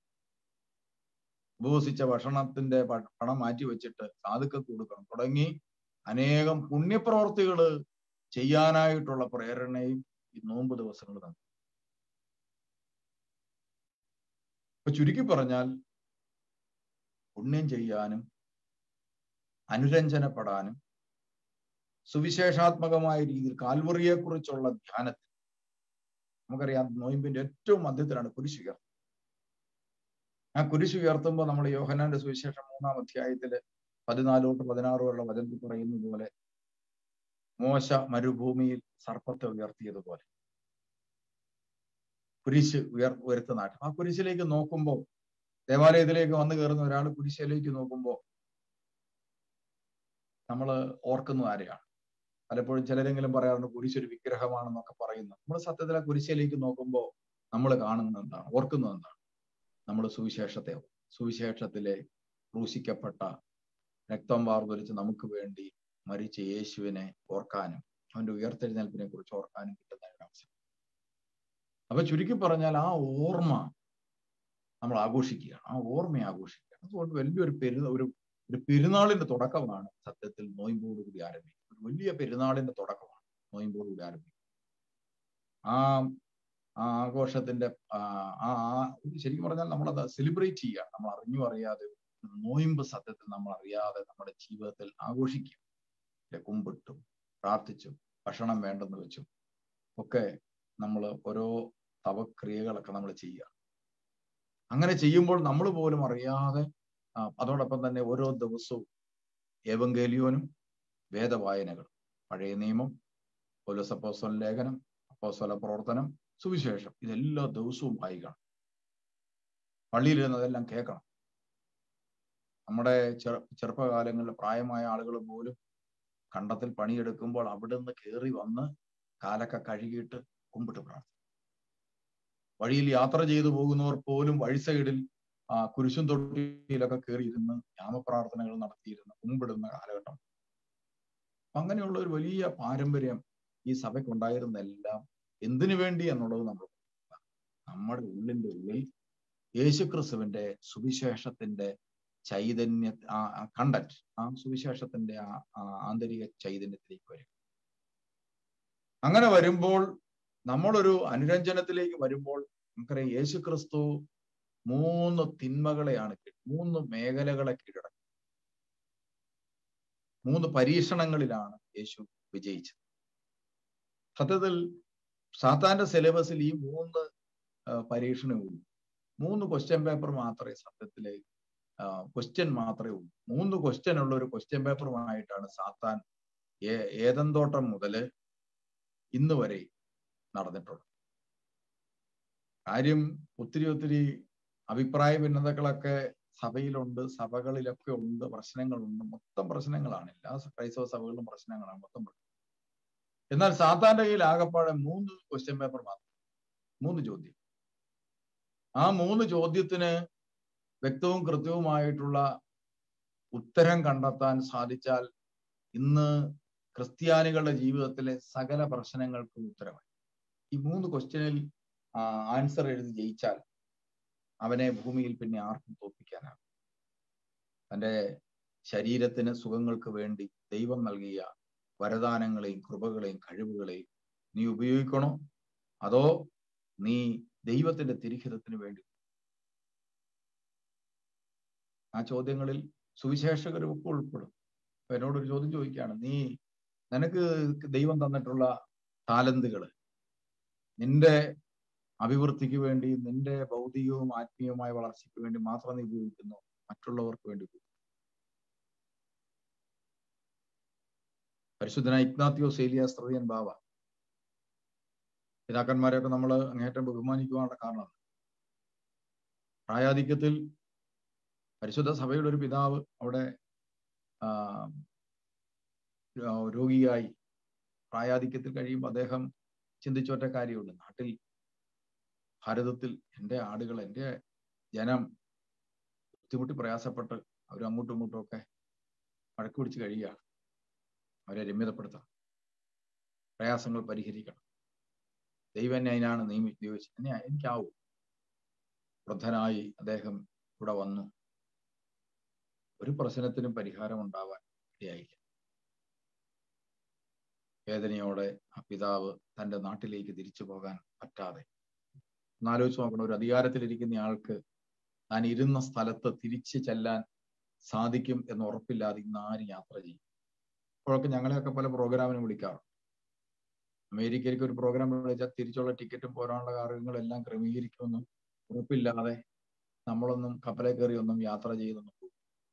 Speaker 3: ഉപവസിച്ച ഭക്ഷണത്തിന്റെ പണം മാറ്റി വെച്ചിട്ട് സാധുക്കൾക്ക് കൊടുക്കണം തുടങ്ങി അനേകം പുണ്യപ്രവർത്തികൾ ചെയ്യാനായിട്ടുള്ള പ്രേരണയും ഈ നോമ്പ് ദിവസങ്ങൾ തന്നെ ഇപ്പൊ ചുരുക്കി പറഞ്ഞാൽ പുണ്യം ചെയ്യാനും അനുരഞ്ജനപ്പെടാനും സുവിശേഷാത്മകമായ രീതിയിൽ കാൽവറിയെ കുറിച്ചുള്ള ധ്യാനത്തിൽ നമുക്കറിയാം നോയിമ്പിന്റെ ഏറ്റവും മധ്യത്തിലാണ് കുരിശ് ഉയർത്തുന്നത് ആ കുരിശ് ഉയർത്തുമ്പോൾ നമ്മൾ യോഹനാന്റെ സുവിശേഷം മൂന്നാം അധ്യായത്തില് പതിനാല് തൊട്ട് പതിനാറ് വരെയുള്ള വചനത്തിൽ പറയുന്നത് പോലെ മോശ മരുഭൂമിയിൽ സർപ്പത്തെ ഉയർത്തിയതുപോലെ കുരിശ് ഉയർ ഉയർത്തുന്ന നാട്ടം ആ കുരിശിലേക്ക് നോക്കുമ്പോൾ ദേവാലയത്തിലേക്ക് വന്നു കയറുന്ന ഒരാൾ കുരിശിലേക്ക് നോക്കുമ്പോൾ നമ്മൾ ഓർക്കുന്നത് ആരെയാണ് പലപ്പോഴും ചിലരെങ്കിലും പറയാറുണ്ട് കുരിശ് ഒരു വിഗ്രഹമാണെന്നൊക്കെ പറയുന്നു നമ്മൾ സത്യത്തിൽ ആ കുരിശിലേക്ക് നോക്കുമ്പോൾ നമ്മൾ കാണുന്നത് എന്താണ് ഓർക്കുന്നത് എന്താണ് നമ്മൾ സുവിശേഷത്തെ സുവിശേഷത്തിലെ ക്രൂശിക്കപ്പെട്ട രക്തം വാർന്നൊലിച്ച് നമുക്ക് വേണ്ടി മരിച്ച യേശുവിനെ ഓർക്കാനും അവന്റെ ഉയർത്തെഴുന്നേൽപ്പിനെ കുറിച്ച് ഓർക്കാനും കിട്ടുന്ന ഒരു അവസരം അപ്പൊ ചുരുക്കി പറഞ്ഞാൽ ആ ഓർമ്മ നമ്മൾ ആഘോഷിക്കുകയാണ് ആ ഓർമ്മയെ ആഘോഷിക്കുകയാണ് അതുകൊണ്ട് വലിയൊരു പെരു ഒരു ഒരു പെരുന്നാളിന്റെ തുടക്കമാണ് സത്യത്തിൽ നോയിമ്പോട് കൂടി ആരംഭിക്കുന്നത് ഒരു വലിയ പെരുന്നാളിന്റെ തുടക്കമാണ് നോയിമ്പോട് കൂടി ആരംഭിക്കുന്നത് ആ ആ ആഘോഷത്തിന്റെ ആ ആ ശരിക്കും പറഞ്ഞാൽ നമ്മളത് സെലിബ്രേറ്റ് ചെയ്യുകയാണ് നമ്മൾ അറിഞ്ഞു അറിയാതെ നോയിമ്പ് സത്യത്തിൽ നമ്മൾ അറിയാതെ നമ്മുടെ ജീവിതത്തിൽ ആഘോഷിക്കും കുമ്പിട്ടും പ്രാർത്ഥിച്ചും ഭക്ഷണം വേണ്ടെന്ന് വെച്ചും ഒക്കെ നമ്മൾ ഓരോ തവക്രിയകളൊക്കെ നമ്മൾ ചെയ്യുക അങ്ങനെ ചെയ്യുമ്പോൾ നമ്മൾ പോലും അറിയാതെ അതോടൊപ്പം തന്നെ ഓരോ ദിവസവും ഏവങ്കേലിയോനും വേദവായനകളും പഴയ നിയമം പോലീസ് ലേഖനം അപ്പോസ്വല പ്രവർത്തനം സുവിശേഷം ഇതെല്ലാ ദിവസവും വായിക്കണം പള്ളിയിലിരുന്നതെല്ലാം കേൾക്കണം നമ്മുടെ ചെറു ചെറുപ്പകാലങ്ങളിൽ പ്രായമായ ആളുകൾ പോലും കണ്ടത്തിൽ പണിയെടുക്കുമ്പോൾ അവിടെ നിന്ന് കയറി വന്ന് കാലൊക്കെ കഴുകിയിട്ട് കുമ്പിട്ട് പ്രാർത്ഥിക്കും വഴിയിൽ യാത്ര ചെയ്തു പോകുന്നവർ പോലും വഴി സൈഡിൽ ആ കുരിശും തൊട്ടിയിലൊക്കെ കയറിയിരുന്ന് യാമപ്രാർത്ഥനകൾ നടത്തിയിരുന്ന കുമ്പിടുന്ന കാലഘട്ടം അങ്ങനെയുള്ള ഒരു വലിയ പാരമ്പര്യം ഈ സഭയ്ക്കുണ്ടായിരുന്നെല്ലാം എന്തിനു വേണ്ടി എന്നുള്ളത് നമ്മൾ നമ്മുടെ ഉള്ളിന്റെ ഉള്ളിൽ യേശുക്രിസ്തുവിന്റെ സുവിശേഷത്തിന്റെ ചൈതന്യ ആ കണ്ടന്റ് ആ സുവിശേഷത്തിന്റെ ആ ആന്തരിക ചൈതന്യത്തിലേക്ക് വരും അങ്ങനെ വരുമ്പോൾ നമ്മളൊരു അനുരഞ്ജനത്തിലേക്ക് വരുമ്പോൾ നമുക്കറിയാം യേശു ക്രിസ്തു മൂന്ന് തിന്മകളെയാണ് മൂന്ന് മേഖലകളെ കീഴടക്കി മൂന്ന് പരീക്ഷണങ്ങളിലാണ് യേശു വിജയിച്ചത് സത്യത്തിൽ സാത്താന്റെ സിലബസിൽ ഈ മൂന്ന് പരീക്ഷണമുള്ളൂ മൂന്ന് ക്വസ്റ്റ്യൻ പേപ്പർ മാത്രമേ സത്യത്തില് ക്വസ്റ്റ്യൻ മാത്രമേ ഉള്ളൂ മൂന്ന് ക്വസ്റ്റ്യൻ ഉള്ള ഒരു ക്വസ്റ്റ്യൻ പേപ്പറുമായിട്ടാണ് സാത്താൻ ഏതന്തോട്ടം മുതല് ഇന്ന് വരെ നടന്നിട്ടുള്ളത് കാര്യം ഒത്തിരി ഒത്തിരി അഭിപ്രായ ഭിന്നതകളൊക്കെ സഭയിലുണ്ട് സഭകളിലൊക്കെ ഉണ്ട് പ്രശ്നങ്ങളുണ്ട് മൊത്തം പ്രശ്നങ്ങളാണ് എല്ലാ ക്രൈസ്തവ സഭകളിലും പ്രശ്നങ്ങളാണ് മൊത്തം എന്നാൽ സാത്താന്റെ കയ്യിൽ ആകപ്പാടെ മൂന്ന് ക്വസ്റ്റ്യൻ പേപ്പർ മാത്രം മൂന്ന് ചോദ്യം ആ മൂന്ന് ചോദ്യത്തിന് വ്യക്തവും കൃത്യവുമായിട്ടുള്ള ഉത്തരം കണ്ടെത്താൻ സാധിച്ചാൽ ഇന്ന് ക്രിസ്ത്യാനികളുടെ ജീവിതത്തിലെ സകല പ്രശ്നങ്ങൾക്കും ഉത്തരമായി ഈ മൂന്ന് ക്വസ്റ്റ്യനിൽ ആൻസർ എഴുതി ജയിച്ചാൽ അവനെ ഭൂമിയിൽ പിന്നെ ആർക്കും തോൽപ്പിക്കാനാകും തന്റെ ശരീരത്തിന് സുഖങ്ങൾക്ക് വേണ്ടി ദൈവം നൽകിയ വരദാനങ്ങളെയും കൃപകളെയും കഴിവുകളെയും നീ ഉപയോഗിക്കണോ അതോ നീ ദൈവത്തിന്റെ തിരിഹിതത്തിന് വേണ്ടി ആ ചോദ്യങ്ങളിൽ സുവിശേഷകരും ഒക്കെ ഉൾപ്പെടും അപ്പൊ എന്നോടൊരു ചോദ്യം ചോദിക്കുകയാണ് നീ നിനക്ക് ദൈവം തന്നിട്ടുള്ള താലന്തുകള് നിന്റെ അഭിവൃദ്ധിക്ക് വേണ്ടി നിന്റെ ഭൗതികവും ആത്മീയവുമായ വളർച്ചയ്ക്ക് വേണ്ടി മാത്രം നീ ഉപയോഗിക്കുന്നു മറ്റുള്ളവർക്ക് വേണ്ടി ഉപയോഗിക്കുന്നു പരിശുദ്ധനായ ഇഗ്നാത്തിയോ സേലിയാസ് സ്ത്രീയൻ ബാവ പിതാക്കന്മാരെയൊക്കെ നമ്മൾ അങ്ങേറ്റം ബഹുമാനിക്കുവാനുള്ള കാരണം പ്രായാധിക്യത്തിൽ പരിശുദ്ധ സഭയുടെ ഒരു പിതാവ് അവിടെ ആ, രോഗിയായി പ്രായാധിക്യത്തിൽ കഴിയുമ്പോൾ അദ്ദേഹം ചിന്തിച്ചൊറ്റ കാര്യമുണ്ട് നാട്ടിൽ ഭാരതത്തിൽ എൻ്റെ ആടുകൾ എൻ്റെ ജനം ബുദ്ധിമുട്ടി പ്രയാസപ്പെട്ട് അവർ അങ്ങോട്ടും ഇങ്ങോട്ടും ഒക്കെ വഴക്ക് പിടിച്ച് കഴിയുകയാണ് അവരെ രമ്യതപ്പെടുത്തണം പ്രയാസങ്ങൾ പരിഹരിക്കണം ദൈവം എന്നെ അതിനാണ് നിയമി നിയോഗിച്ചത് എന്നെ എനിക്കാവും വൃദ്ധനായി അദ്ദേഹം ഇവിടെ വന്നു ഒരു പ്രശ്നത്തിനും പരിഹാരം ഉണ്ടാവാൻ ഇടയായില്ല വേദനയോടെ ആ പിതാവ് തന്റെ നാട്ടിലേക്ക് തിരിച്ചു പോകാൻ പറ്റാതെ ഒന്നാലോചിച്ച് നോക്കണം ഒരു അധികാരത്തിലിരിക്കുന്ന ആൾക്ക് താൻ ഇരുന്ന സ്ഥലത്ത് തിരിച്ചു ചെല്ലാൻ സാധിക്കും എന്ന് ഉറപ്പില്ലാതെ ഇന്ന് ആര് യാത്ര ചെയ്യും അപ്പോഴൊക്കെ ഞങ്ങളെയൊക്കെ പല പ്രോഗ്രാമിനും വിളിക്കാറുണ്ട് അമേരിക്കയിലേക്ക് ഒരു പ്രോഗ്രാം വിളിച്ചാൽ തിരിച്ചുള്ള ടിക്കറ്റും പോരാനുള്ള കാര്യങ്ങളെല്ലാം ക്രമീകരിക്കുമെന്നും ഉറപ്പില്ലാതെ നമ്മളൊന്നും കപ്പലെ കയറി ഒന്നും യാത്ര ചെയ്തൊന്നും പോകും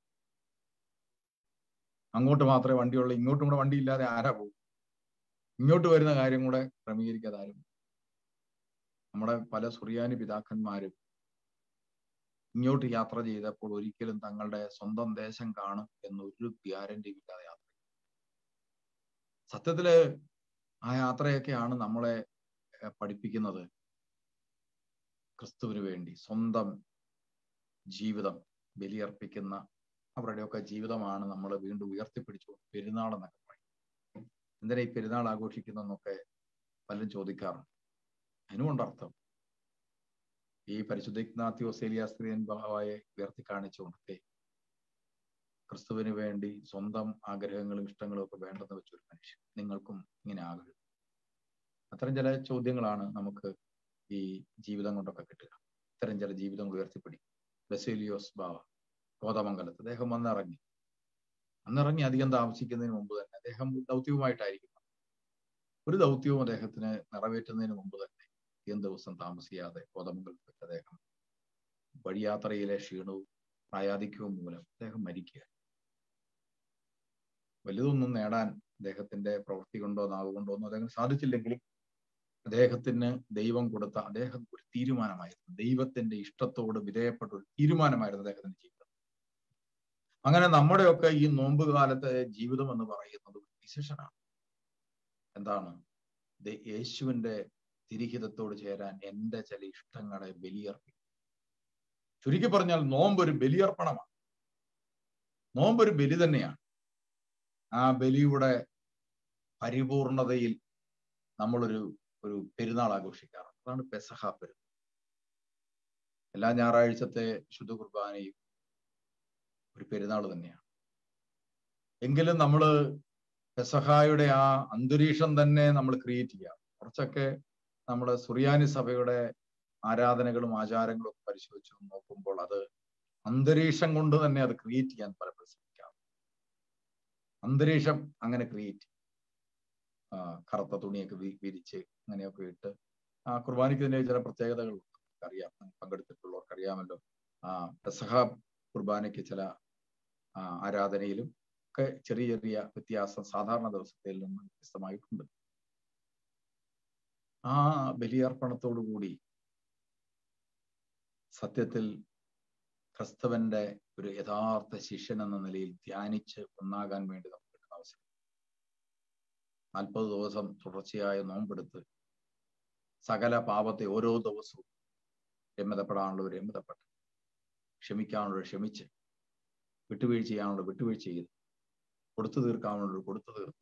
Speaker 3: അങ്ങോട്ട് മാത്രമേ വണ്ടിയുള്ളൂ ഇങ്ങോട്ടും കൂടെ വണ്ടി ഇല്ലാതെ ആരാ പോകും ഇങ്ങോട്ട് വരുന്ന കാര്യം കൂടെ ക്രമീകരിക്കാതെ ആരും നമ്മുടെ പല സുറിയാനി പിതാക്കന്മാരും ഇങ്ങോട്ട് യാത്ര ചെയ്തപ്പോൾ ഒരിക്കലും തങ്ങളുടെ സ്വന്തം ദേശം കാണും എന്നൊരു ഗ്യാരണ്ടിയും ഇല്ലാതെ യാത്ര ചെയ്തു. സത്യത്തില് ആ യാത്രയൊക്കെയാണ് നമ്മളെ ഏർ പഠിപ്പിക്കുന്നത് ക്രിസ്തുവിന് വേണ്ടി സ്വന്തം ജീവിതം ബലിയർപ്പിക്കുന്ന അവരുടെയൊക്കെ ജീവിതമാണ് നമ്മൾ വീണ്ടും ഉയർത്തിപ്പിടിച്ചു പെരുന്നാൾ എന്നൊക്കെ പറയും എന്തിനാ ഈ പെരുന്നാൾ ആഘോഷിക്കുന്നതെന്നൊക്കെ പലരും ചോദിക്കാറുണ്ട് അതിനുമുണ്ട് അർത്ഥം ഈ പരിശുദ്ധ ഇഗ്നാത്തിയോ സെലിയാസ്ത്രീയൻ ഭാവായെ ഉയർത്തി കാണിച്ചുകൊണ്ടൊക്കെ ക്രിസ്തുവിന് വേണ്ടി സ്വന്തം ആഗ്രഹങ്ങളും ഇഷ്ടങ്ങളും ഒക്കെ വേണ്ടെന്ന് വെച്ചൊരു മനുഷ്യൻ നിങ്ങൾക്കും ഇങ്ങനെ ആകരുത് അത്തരം ചില ചോദ്യങ്ങളാണ് നമുക്ക് ഈ ജീവിതം കൊണ്ടൊക്കെ കിട്ടുക ഇത്തരം ചില ജീവിതങ്ങൾ ഉയർത്തിപ്പിടിക്കും ബസേലിയോസ് ബാവ കോതമംഗലത്ത് അദ്ദേഹം വന്നിറങ്ങി അന്നിറങ്ങി അധികം താമസിക്കുന്നതിന് മുമ്പ് തന്നെ അദ്ദേഹം ദൗത്യവുമായിട്ടായിരിക്കും ഒരു ദൗത്യവും അദ്ദേഹത്തിന് നിറവേറ്റുന്നതിന് മുമ്പ് തന്നെ അധികം ദിവസം താമസിയാതെ കോതമംഗലത്ത് വെച്ച് അദ്ദേഹം വഴിയാത്രയിലെ ക്ഷീണവും പ്രായാധിക്യവും മൂലം അദ്ദേഹം മരിക്കുക വലുതൊന്നും നേടാൻ അദ്ദേഹത്തിന്റെ പ്രവൃത്തി കൊണ്ടോ നാവ് കൊണ്ടോ ഒന്നും അദ്ദേഹം സാധിച്ചില്ലെങ്കിലും അദ്ദേഹത്തിന് ദൈവം കൊടുത്ത അദ്ദേഹം ഒരു തീരുമാനമായിരുന്നു ദൈവത്തിന്റെ ഇഷ്ടത്തോട് വിധേയപ്പെട്ട ഒരു തീരുമാനമായിരുന്നു അദ്ദേഹത്തിന്റെ ജീവിതം അങ്ങനെ നമ്മുടെയൊക്കെ ഈ നോമ്പ് കാലത്തെ ജീവിതം എന്ന് പറയുന്നത് ഒരു ഡിസിഷനാണ് എന്താണ് ദേ- യേശുവിന്റെ തിരിഹിതത്തോട് ചേരാൻ എന്റെ ചില ഇഷ്ടങ്ങളെ ബലിയർപ്പിക്കും ചുരുക്കി പറഞ്ഞാൽ നോമ്പ് ഒരു ബലിയർപ്പണമാണ് നോമ്പ് ഒരു ബലി തന്നെയാണ് ആ ബലിയുടെ പരിപൂർണതയിൽ നമ്മളൊരു ഒരു പെരുന്നാൾ ആഘോഷിക്കാറുണ്ട് അതാണ് പെസഹ പെരുന്നാൾ എല്ലാ ഞായറാഴ്ചത്തെ ശുദ്ധ കുർബാനയും ഒരു പെരുന്നാൾ തന്നെയാണ് എങ്കിലും നമ്മൾ പെസഹായുടെ ആ അന്തരീക്ഷം തന്നെ നമ്മൾ ക്രിയേറ്റ് ചെയ്യാം കുറച്ചൊക്കെ നമ്മുടെ സുറിയാനി സഭയുടെ ആരാധനകളും ആചാരങ്ങളും ഒക്കെ പരിശോധിച്ച് നോക്കുമ്പോൾ അത് അന്തരീക്ഷം കൊണ്ട് തന്നെ അത് ക്രിയേറ്റ് ചെയ്യാൻ പലപ്പോഴും ശ്രമിക്കാം അന്തരീക്ഷം അങ്ങനെ ക്രിയേറ്റ് ആ കറുത്ത തുണിയൊക്കെ വി- വിരിച്ച് അങ്ങനെയൊക്കെ ഇട്ട് ആ കുർബാനയ്ക്ക് തന്നെ ചില പ്രത്യേകതകൾ അറിയാം പങ്കെടുത്തിട്ടുള്ളവർക്ക് അറിയാമല്ലോ ആ പെസഹ കുർബാനയ്ക്ക് ചില ആ, ആരാധനയിലും ഒക്കെ ചെറിയ ചെറിയ വ്യത്യാസം സാധാരണ ദിവസത്തിൽ നിന്ന് വ്യത്യസ്തമായിട്ടുണ്ട് ആ ബലിയർപ്പണത്തോടു കൂടി സത്യത്തിൽ ക്രിസ്തവന്റെ ഒരു യഥാർത്ഥ ശിഷ്യൻ എന്ന നിലയിൽ ധ്യാനിച്ച് ഒന്നാകാൻ വേണ്ടി നമുക്ക് കിട്ടുന്ന അവസരം നാൽപ്പത് ദിവസം തുടർച്ചയായ നോമ്പെടുത്ത് സകല പാപത്തെ ഓരോ ദിവസവും രമ്യതപ്പെടാനുള്ളവർ രമ്യതപ്പെട്ട് ക്ഷമിക്കാനുള്ളവർ ക്ഷമിച്ച് വിട്ടുവീഴ്ച ചെയ്യാനുള്ളത് വിട്ടുവീഴ്ച ചെയ്ത് കൊടുത്തു തീർക്കാനുള്ളത് കൊടുത്തു തീർത്ത്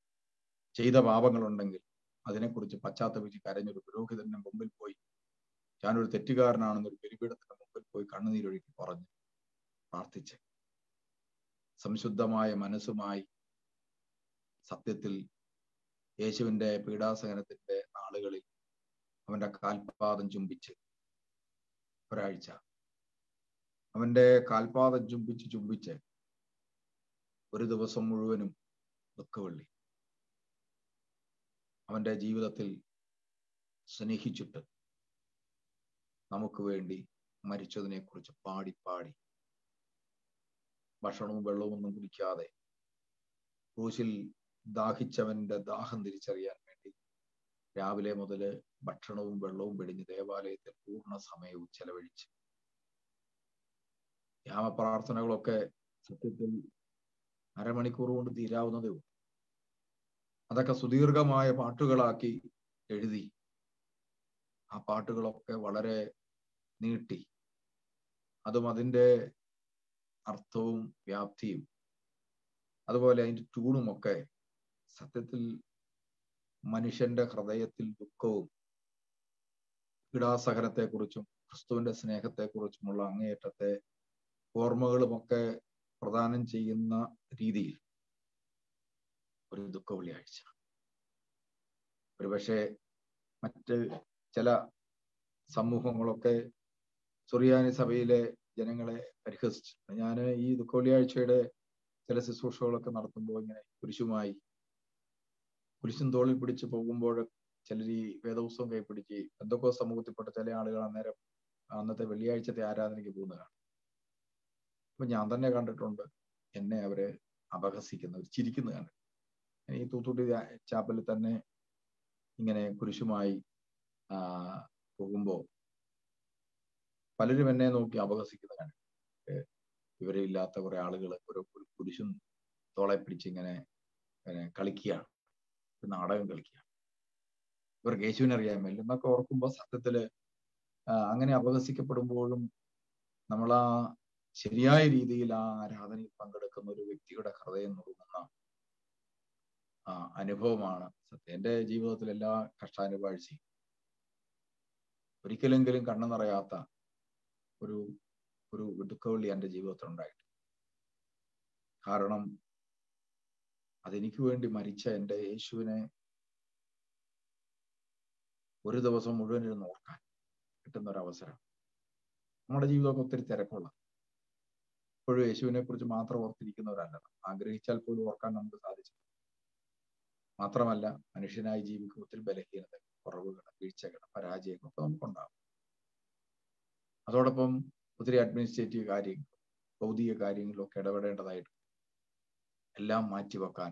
Speaker 3: ചെയ്ത പാപങ്ങളുണ്ടെങ്കിൽ അതിനെക്കുറിച്ച് പശ്ചാത്തപിച്ച് കരഞ്ഞൊരു പുരോഹിതന്റെ മുമ്പിൽ പോയി ഞാനൊരു തെറ്റുകാരനാണെന്നൊരു ബലിപീഠത്തിന്റെ മുമ്പിൽ പോയി കണ്ണുനീരൊഴുക്കി പറഞ്ഞു പ്രാർത്ഥിച്ച് സംശുദ്ധമായ മനസ്സുമായി സത്യത്തിൽ യേശുവിന്റെ പീഡാസഹനത്തിന്റെ നാളുകളിൽ അവന്റെ കാൽപാദം ചുംബിച്ച് ഒരാഴ്ച അവന്റെ കാൽപാദം ചുംബിച്ച് ചുംബിച്ച് ഒരു ദിവസം മുഴുവനും ദുഃഖവെള്ളി അവന്റെ ജീവിതത്തിൽ സ്നേഹിച്ചിട്ട് നമുക്ക് വേണ്ടി മരിച്ചതിനെ കുറിച്ച് പാടി പാടി ഭക്ഷണവും വെള്ളവും ഒന്നും കുടിക്കാതെ ക്രൂശിൽ ദാഹിച്ചവന്റെ ദാഹം തിരിച്ചറിയാൻ വേണ്ടി രാവിലെ മുതല് ഭക്ഷണവും വെള്ളവും വെടിഞ്ഞ് ദേവാലയത്തിൽ പൂർണ്ണ സമയവും ചെലവഴിച്ച് യാമപ്രാർത്ഥനകളൊക്കെ സത്യത്തിൽ അരമണിക്കൂർ കൊണ്ട് തീരാവുന്നതേ ഉള്ളൂ അതൊക്കെ സുദീർഘമായ പാട്ടുകളാക്കി എഴുതി ആ പാട്ടുകളൊക്കെ വളരെ നീട്ടി അതും അതിൻ്റെ അർത്ഥവും വ്യാപ്തിയും അതുപോലെ അതിൻ്റെ ട്യൂണും ഒക്കെ സത്യത്തിൽ മനുഷ്യന്റെ ഹൃദയത്തിൽ ദുഃഖവും പീഡാസഹനത്തെക്കുറിച്ചും ക്രിസ്തുവിന്റെ സ്നേഹത്തെക്കുറിച്ചുമുള്ള അങ്ങേയറ്റത്തെ ഓർമ്മകളുമൊക്കെ പ്രദാനം ചെയ്യുന്ന രീതിയിൽ ഒരു ദുഃഖ വെള്ളിയാഴ്ച ഒരുപക്ഷെ മറ്റ് ചില സമൂഹങ്ങളൊക്കെ സുറിയാനി സഭയിലെ ജനങ്ങളെ പരിഹസിച്ചു ഞാൻ ഈ ദുഃഖ വെള്ളിയാഴ്ചയുടെ ചില ശുശ്രൂഷകളൊക്കെ നടത്തുമ്പോൾ ഇങ്ങനെ കുരിശുമായി കുരിശും തോളിൽ പിടിച്ച് പോകുമ്പോൾ ചിലർ ഈ വേദപുസ്തകം കൈപ്പിടിച്ച് എന്തൊക്കെ സമൂഹത്തിൽപ്പെട്ട ചില ആളുകൾ അന്നേരം അന്നത്തെ വെള്ളിയാഴ്ചത്തെ ആരാധനയ്ക്ക് പോകുന്നതാണ് അപ്പൊ ഞാൻ തന്നെ കണ്ടിട്ടുണ്ട് എന്നെ അവരെ അപഹസിക്കുന്നവർ ചിരിക്കുന്നത് കണ്ടിട്ടുണ്ട് ഈ തൂത്തുട്ടി ചാപ്പലിൽ തന്നെ ഇങ്ങനെ കുരിശുമായി ആ പോകുമ്പോൾ പലരും എന്നെ നോക്കി അപഹസിക്കുന്ന കണ്ടിട്ടുണ്ട് വിവരമില്ലാത്ത കുറെ ആളുകൾ ഓരോ കുരിശും തോളെ പിടിച്ച് ഇങ്ങനെ കളിക്കുകയാണ് നാടകം കളിക്കുക ഇവർക്ക് യേശുവിനെ അറിയാമല്ലോ എന്നൊക്കെ ഓർക്കുമ്പോൾ സത്യത്തില് അങ്ങനെ അപഹസിക്കപ്പെടുമ്പോഴും നമ്മൾ ആ ശരിയായ രീതിയിൽ ആ ആരാധനയിൽ പങ്കെടുക്കുന്ന ഒരു വ്യക്തിയുടെ ഹൃദയം നുറുങ്ങുന്ന ആ അനുഭവമാണ് സത്യം എൻ്റെ ജീവിതത്തിൽ എല്ലാ കഷ്ടാനുപാഴ്ചയും ഒരിക്കലെങ്കിലും കണ്ണു നിറയാത്ത ഒരു ഒരു ദുഃഖവള്ളി എൻ്റെ ജീവിതത്തിൽ ഉണ്ടായിട്ട് കാരണം അതെനിക്ക് വേണ്ടി മരിച്ച എൻ്റെ യേശുവിനെ ഒരു ദിവസം മുഴുവൻ ഇരുന്ന് ഓർക്കാൻ കിട്ടുന്ന ഒരു അവസരം നമ്മുടെ ജീവിതമൊക്കെ ഒത്തിരി തിരക്കുള്ള ഇപ്പോഴും യേശുവിനെ കുറിച്ച് മാത്രം ഓർത്തിരിക്കുന്നവരല്ല ആഗ്രഹിച്ചാൽ പോലും ഓർക്കാൻ നമുക്ക് സാധിച്ചു മാത്രമല്ല മനുഷ്യനായി ജീവിക്കും ഒത്തിരി ബലഹീനത കുറവുകൾ വീഴ്ചകൾ പരാജയങ്ങൾ ഒക്കെ നമുക്കുണ്ടാകും അതോടൊപ്പം ഒത്തിരി അഡ്മിനിസ്ട്രേറ്റീവ് കാര്യങ്ങൾ ഭൗതിക കാര്യങ്ങളിലൊക്കെ ഇടപെടേണ്ടതായിട്ട് എല്ലാം മാറ്റിവെക്കാൻ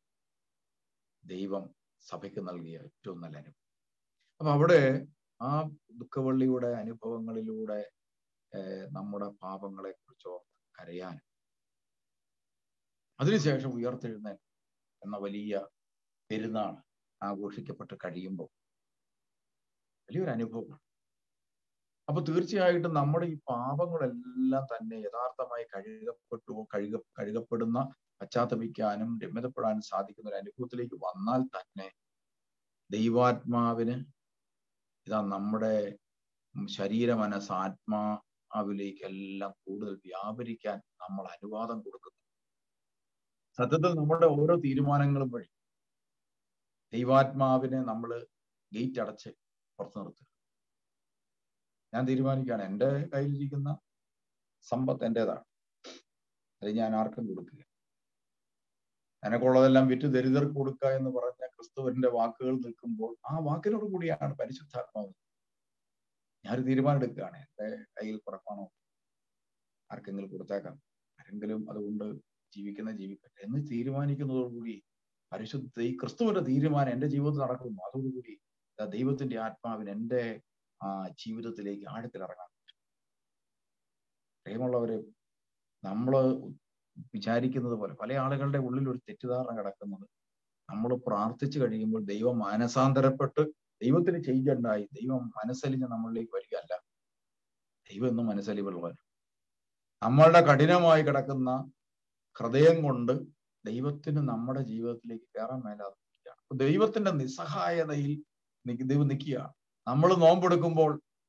Speaker 3: ദൈവം സഭയ്ക്ക് നൽകിയ ഏറ്റവും നല്ല അനുഭവം അപ്പൊ അവിടെ ആ ദുഃഖവള്ളിയുടെ അനുഭവങ്ങളിലൂടെ നമ്മുടെ പാപങ്ങളെ കുറിച്ചോ കരയാൻ അതിനുശേഷം ഉയർത്തെഴുന്നേൽ എന്ന വലിയ പെരുന്നാൾ ആഘോഷിക്കപ്പെട്ട് കഴിയുമ്പോൾ വലിയൊരു അനുഭവമാണ് അപ്പൊ തീർച്ചയായിട്ടും നമ്മുടെ ഈ പാപങ്ങളെല്ലാം തന്നെ യഥാർത്ഥമായി കഴുകപ്പെട്ടു കഴുക കഴുകപ്പെടുന്ന പശ്ചാത്തപിക്കാനും രമ്യതപ്പെടാനും സാധിക്കുന്ന ഒരു അനുഭവത്തിലേക്ക് വന്നാൽ തന്നെ ദൈവാത്മാവിന് ഇതാ നമ്മുടെ ശരീര മനസ്സ് ആത്മാവിലേക്ക് എല്ലാം കൂടുതൽ വ്യാപരിക്കാൻ നമ്മൾ അനുവാദം കൊടുക്കുന്നു സത്യത്തിൽ നമ്മുടെ ഓരോ തീരുമാനങ്ങളും വഴി ദൈവാത്മാവിനെ നമ്മൾ ഗേറ്റ് അടച്ച് പുറത്തു നിർത്തുക ഞാൻ തീരുമാനിക്കുകയാണ് എൻ്റെ കയ്യിലിരിക്കുന്ന സമ്പത്ത് എൻ്റെതാണ് അത് ഞാൻ ആർക്കും കൊടുക്കുക എനക്കുള്ളതെല്ലാം വിറ്റ് ദരിദ്രർക്ക് കൊടുക്കുക എന്ന് പറഞ്ഞ ക്രിസ്തുവിന്റെ വാക്കുകൾ നിൽക്കുമ്പോൾ ആ വാക്കിനോട് കൂടിയാണ് പരിശുദ്ധാത്മാവ് ഞാൻ തീരുമാനം എടുക്കുകയാണ് എൻ്റെ കയ്യിൽ കുറവാണോ ആർക്കെങ്കിലും കൊടുത്തേക്കാം ആരെങ്കിലും അതുകൊണ്ട് ജീവിക്കുന്ന ജീവിക്കട്ടെ എന്ന് തീരുമാനിക്കുന്നതോടുകൂടി പരിശുദ്ധ ഈ ക്രിസ്തുവിന്റെ തീരുമാനം എൻ്റെ ജീവിതത്തിൽ നടക്കുന്നു അതോടുകൂടി ദൈവത്തിന്റെ ആത്മാവിന് എൻ്റെ ആ ജീവിതത്തിലേക്ക് ആഴത്തിൽ ഇറങ്ങാൻ പറ്റും പ്രിയമുള്ളവര് നമ്മള് വിചാരിക്കുന്നത് പോലെ പല ആളുകളുടെ ഉള്ളിൽ ഒരു തെറ്റിദ്ധാരണ കിടക്കുന്നത് നമ്മൾ പ്രാർത്ഥിച്ചു കഴിയുമ്പോൾ ദൈവം മാനസാന്തരപ്പെട്ട് ദൈവത്തിന് ചെയ്യണ്ടായി ദൈവം മനസ്സലിഞ്ഞ് നമ്മളിലേക്ക് വരികയല്ല ദൈവം എന്നും മനസ്സലിവുള്ളവൻ നമ്മളുടെ കഠിനമായി കിടക്കുന്ന ഹൃദയം കൊണ്ട് ദൈവത്തിന് നമ്മുടെ ജീവിതത്തിലേക്ക് കയറാൻ മേലാതെ അപ്പൊ ദൈവത്തിന്റെ നിസ്സഹായതയിൽ ദൈവം നിൽക്കുകയാണ് നമ്മൾ നോമ്പെടുക്കുമ്പോൾ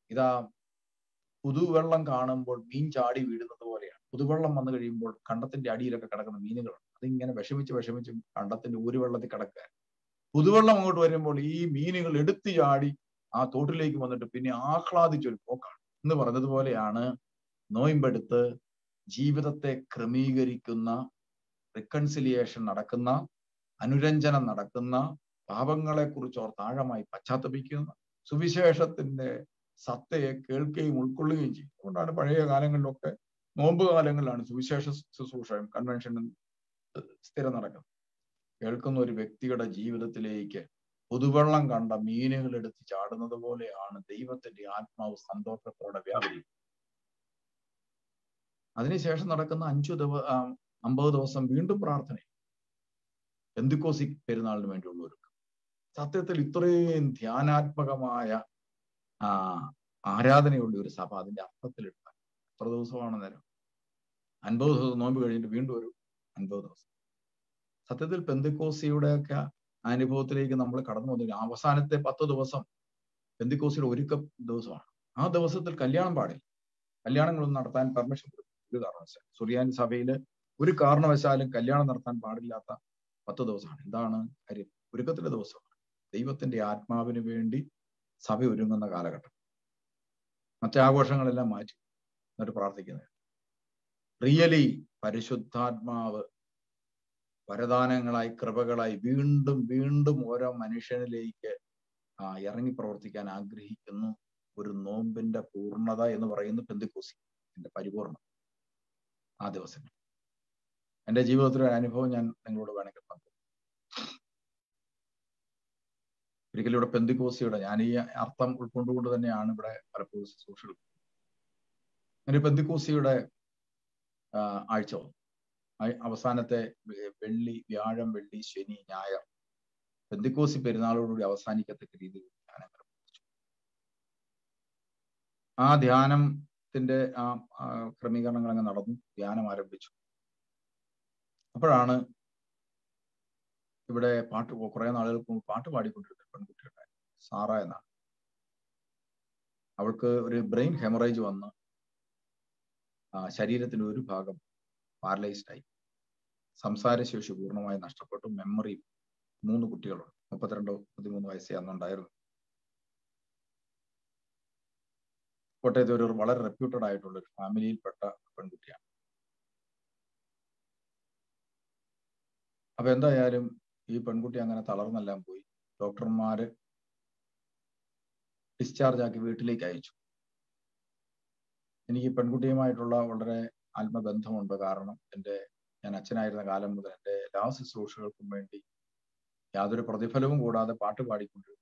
Speaker 3: ഇതാ പുതുവെള്ളം കാണുമ്പോൾ മീൻ ചാടി വീഴുന്നത് പോലെയാണ് പുതുവെള്ളം വന്നു കഴിയുമ്പോൾ കണ്ടത്തിന്റെ അടിയിലൊക്കെ കിടക്കുന്ന മീനുകളുണ്ട് അതിങ്ങനെ വിഷമിച്ച് വിഷമിച്ച് കണ്ടത്തിന്റെ ഒരു വെള്ളത്തിൽ കിടക്കുക പുതുവെള്ളം അങ്ങോട്ട് വരുമ്പോൾ ഈ മീനുകൾ എടുത്തു ചാടി ആ തോട്ടിലേക്ക് വന്നിട്ട് പിന്നെ ആഹ്ലാദിച്ചൊരു പോക്കാണ് എന്ന് പറഞ്ഞതുപോലെയാണ് നോയിമ്പെടുത്ത് ജീവിതത്തെ ക്രമീകരിക്കുന്ന റിക്കൺസിലിയേഷൻ നടക്കുന്ന അനുരഞ്ജനം നടക്കുന്ന പാപങ്ങളെ കുറിച്ച് ഓർ താഴമായി പശ്ചാത്തപിക്കുന്ന സുവിശേഷത്തിന്റെ സത്തയെ കേൾക്കുകയും ഉൾക്കൊള്ളുകയും ചെയ്യും അതുകൊണ്ടാണ് പഴയ കാലങ്ങളിലൊക്കെ നോമ്പ് കാലങ്ങളിലാണ് സുവിശേഷ ശുശ്രൂഷയും കൺവെൻഷനും സ്ഥിരം നടക്കുന്നത് കേൾക്കുന്ന ഒരു വ്യക്തിയുടെ ജീവിതത്തിലേക്ക് പുതുവെള്ളം കണ്ട മീനുകൾ എടുത്ത് ചാടുന്നത് പോലെയാണ് ദൈവത്തിന്റെ ആത്മാവ് സന്തോഷത്തോടെ വ്യാപരി അതിനുശേഷം നടക്കുന്ന അഞ്ചു ദിവ അമ്പത് ദിവസം വീണ്ടും പ്രാർത്ഥന എന്തിക്കോസി പെരുന്നാളിന് വേണ്ടിയുള്ള ഒരുക്കം സത്യത്തിൽ ഇത്രയും ധ്യാനാത്മകമായ ആ ആരാധനയുള്ള ഒരു സഭ അതിന്റെ അർത്ഥത്തിലെടുത്താൽ എത്ര ദിവസമാണ് നേരം അൻപത് ദിവസം നോമ്പ് കഴിഞ്ഞിട്ട് വീണ്ടും ഒരു അൻപത് ദിവസം സത്യത്തിൽ പെന്തിക്കോസിയുടെ ഒക്കെ അനുഭവത്തിലേക്ക് നമ്മൾ കടന്നു വന്നു അവസാനത്തെ പത്ത് ദിവസം പെന്തിക്കോസിയുടെ ഒരുക്ക ദിവസമാണ് ആ ദിവസത്തിൽ കല്യാണം പാടില്ല കല്യാണങ്ങളൊന്നും നടത്താൻ പെർമിഷൻ കൊടുക്കും ഒരു കാരണവശാലും സുറിയാനി സഭയില് ഒരു കാരണവശാലും കല്യാണം നടത്താൻ പാടില്ലാത്ത പത്ത് ദിവസമാണ് എന്താണ് കാര്യം ഒരുക്കത്തിന്റെ ദിവസമാണ് ദൈവത്തിന്റെ ആത്മാവിന് വേണ്ടി സഭ ഒരുങ്ങുന്ന കാലഘട്ടം മറ്റാഘോഷങ്ങളെല്ലാം മാറ്റി എന്നിട്ട് പ്രാർത്ഥിക്കുന്നത് റിയലി പരിശുദ്ധാത്മാവ് വരദാനങ്ങളായി കൃപകളായി വീണ്ടും വീണ്ടും ഓരോ മനുഷ്യനിലേക്ക് ആ ഇറങ്ങി പ്രവർത്തിക്കാൻ ആഗ്രഹിക്കുന്നു ഒരു നോമ്പിന്റെ പൂർണ്ണത എന്ന് പറയുന്ന പെന്തിക്കോസി എന്റെ പരിപൂർണം ആ ദിവസങ്ങൾ എന്റെ ജീവിതത്തിലെ ഒരു അനുഭവം ഞാൻ നിങ്ങളോട് വേണമെങ്കിൽ പങ്കു ഒരിക്കലും ഇവിടെ പെന്തിക്കോസിയുടെ ഞാൻ ഈ അർത്ഥം ഉൾക്കൊണ്ടുകൊണ്ട് തന്നെയാണ് ഇവിടെ പലപ്പോഴും ശുശ്രൂഷകൾ അങ്ങനെ പെന്തിക്കോസിയുടെ ആഴ്ച വന്നു അവസാനത്തെ വെള്ളി വ്യാഴം വെള്ളി ശനി ഞായർ പെന്തിക്കോസി പെരുന്നാളോടുകൂടി അവസാനിക്കത്തക്ക രീതിയിൽ ധ്യാനങ്ങൾ ആ ധ്യാനത്തിന്റെ ആ ക്രമീകരണങ്ങൾ അങ്ങ് നടന്നു ധ്യാനം ആരംഭിച്ചു അപ്പോഴാണ് ഇവിടെ പാട്ട് കുറെ നാളുകൾക്ക് മുമ്പ് പാട്ട് പാടിക്കൊണ്ടിരുന്ന പെൺകുട്ടിയുടെ സാറ എന്നാണ് അവൾക്ക് ഒരു ബ്രെയിൻ ഹെമറേജ് വന്ന് ശരീരത്തിന്റെ ഒരു ഭാഗം പാരലൈസ്ഡ് ആയി സംസാരശേഷി പൂർണ്ണമായി നഷ്ടപ്പെട്ടു മെമ്മറി മൂന്ന് കുട്ടികളുണ്ട് മുപ്പത്തിരണ്ടോ മുപ്പത്തിമൂന്ന് വയസ്സേ അന്നുണ്ടായിരുന്നു കോട്ടയത്തെ ഒരു വളരെ റെപ്യൂട്ടഡ് ആയിട്ടുള്ള ഒരു ഫാമിലിയിൽപ്പെട്ട പെൺകുട്ടിയാണ് അപ്പൊ എന്തായാലും ഈ പെൺകുട്ടി അങ്ങനെ തളർന്നെല്ലാം പോയി ഡോക്ടർമാര് ഡിസ്ചാർജ് ആക്കി വീട്ടിലേക്ക് അയച്ചു എനിക്ക് പെൺകുട്ടിയുമായിട്ടുള്ള വളരെ ആത്മബന്ധമുണ്ട് കാരണം എൻ്റെ ഞാൻ അച്ഛനായിരുന്ന കാലം മുതൽ എൻ്റെ എല്ലാ ശുശ്രൂഷകൾക്കും വേണ്ടി യാതൊരു പ്രതിഫലവും കൂടാതെ പാട്ട് പാടിക്കൊണ്ടിരുന്നു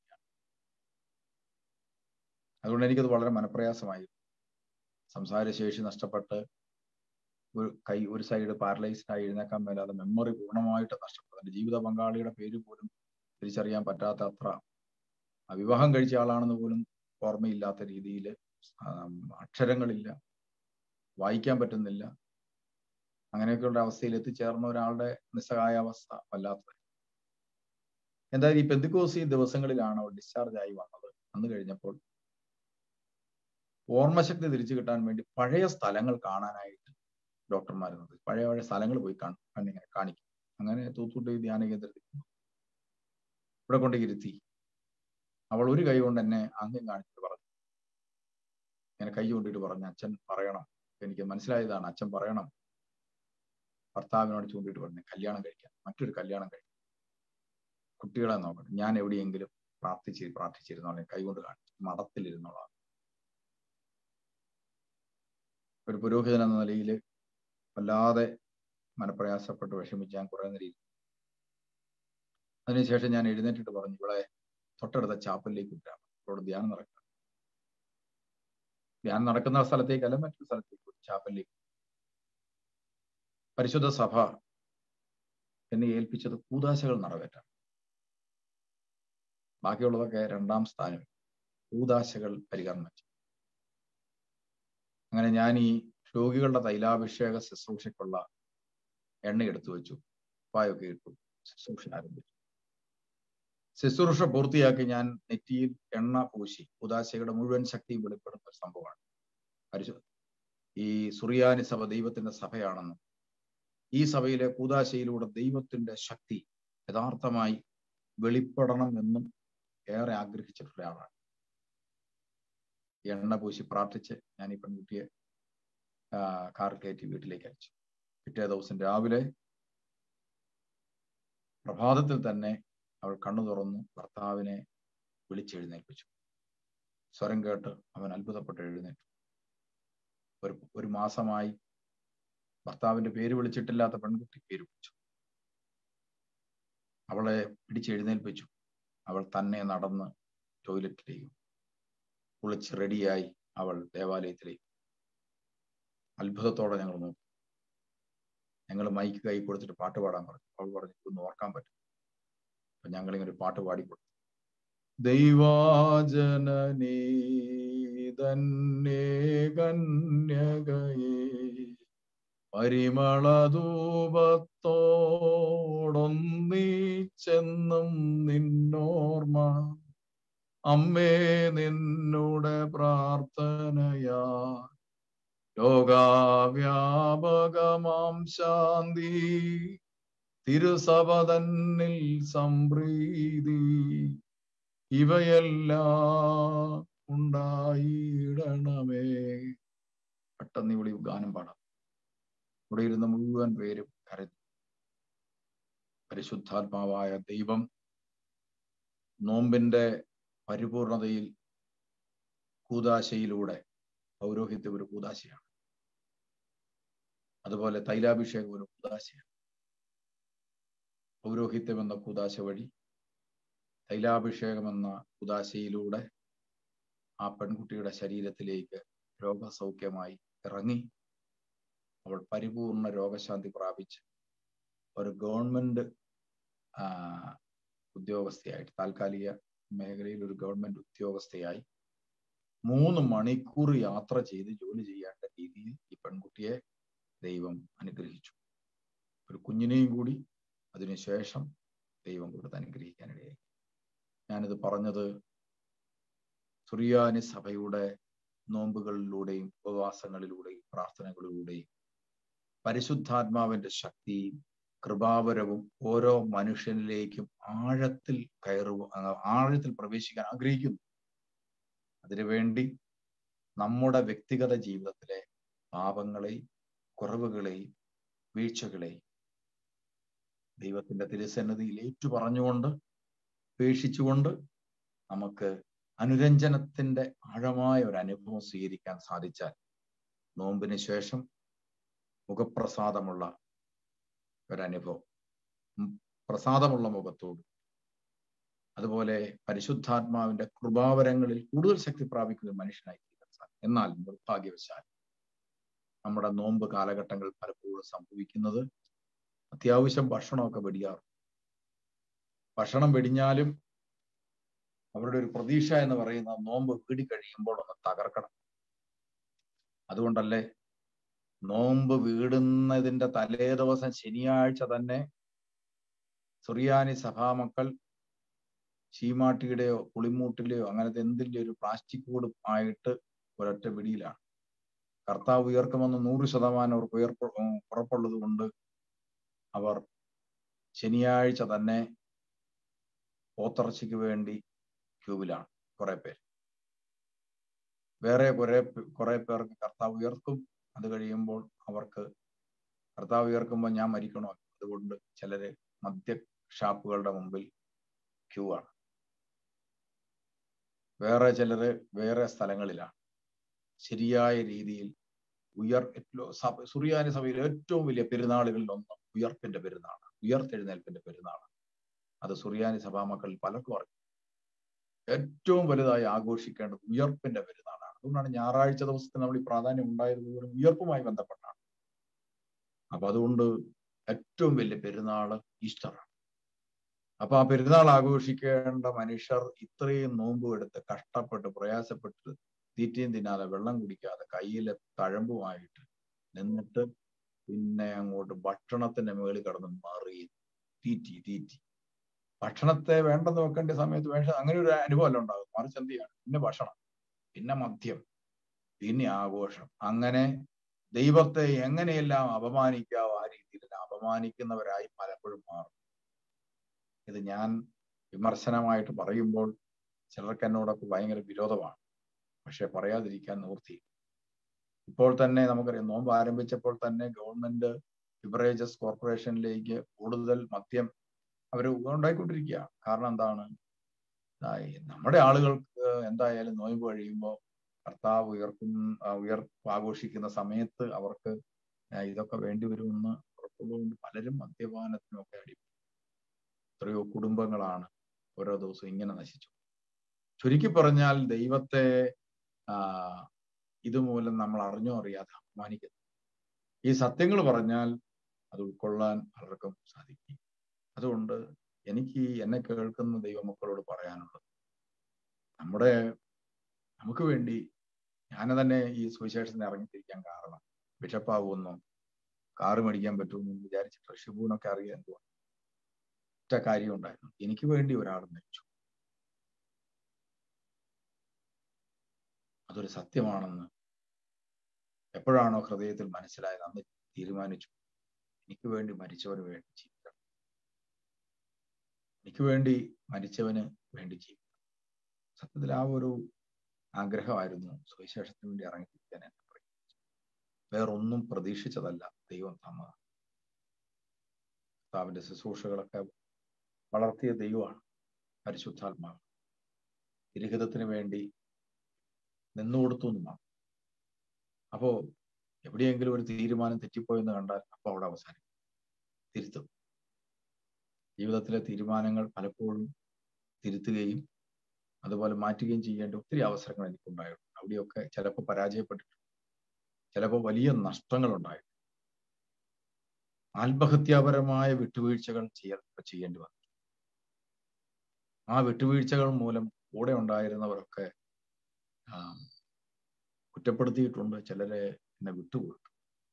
Speaker 3: അതുകൊണ്ട് എനിക്കത് വളരെ മനപ്രയാസമായി സംസാരശേഷി നഷ്ടപ്പെട്ട് ഒരു കൈ ഒരു സൈഡ് പാരലൈസ്ഡ് ആയി എഴുന്നേക്കാൻ മേലാതെ മെമ്മറി പൂർണ്ണമായിട്ട് നഷ്ടപ്പെട്ടു എൻ്റെ ജീവിത പങ്കാളിയുടെ പേര് പോലും തിരിച്ചറിയാൻ പറ്റാത്ത അത്ര വിവാഹം കഴിച്ച ആളാണെന്ന് പോലും ഓർമ്മയില്ലാത്ത രീതിയിൽ അക്ഷരങ്ങളില്ല വായിക്കാൻ പറ്റുന്നില്ല അങ്ങനെയൊക്കെയുള്ള അവസ്ഥയിൽ എത്തിച്ചേർന്ന ഒരാളുടെ നിസ്സഹായ അവസ്ഥ വല്ലാത്തത് എന്തായാലും ഈ പെന്തിക്കോസി ദിവസങ്ങളിലാണ് അവൾ ഡിസ്ചാർജ് ആയി വന്നത് അന്ന് കഴിഞ്ഞപ്പോൾ ഓർമ്മശക്തി തിരിച്ചു കിട്ടാൻ വേണ്ടി പഴയ സ്ഥലങ്ങൾ കാണാനായിട്ട് ഡോക്ടർമാർ പഴയ പഴയ സ്ഥലങ്ങൾ പോയി കണ്ണിങ്ങനെ കാണിക്കും അങ്ങനെ തൂത്തുട്ടി ധ്യാന കേന്ദ്രത്തിൽ ഇവിടെ കൊണ്ട് ഇരുത്തി അവൾ ഒരു കൈ കൊണ്ട് എന്നെ ആംഗ്യം കാണിച്ചിട്ട് പറഞ്ഞു ഇങ്ങനെ കൈ കൊണ്ടിട്ട് പറഞ്ഞു അച്ഛൻ പറയണം എനിക്ക് മനസ്സിലായതാണ് അച്ഛൻ പറയണം ഭർത്താവിനോട് ചൂണ്ടിട്ട് പറഞ്ഞു കല്യാണം കഴിക്കാൻ മറ്റൊരു കല്യാണം കഴിക്കാൻ കുട്ടികളെ നോക്കട്ടെ ഞാൻ എവിടെയെങ്കിലും പ്രാർത്ഥിച്ച് പ്രാർത്ഥിച്ചിരുന്നോളെ കൈകൊണ്ട് കാണിച്ചു മഠത്തിലിരുന്നോളാം ഒരു പുരോഹിതൻ എന്ന നിലയിൽ വല്ലാതെ മനപ്രയാസപ്പെട്ട് വിഷമിച്ച് ഞാൻ കുറെ നേരം അതിനുശേഷം ഞാൻ എഴുന്നേറ്റിട്ട് പറഞ്ഞു ഇവിടെ തൊട്ടടുത്ത ചാപ്പലിലേക്ക് വിട്ടാണ് ഇവിടെ ധ്യാനം നടക്കുക ധ്യാനം നടക്കുന്ന സ്ഥലത്തേക്കല്ല മറ്റൊരു സ്ഥലത്തേക്ക് ചാപ്പലിലേക്ക് പരിശുദ്ധ സഭ എന്നെ ഏൽപ്പിച്ചത് കൂതാശകൾ നിറവേറ്റാൻ ബാക്കിയുള്ളതൊക്കെ രണ്ടാം സ്ഥാനം കൂതാശകൾ പരികരണം ചെയ്യും അങ്ങനെ ഞാൻ ഈ രോഗികളുടെ തൈലാഭിഷേക ശുശ്രൂഷയ്ക്കുള്ള എണ്ണ എടുത്തു വെച്ചു പായൊക്കെ ഇട്ടു ശുശ്രൂഷ ആരംഭിച്ചു ശുശ്രൂഷ പൂർത്തിയാക്കി ഞാൻ നെറ്റിയിൽ എണ്ണ പൂശി ഉദാശയുടെ മുഴുവൻ ശക്തിയും വെളിപ്പെടുന്ന ഒരു സംഭവമാണ് പരിശു ഈ സുറിയാനി സഭ ദൈവത്തിന്റെ സഭയാണെന്നും ഈ സഭയിലെ കൂതാശയിലൂടെ ദൈവത്തിന്റെ ശക്തി യഥാർത്ഥമായി വെളിപ്പെടണം എന്നും ഏറെ ആഗ്രഹിച്ചിട്ടുള്ള ഒരാളാണ് എണ്ണ പൂശി പ്രാർത്ഥിച്ച് ഞാൻ ഈ പെൺകുട്ടിയെ കാർ കയറ്റി വീട്ടിലേക്ക് അയച്ചു പിറ്റേ ദിവസം രാവിലെ പ്രഭാതത്തിൽ തന്നെ അവൾ കണ്ണു തുറന്നു ഭർത്താവിനെ വിളിച്ചെഴുന്നേൽപ്പിച്ചു സ്വരം കേട്ട് അവൻ അത്ഭുതപ്പെട്ട് എഴുന്നേറ്റു ഒരു ഒരു മാസമായി ഭർത്താവിന്റെ പേര് വിളിച്ചിട്ടില്ലാത്ത പെൺകുട്ടി പേര് വിളിച്ചു അവളെ പിടിച്ചെഴുന്നേൽപ്പിച്ചു അവൾ തന്നെ നടന്ന് ടോയ്ലറ്റിലേക്ക് കുളിച്ച് റെഡിയായി അവൾ ദേവാലയത്തിലേക്ക് അത്ഭുതത്തോടെ ഞങ്ങൾ നോക്കി ഞങ്ങൾ മൈക്ക് കൈ കൊടുത്തിട്ട് പാട്ട് പാടാൻ പറഞ്ഞു അവൾ പറഞ്ഞു ഒന്ന് ഓർക്കാൻ പറ്റും അപ്പൊ ഞങ്ങൾ ഇങ്ങനെ ഒരു പാട്ട് പാടിക്കൊടുത്തു ദൈവാജനനീ തന്നെ കന്യകയേ പരിമളധൂപത്തോടൊന്നീച്ചെന്നും നിന്നോർമ്മ അമ്മേ നിന്നുടെ പ്രാർത്ഥനയാ ലോകാവ്യാപകമാം ശാന്തി തിരുസഭ തന്നിൽ സംപ്രീതി ഇവയെല്ലാം ഉണ്ടായിടണമേ പെട്ടെന്ന് ഇവിടെ ഗാനം പാടാം ഇവിടെ ഇരുന്ന മുഴുവൻ പേരും കരഞ്ഞു പരിശുദ്ധാത്മാവായ ദൈവം നോമ്പിന്റെ പരിപൂർണതയിൽ കൂതാശയിലൂടെ പൗരോഹിത്യം ഒരു കൂതാശയാണ് അതുപോലെ തൈലാഭിഷേകം ഒരു കൂതാശയാണ് പൗരോഹിത്യം എന്ന കൂതാശ വഴി തൈലാഭിഷേകം എന്ന കൂതാശയിലൂടെ ആ പെൺകുട്ടിയുടെ ശരീരത്തിലേക്ക് രോഗസൗഖ്യമായി ഇറങ്ങി അവൾ പരിപൂർണ രോഗശാന്തി പ്രാപിച്ച് ഒരു ഗവൺമെന്റ് ഉദ്യോഗസ്ഥയായിട്ട് താൽക്കാലിക മേഖലയിൽ ഒരു ഗവൺമെന്റ് ഉദ്യോഗസ്ഥയായി മൂന്ന് മണിക്കൂർ യാത്ര ചെയ്ത് ജോലി ചെയ്യേണ്ട രീതിയിൽ ഈ പെൺകുട്ടിയെ ദൈവം അനുഗ്രഹിച്ചു ഒരു കുഞ്ഞിനെയും കൂടി അതിനുശേഷം ദൈവം കൊടുത്ത് അനുഗ്രഹിക്കാനിടയായി ഞാനിത് പറഞ്ഞത് സുറിയാനി സഭയുടെ നോമ്പുകളിലൂടെയും ഉപവാസങ്ങളിലൂടെയും പ്രാർത്ഥനകളിലൂടെയും പരിശുദ്ധാത്മാവിന്റെ ശക്തിയും കൃപാവരവും ഓരോ മനുഷ്യനിലേക്കും ആഴത്തിൽ കയറു ആഴത്തിൽ പ്രവേശിക്കാൻ ആഗ്രഹിക്കുന്നു അതിനുവേണ്ടി നമ്മുടെ വ്യക്തിഗത ജീവിതത്തിലെ പാപങ്ങളെയും കുറവുകളെയും വീഴ്ചകളെയും ദൈവത്തിന്റെ തിരുസന്നിധിയിൽ ഏറ്റു പറഞ്ഞുകൊണ്ട് ഉപേക്ഷിച്ചുകൊണ്ട് നമുക്ക് അനുരഞ്ജനത്തിന്റെ ആഴമായ ഒരു അനുഭവം സ്വീകരിക്കാൻ സാധിച്ചാൽ നോമ്പിന് ശേഷം മുഖപ്രസാദമുള്ള ഒരനുഭവം പ്രസാദമുള്ള മുഖത്തോട് അതുപോലെ പരിശുദ്ധാത്മാവിന്റെ കൃപാവരങ്ങളിൽ കൂടുതൽ ശക്തി പ്രാപിക്കുന്ന മനുഷ്യനായി തീരാൻ സാധിക്കും എന്നാൽ നിർഭാഗ്യവശാൽ നമ്മുടെ നോമ്പ് കാലഘട്ടങ്ങൾ പലപ്പോഴും സംഭവിക്കുന്നത് അത്യാവശ്യം ഭക്ഷണമൊക്കെ വെടിയാറും ഭക്ഷണം വെടിഞ്ഞാലും അവരുടെ ഒരു പ്രതീക്ഷ എന്ന് പറയുന്ന നോമ്പ് വീടി കഴിയുമ്പോൾ ഒന്ന് തകർക്കണം അതുകൊണ്ടല്ലേ നോമ്പ് വീടുന്നതിന്റെ തലേ ദിവസം ശനിയാഴ്ച തന്നെ സുറിയാനി സഭാമക്കൾ ചീമാട്ടിയുടെയോ പുളിമൂട്ടിലെയോ അങ്ങനത്തെ എന്തിന്റെ ഒരു പ്ലാസ്റ്റിക് കൂടും ആയിട്ട് ഒരൊറ്റ പിടിയിലാണ് കർത്താവ് ഉയർക്കുമെന്ന് നൂറ് ശതമാനം അവർക്ക് ഉയർപ്പ് ഉറപ്പുള്ളത് കൊണ്ട് അവർ ശനിയാഴ്ച തന്നെ പോത്തിറച്ചിക്ക് വേണ്ടി ക്യൂബിലാണ് കുറെ പേർ വേറെ കുറെ കുറെ പേർക്ക് കർത്താവ് ഉയർക്കും അത് കഴിയുമ്പോൾ അവർക്ക് കർത്താവ് ഉയർക്കുമ്പോൾ ഞാൻ മരിക്കണോ അതുകൊണ്ട് ചിലര് മദ്യ ഷാപ്പുകളുടെ മുമ്പിൽ ക്യൂ ആണ് വേറെ ചിലര് വേറെ സ്ഥലങ്ങളിലാണ് ശരിയായ രീതിയിൽ ഉയർ സഭ സുറിയാനി സഭയിൽ ഏറ്റവും വലിയ പെരുന്നാളുകളിൽ ഒന്ന് ഉയർപ്പിന്റെ പെരുന്നാളാണ് ഉയർത്തെഴുന്നേൽപ്പിന്റെ പെരുന്നാളാണ് അത് സുറിയാനി സഭാമക്കളിൽ പലർക്കും അറിയും ഏറ്റവും വലുതായി ആഘോഷിക്കേണ്ടത് ഉയർപ്പിന്റെ പെരുന്നാളാണ് അതുകൊണ്ടാണ് ഞായറാഴ്ച ദിവസത്തിന് നമ്മൾ ഈ പ്രാധാന്യം ഉണ്ടായത് പോലും ഉയർപ്പുമായി ബന്ധപ്പെട്ടാണ് അപ്പൊ അതുകൊണ്ട് ഏറ്റവും വലിയ പെരുന്നാള് ഈസ്റ്ററാണ് അപ്പൊ ആ പെരുന്നാൾ ആഘോഷിക്കേണ്ട മനുഷ്യർ ഇത്രയും നോമ്പ് എടുത്ത് കഷ്ടപ്പെട്ട് പ്രയാസപ്പെട്ട് തീറ്റയും തിന്നാതെ വെള്ളം കുടിക്കാതെ കയ്യിലെ തഴമ്പുമായിട്ട് നിന്നിട്ട് പിന്നെ അങ്ങോട്ട് ഭക്ഷണത്തിന്റെ മുകളിൽ കിടന്ന് മറി തീറ്റി തീറ്റി ഭക്ഷണത്തെ വേണ്ടെന്ന് വെക്കേണ്ട സമയത്ത് വേണ്ട അങ്ങനെ ഒരു അനുഭവമല്ല ഉണ്ടാകും മറിച്ച് എന്ത് ചെയ്യണം പിന്നെ ഭക്ഷണം പിന്നെ മദ്യം പിന്നെ ആഘോഷം അങ്ങനെ ദൈവത്തെ എങ്ങനെയെല്ലാം അപമാനിക്കാവോ ആ രീതിയിലെല്ലാം അപമാനിക്കുന്നവരായി പലപ്പോഴും മാറും ഇത് ഞാൻ വിമർശനമായിട്ട് പറയുമ്പോൾ ചിലർക്ക് എന്നോടൊക്കെ ഭയങ്കര വിരോധമാണ് പക്ഷെ പറയാതിരിക്കാൻ നിവൃത്തി ഇപ്പോൾ തന്നെ നമുക്കറിയാം നോമ്പ് ആരംഭിച്ചപ്പോൾ തന്നെ ഗവൺമെന്റ് ബിവറേജസ് കോർപ്പറേഷനിലേക്ക് കൂടുതൽ മദ്യം അവർ ഉണ്ടായിക്കൊണ്ടിരിക്കുക കാരണം എന്താണ് ആ, ഈ നമ്മുടെ ആളുകൾക്ക് എന്തായാലും നോയമ്പ് കഴിയുമ്പോൾ കർത്താവ് ഉയർക്കും ആ, ഉയർപ്പ് ആഘോഷിക്കുന്ന സമയത്ത് അവർക്ക് ആ, ഇതൊക്കെ വേണ്ടി വരുമെന്ന് ഉറപ്പുള്ളതുകൊണ്ട് പലരും മദ്യപാനത്തിനൊക്കെ അടി എത്രയോ കുടുംബങ്ങളാണ് ഓരോ ദിവസവും ഇങ്ങനെ നശിച്ചു ചുരുക്കി പറഞ്ഞാൽ ദൈവത്തെ ആ ഇതുമൂലം നമ്മൾ അറിഞ്ഞോ അറിയാതെ അപമാനിക്കുന്നു ഈ സത്യങ്ങൾ പറഞ്ഞാൽ അത് ഉൾക്കൊള്ളാൻ പലർക്കും സാധിക്കും അതുകൊണ്ട് എനിക്ക് ഈ എന്നെ കേൾക്കുന്ന ദൈവമക്കളോട് പറയാനുള്ളത് നമ്മുടെ നമുക്ക് വേണ്ടി ഞാൻ തന്നെ ഈ സുവിശേഷത്തിന് ഇറങ്ങിത്തിരിക്കാൻ കാരണം ബിഷപ്പാകുമെന്നോ കാറ് മേടിക്കാൻ പറ്റുമെന്നും വിചാരിച്ചിട്ട് ഷിബുവിനൊക്കെ അറിയാൻ എന്തുവാ ഒറ്റ കാര്യം ഉണ്ടായിരുന്നു എനിക്ക് വേണ്ടി ഒരാൾ മരിച്ചു അതൊരു സത്യമാണെന്ന് എപ്പോഴാണോ ഹൃദയത്തിൽ മനസ്സിലായത് അന്ന് തീരുമാനിച്ചു എനിക്ക് വേണ്ടി മരിച്ചവന് വേണ്ടി ജീവിക്കണം എനിക്ക് വേണ്ടി മരിച്ചവന് വേണ്ടി ജീവിക്കണം സത്യത്തിൽ ആ ഒരു ആഗ്രഹമായിരുന്നു സുവിശേഷത്തിന് വേണ്ടി ഇറങ്ങിത്തിരിക്കാൻ എന്നെ പ്രേരിപ്പിച്ചത് വേറൊന്നും പ്രതീക്ഷിച്ചതല്ല ദൈവം തന്നത് കർത്താവിന്റെ ശുശ്രൂഷകളൊക്കെ വളർത്തിയ ദൈവമാണ് പരിശുദ്ധാത്മാവ് തിരുഹിതത്തിന് വേണ്ടി നിന്നുകൊടുത്തു എന്നുമാണ് അപ്പോ എവിടെയെങ്കിലും ഒരു തീരുമാനം തെറ്റിപ്പോയെന്ന് കണ്ടാൽ അപ്പൊ അവിടെ അവസാനിക്കും തിരുത്തും ജീവിതത്തിലെ തീരുമാനങ്ങൾ പലപ്പോഴും തിരുത്തുകയും അതുപോലെ മാറ്റുകയും ചെയ്യേണ്ട ഒത്തിരി അവസരങ്ങൾ എനിക്കുണ്ടായിട്ടുണ്ട് അവിടെയൊക്കെ ചിലപ്പോൾ പരാജയപ്പെട്ടിട്ടുണ്ട് ചിലപ്പോൾ വലിയ നഷ്ടങ്ങൾ ഉണ്ടായിട്ടുണ്ട് ആത്മഹത്യാപരമായ വിട്ടുവീഴ്ചകൾ ചെയ്യ ചെയ്യേണ്ടി വന്നു ആ വിട്ടുവീഴ്ചകൾ മൂലം കൂടെ ഉണ്ടായിരുന്നവരൊക്കെ ആ, കുറ്റപ്പെടുത്തിയിട്ടുണ്ട് ചിലരെ എന്നെ വിട്ടുപോയിട്ടുണ്ട്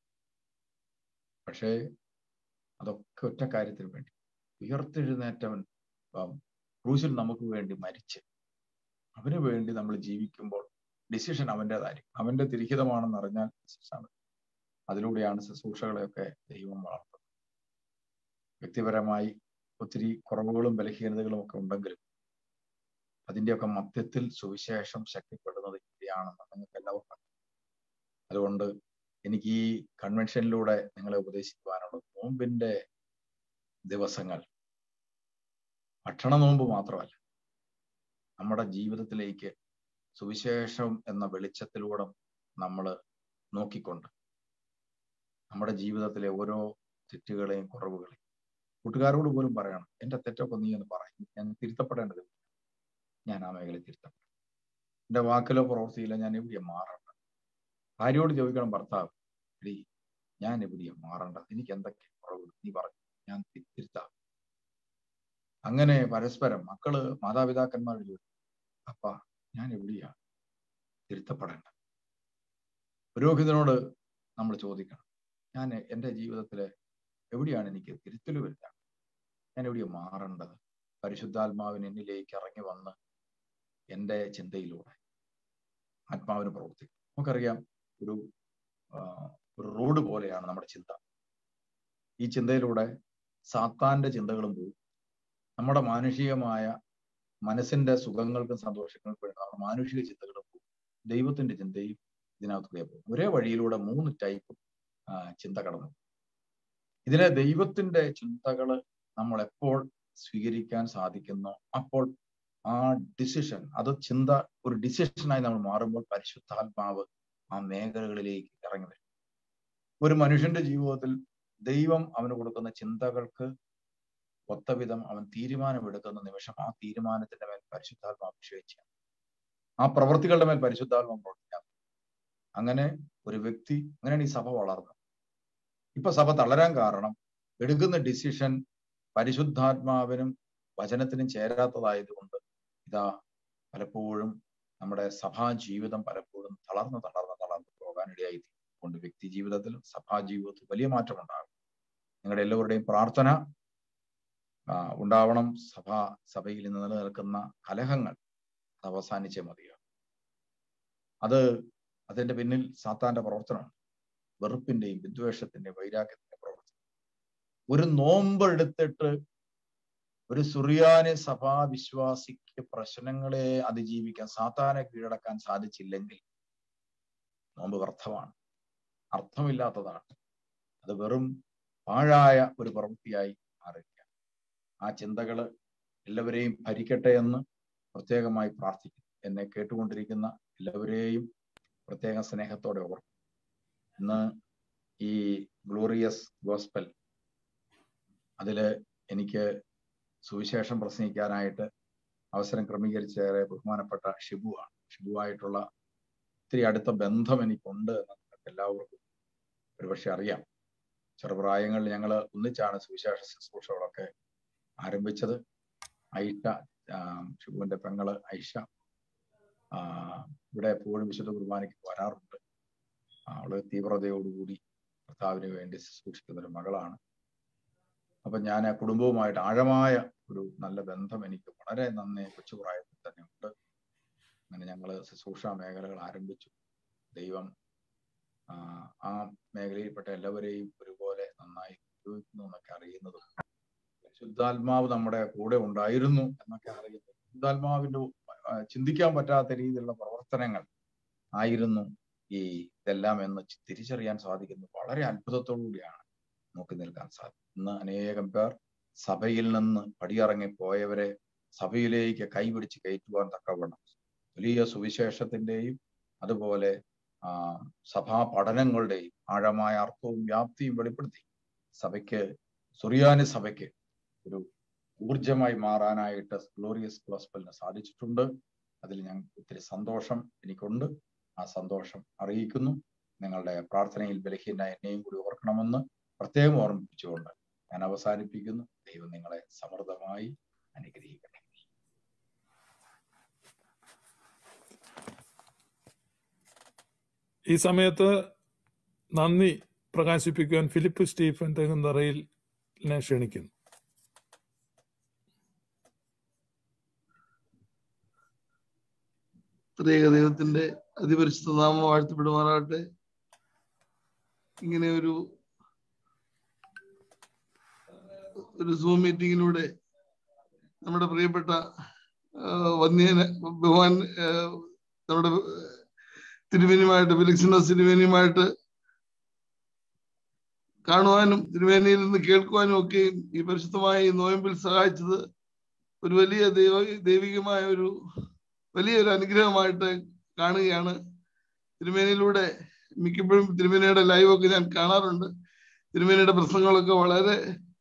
Speaker 3: പക്ഷേ അതൊക്കെ ഒറ്റ കാര്യത്തിന് വേണ്ടി ഉയർത്തെഴുന്നേറ്റവൻ ആ, ക്രൂശിൽ നമുക്ക് വേണ്ടി മരിച്ച് അവന് വേണ്ടി നമ്മൾ ജീവിക്കുമ്പോൾ ഡിസിഷൻ അവൻ്റെതായിരിക്കും അവന്റെ തിരിഹിതമാണെന്ന് അറിഞ്ഞാൽ decision ആണ് അതിലൂടെയാണ് ശുശ്രൂഷകളെയൊക്കെ ദൈവം വളർത്തുന്നത് വ്യക്തിപരമായി ഒത്തിരി കുറവുകളും ബലഹീനതകളും ഒക്കെ ഉണ്ടെങ്കിലും അതിന്റെയൊക്കെ മധ്യത്തിൽ സുവിശേഷം ശക്തിപ്പെടുന്നത് ഇവിടെയാണെന്ന് നിങ്ങൾക്ക് എല്ലാവർക്കും അറിയാം. അതുകൊണ്ട് എനിക്ക് ഈ കൺവെൻഷനിലൂടെ നിങ്ങളെ ഉപദേശിക്കുവാനുള്ളത് നോമ്പിന്റെ ദിവസങ്ങൾ ഭക്ഷണ നോമ്പ് മാത്രമല്ല നമ്മുടെ ജീവിതത്തിലേക്ക് സുവിശേഷം എന്ന വെളിച്ചത്തിലൂടെ നമ്മൾ നോക്കിക്കൊണ്ട് നമ്മുടെ ജീവിതത്തിലെ ഓരോ തെറ്റുകളെയും കുറവുകളെയും കൂട്ടുകാരോട് പോലും പറയണം എന്റെ തെറ്റൊക്കെ നീ എന്ന് പറയും ഞാൻ തിരുത്തപ്പെടേണ്ടത് ഞാൻ ആ മേഖല തിരുത്തപ്പെടും എന്റെ വാക്കിലോ പ്രവൃത്തിയിലോ ഞാൻ എവിടെയാ മാറേണ്ടത് ഭാര്യയോട് ചോദിക്കണം ഭർത്താവ് എടീ ഞാൻ എവിടെയാ മാറേണ്ടത് എനിക്ക് എന്തൊക്കെ കുറവുകൾ നീ പറഞ്ഞു ഞാൻ തി- തിരുത്താം അങ്ങനെ പരസ്പരം മക്കള് മാതാപിതാക്കന്മാരോട് ചോദിക്കും അപ്പ ഞാൻ എവിടെയാ തിരുത്തപ്പെടേണ്ടത് പുരോഹിതനോട് നമ്മൾ ചോദിക്കണം ഞാൻ എൻ്റെ ജീവിതത്തിലെ എവിടെയാണ് എനിക്ക് തിരുത്തൽ വരുന്നത് ഞാൻ എവിടെയാ മാറേണ്ടത് പരിശുദ്ധാത്മാവിന് എന്നിലേക്ക് ഇറങ്ങി വന്ന് എൻ്റെ ചിന്തയിലൂടെ ആത്മാവിന് പ്രവർത്തിക്കും നമുക്കറിയാം ഒരു ആ, ഒരു റോഡ് പോലെയാണ് നമ്മുടെ ചിന്ത ഈ ചിന്തയിലൂടെ സാത്താന്റെ ചിന്തകളും പോകും നമ്മുടെ മാനുഷികമായ മനസ്സിന്റെ സുഖങ്ങൾക്കും സന്തോഷങ്ങൾക്കും വേണ്ടി നമ്മുടെ മാനുഷിക ചിന്തകളും പോകും ദൈവത്തിന്റെ ചിന്തയും ഇതിനകത്തൂടെ പോകും ഒരേ വഴിയിലൂടെ മൂന്ന് ടൈപ്പ് ചിന്ത കടന്നു ഇതിലെ ദൈവത്തിന്റെ ചിന്തകള് നമ്മൾ എപ്പോൾ സ്വീകരിക്കാൻ സാധിക്കുന്നോ അപ്പോൾ ആ ഡിസിഷൻ അത് ചിന്ത ഒരു ഡിസിഷനായി നമ്മൾ മാറുമ്പോൾ പരിശുദ്ധാത്മാവ് ആ മേഖലകളിലേക്ക് ഇറങ്ങി വരും ഒരു മനുഷ്യന്റെ ജീവിതത്തിൽ ദൈവം അവന് കൊടുക്കുന്ന ചിന്തകൾക്ക് ഒത്തവിധം അവൻ തീരുമാനമെടുക്കുന്ന നിമിഷം ആ തീരുമാനത്തിന്റെ മേൽ പരിശുദ്ധാത്മാവ് അഭിഷേകിച്ചാണ് ആ പ്രവൃത്തികളുടെ മേൽ പരിശുദ്ധാത്മാവ് പ്രവർത്തിക്കാം അങ്ങനെ ഒരു വ്യക്തി അങ്ങനെയാണ് ഈ സഭ വളർന്നത് ഇപ്പൊ സഭ തളരാൻ കാരണം എടുക്കുന്ന ഡിസിഷൻ പരിശുദ്ധാത്മാവിനും വചനത്തിനും ചേരാത്തതായതുകൊണ്ട് ഇതാ പലപ്പോഴും നമ്മുടെ സഭാ ജീവിതം പലപ്പോഴും തളർന്ന് തളർന്ന് തളർന്ന് പോകാനിടയായി കൊണ്ട് വ്യക്തി ജീവിതത്തിലും സഭാ ജീവിതത്തിൽ വലിയ മാറ്റമുണ്ടാകും നിങ്ങളുടെ എല്ലാവരുടെയും പ്രാർത്ഥന ആ, ഉണ്ടാവണം സഭ സഭയിൽ ഇന്ന് നിലനിൽക്കുന്ന കലഹങ്ങൾ അത് അവസാനിച്ചേ മതിയാകും അത് അതിന്റെ പിന്നിൽ സാത്താന്റെ പ്രവർത്തനമാണ് വെറുപ്പിന്റെയും വിദ്വേഷത്തിന്റെയും വൈരാഗ്യത്തിന്റെയും പ്രവർത്തനം ഒരു നോമ്പ് എടുത്തിട്ട് ഒരു സുറിയാനി സഭാ വിശ്വാസിക്ക് പ്രശ്നങ്ങളെ അതിജീവിക്കാൻ സാത്താനെ കീഴടക്കാൻ സാധിച്ചില്ലെങ്കിൽ നോമ്പ് വ്യർത്ഥമാണ് അർത്ഥമില്ലാത്തതാണ് അത് വെറും പാഴായ ഒരു പ്രവൃത്തിയായി മാറുക ആ ചിന്തകള് എല്ലാവരെയും ഭരിക്കട്ടെ എന്ന് പ്രത്യേകമായി പ്രാർത്ഥിക്കുന്നു എന്നെ കേട്ടുകൊണ്ടിരിക്കുന്ന എല്ലാവരെയും പ്രത്യേക സ്നേഹത്തോടെ ഓർക്കും ഇന്ന് ഈ ഗ്ലോറിയസ് ഗോസ്പൽ അതില് എനിക്ക് സുവിശേഷം പ്രസംഗിക്കാനായിട്ട് അവസരം ക്രമീകരിച്ച ഏറെ ബഹുമാനപ്പെട്ട ഷിബുവാണ് ഷിബുവായിട്ടുള്ള ഒത്തിരി അടുത്ത ബന്ധം എനിക്കുണ്ട് എന്ന് നിങ്ങൾക്ക് എല്ലാവർക്കും ഒരുപക്ഷെ അറിയാം ചെറുപ്രായങ്ങളിൽ ഞങ്ങൾ ഒന്നിച്ചാണ് സുവിശേഷ ശുശ്രൂഷകളൊക്കെ ആരംഭിച്ചത് ഐഷ ആ, ഷിബുവിന്റെ പെങ്ങള് ഐഷ ആ, ഇവിടെ എപ്പോഴും വിശുദ്ധ കുർബാനയ്ക്ക് വരാറുണ്ട് അവള് തീവ്രതയോടുകൂടി കർത്താവിന് വേണ്ടി ശുശ്രൂഷിക്കുന്ന ഒരു മകളാണ് അപ്പൊ ഞാൻ ആ കുടുംബവുമായിട്ട് ആഴമായ ഒരു നല്ല ബന്ധം എനിക്ക് വളരെ നന്നേ കൊച്ചുപ്രായത്തിൽ തന്നെ ഉണ്ട് അങ്ങനെ ഞങ്ങൾ ശുശ്രൂഷ മേഖലകൾ ആരംഭിച്ചു ദൈവം ആ, ആ മേഖലയിൽപ്പെട്ട എല്ലാവരെയും ഒരുപോലെ നന്നായി ഉപയോഗിക്കുന്നു എന്നൊക്കെ അറിയുന്നതും ശുദ്ധാത്മാവ് നമ്മുടെ കൂടെ ഉണ്ടായിരുന്നു എന്നൊക്കെ അറിയുന്നു ശുദ്ധാത്മാവിന്റെ ആ, ചിന്തിക്കാൻ പറ്റാത്ത രീതിയിലുള്ള പ്രവർത്തനങ്ങൾ ആയിരുന്നു ഈ ഇതെല്ലാം എന്ന് ചി- തിരിച്ചറിയാൻ സാധിക്കുന്നു വളരെ അത്ഭുതത്തോടു കൂടിയാണ് നോക്കി നിൽക്കാൻ സാധിക്കും ഇന്ന് അനേകം പേർ സഭയിൽ നിന്ന് പടിയിറങ്ങി പോയവരെ സഭയിലേക്ക് കൈപിടിച്ച് കയറ്റുവാൻ തക്കവണ്ണം വലിയ സുവിശേഷത്തിന്റെയും അതുപോലെ ആ സഭാ പഠനങ്ങളുടെയും ആഴമായ അർത്ഥവും വ്യാപ്തിയും വെളിപ്പെടുത്തി സഭയ്ക്ക് സുറിയാനി സഭയ്ക്ക് ഒരു ഊർജമായി മാറാനായിട്ട് ഗ്ലോറിയസ് ഗോസ്പലിന് സാധിച്ചിട്ടുണ്ട് അതിൽ ഞങ്ങൾക്ക് ഒത്തിരി സന്തോഷം എനിക്കുണ്ട് ആ സന്തോഷം അറിയിക്കുന്നു നിങ്ങളുടെ പ്രാർത്ഥനയിൽ ബലഹീന എന്നെയും കൂടി ഓർക്കണമെന്ന് പ്രത്യേകം ഓർമ്മിപ്പിച്ചുകൊണ്ട് ഞാൻ അവസാനിപ്പിക്കുന്നു ദൈവം നിങ്ങളെ സമൃദ്ധമായി അനുഗ്രഹിക്കട്ടെ
Speaker 1: ഈ സമയത്ത് നന്ദി പ്രകാശിപ്പിക്കുവാൻ ഫിലിപ്പ് സ്റ്റീഫൻ തെങ്ങുന്തറയിൽ ക്ഷണിക്കുന്നു
Speaker 4: ത്രിയേക ദൈവത്തിന്റെ അതിപരിശുദ്ധ നാമം വാഴ്ത്തപ്പെടുമാറാകട്ടെ ഇങ്ങനെ ഒരു ഒരു സൂം മീറ്റിങ്ങിലൂടെ നമ്മുടെ പ്രിയപ്പെട്ട ആ, വന്യന ബഹുമാൻ ആ, നമ്മുടെ തിരുമേനിയുമായിട്ട് ഫിലിക്സിനസ് തിരുമേനിയുമായിട്ട് കാണുവാനും തിരുമേനിയിൽ നിന്ന് കേൾക്കുവാനും ഒക്കെ ഈ പരിശുദ്ധമായ ഈ നോയമ്പിൽ സഹായിച്ചത് ഒരു വലിയ ദൈവ ദൈവികമായ ഒരു വലിയൊരു അനുഗ്രഹമായിട്ട് കാണുകയാണ് തിരുമേനിയിലൂടെ മിക്കപ്പോഴും തിരുമേനിയുടെ ലൈവ് ഒക്കെ ഞാൻ കാണാറുണ്ട് തിരുമേനിയുടെ പ്രസംഗങ്ങളൊക്കെ വളരെ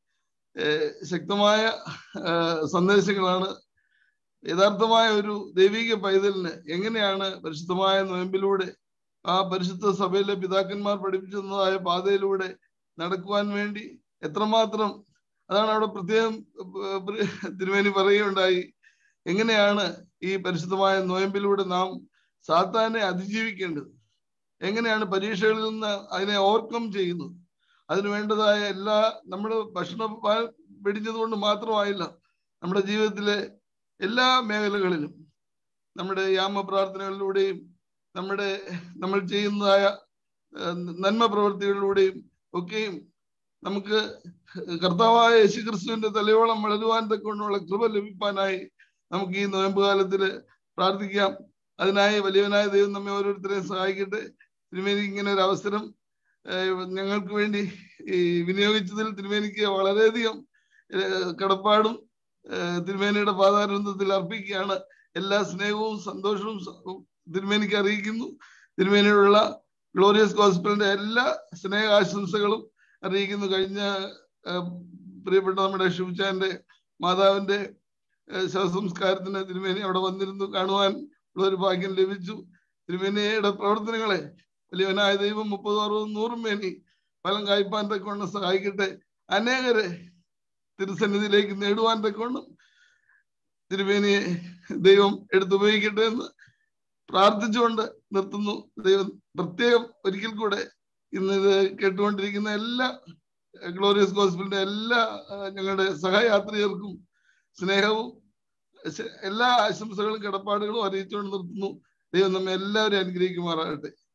Speaker 4: ഏഹ്, ശക്തമായ ഏഹ്, സന്ദേശങ്ങളാണ് യഥാർത്ഥമായ ഒരു ദൈവിക പൈതലിന് എങ്ങനെയാണ് പരിശുദ്ധമായ നോയമ്പിലൂടെ ആ പരിശുദ്ധ സഭയിലെ പിതാക്കന്മാർ പഠിപ്പിച്ചു തന്നതായ പാതയിലൂടെ നടക്കുവാൻ വേണ്ടി എത്രമാത്രം അതാണ് അവിടെ പ്രത്യേകം ഏഹ്, പ്രി- തിരുമേനി പറയുകയുണ്ടായി എങ്ങനെയാണ് ഈ പരിശുദ്ധമായ നോയമ്പിലൂടെ നാം സാത്താനെ അതിജീവിക്കേണ്ടത് എങ്ങനെയാണ് പരീക്ഷകളിൽ നിന്ന് അതിനെ ഓവർകം ചെയ്യുന്നത് അതിന് വേണ്ടതായ എല്ലാ നമ്മൾ ഭക്ഷണം പാ- വെടിഞ്ഞത് കൊണ്ട് മാത്രമായില്ല നമ്മുടെ ജീവിതത്തിലെ എല്ലാ മേഖലകളിലും നമ്മുടെ യാമ പ്രാർത്ഥനകളിലൂടെയും നമ്മുടെ നമ്മൾ ചെയ്യുന്നതായ ഏഹ്, നന്മ പ്രവൃത്തികളിലൂടെയും ഒക്കെയും നമുക്ക് കർത്താവായ യേശുക്രിസ്തുവിന്റെ തലയോളം വളരുവാൻ തക്കൊണ്ടുള്ള കൃപ ലഭിക്കാനായി നമുക്ക് ഈ നോയമ്പ് കാലത്തില് പ്രാർത്ഥിക്കാം അതിനായി വലിയവനായ ദൈവം നമ്മെ ഓരോരുത്തരെയും സഹായിക്കട്ടെ തിരുമേനി ഇങ്ങനെ ഒരു അവസരം ഏഹ്, ഞങ്ങൾക്ക് വേണ്ടി ഈ വിനിയോഗിച്ചതിൽ തിരുമേനിക്ക് വളരെയധികം ഏഹ്, കടപ്പാടും ഏഹ്, തിരുമേനിയുടെ പാതാരന്ധത്തിൽ അർപ്പിക്കുകയാണ് എല്ലാ സ്നേഹവും സന്തോഷവും സ- തിരുമേനിക്ക് അറിയിക്കുന്നു തിരുമേനിയോടുള്ള ഗ്ലോറിയസ് ഗോസ്പലിന്റെ എല്ലാ സ്നേഹാശംസകളും അറിയിക്കുന്നു കഴിഞ്ഞ ഏഹ്, പ്രിയപ്പെട്ട നമ്മുടെ ഷിവ്ചാന്റെ മാതാവിന്റെ ഏഹ്, ശവസംസ്കാരത്തിന് തിരുമേനി അവിടെ വന്നിരുന്നു കാണുവാൻ ഉള്ള ഒരു ഭാഗ്യം ലഭിച്ചു തിരുമേനിയുടെ പ്രവർത്തനങ്ങളെ വലിയവനായ ദൈവം മുപ്പതും അറുപതും നൂറും മേനി ഫലം കായ്പാൻ തക്കവണ്ണം സഹായിക്കട്ടെ അനേകരെ തിരുസന്നിധിയിലേക്ക് നേടുവാൻ തക്കവണ്ണം തിരുമേനിയെ ദൈവം എടുത്തുപയോഗിക്കട്ടെ എന്ന് പ്രാർത്ഥിച്ചുകൊണ്ട് നിർത്തുന്നു ദൈവം പ്രത്യേകം ഒരിക്കൽ കൂടെ ഇന്ന് ഇത് കേട്ടുകൊണ്ടിരിക്കുന്ന എല്ലാ ഗ്ലോറിയസ് ഗോസ്പിളിന്റെ എല്ലാ ആ, ഞങ്ങളുടെ സഹയാത്രികർക്കും സ്നേഹവും ശ- എല്ലാ ആശംസകളും കടപ്പാടുകളും അറിയിച്ചുകൊണ്ട് നിർത്തുന്നു ദൈവം നമ്മെ എല്ലാവരും അനുഗ്രഹിക്കുമാറാകട്ടെ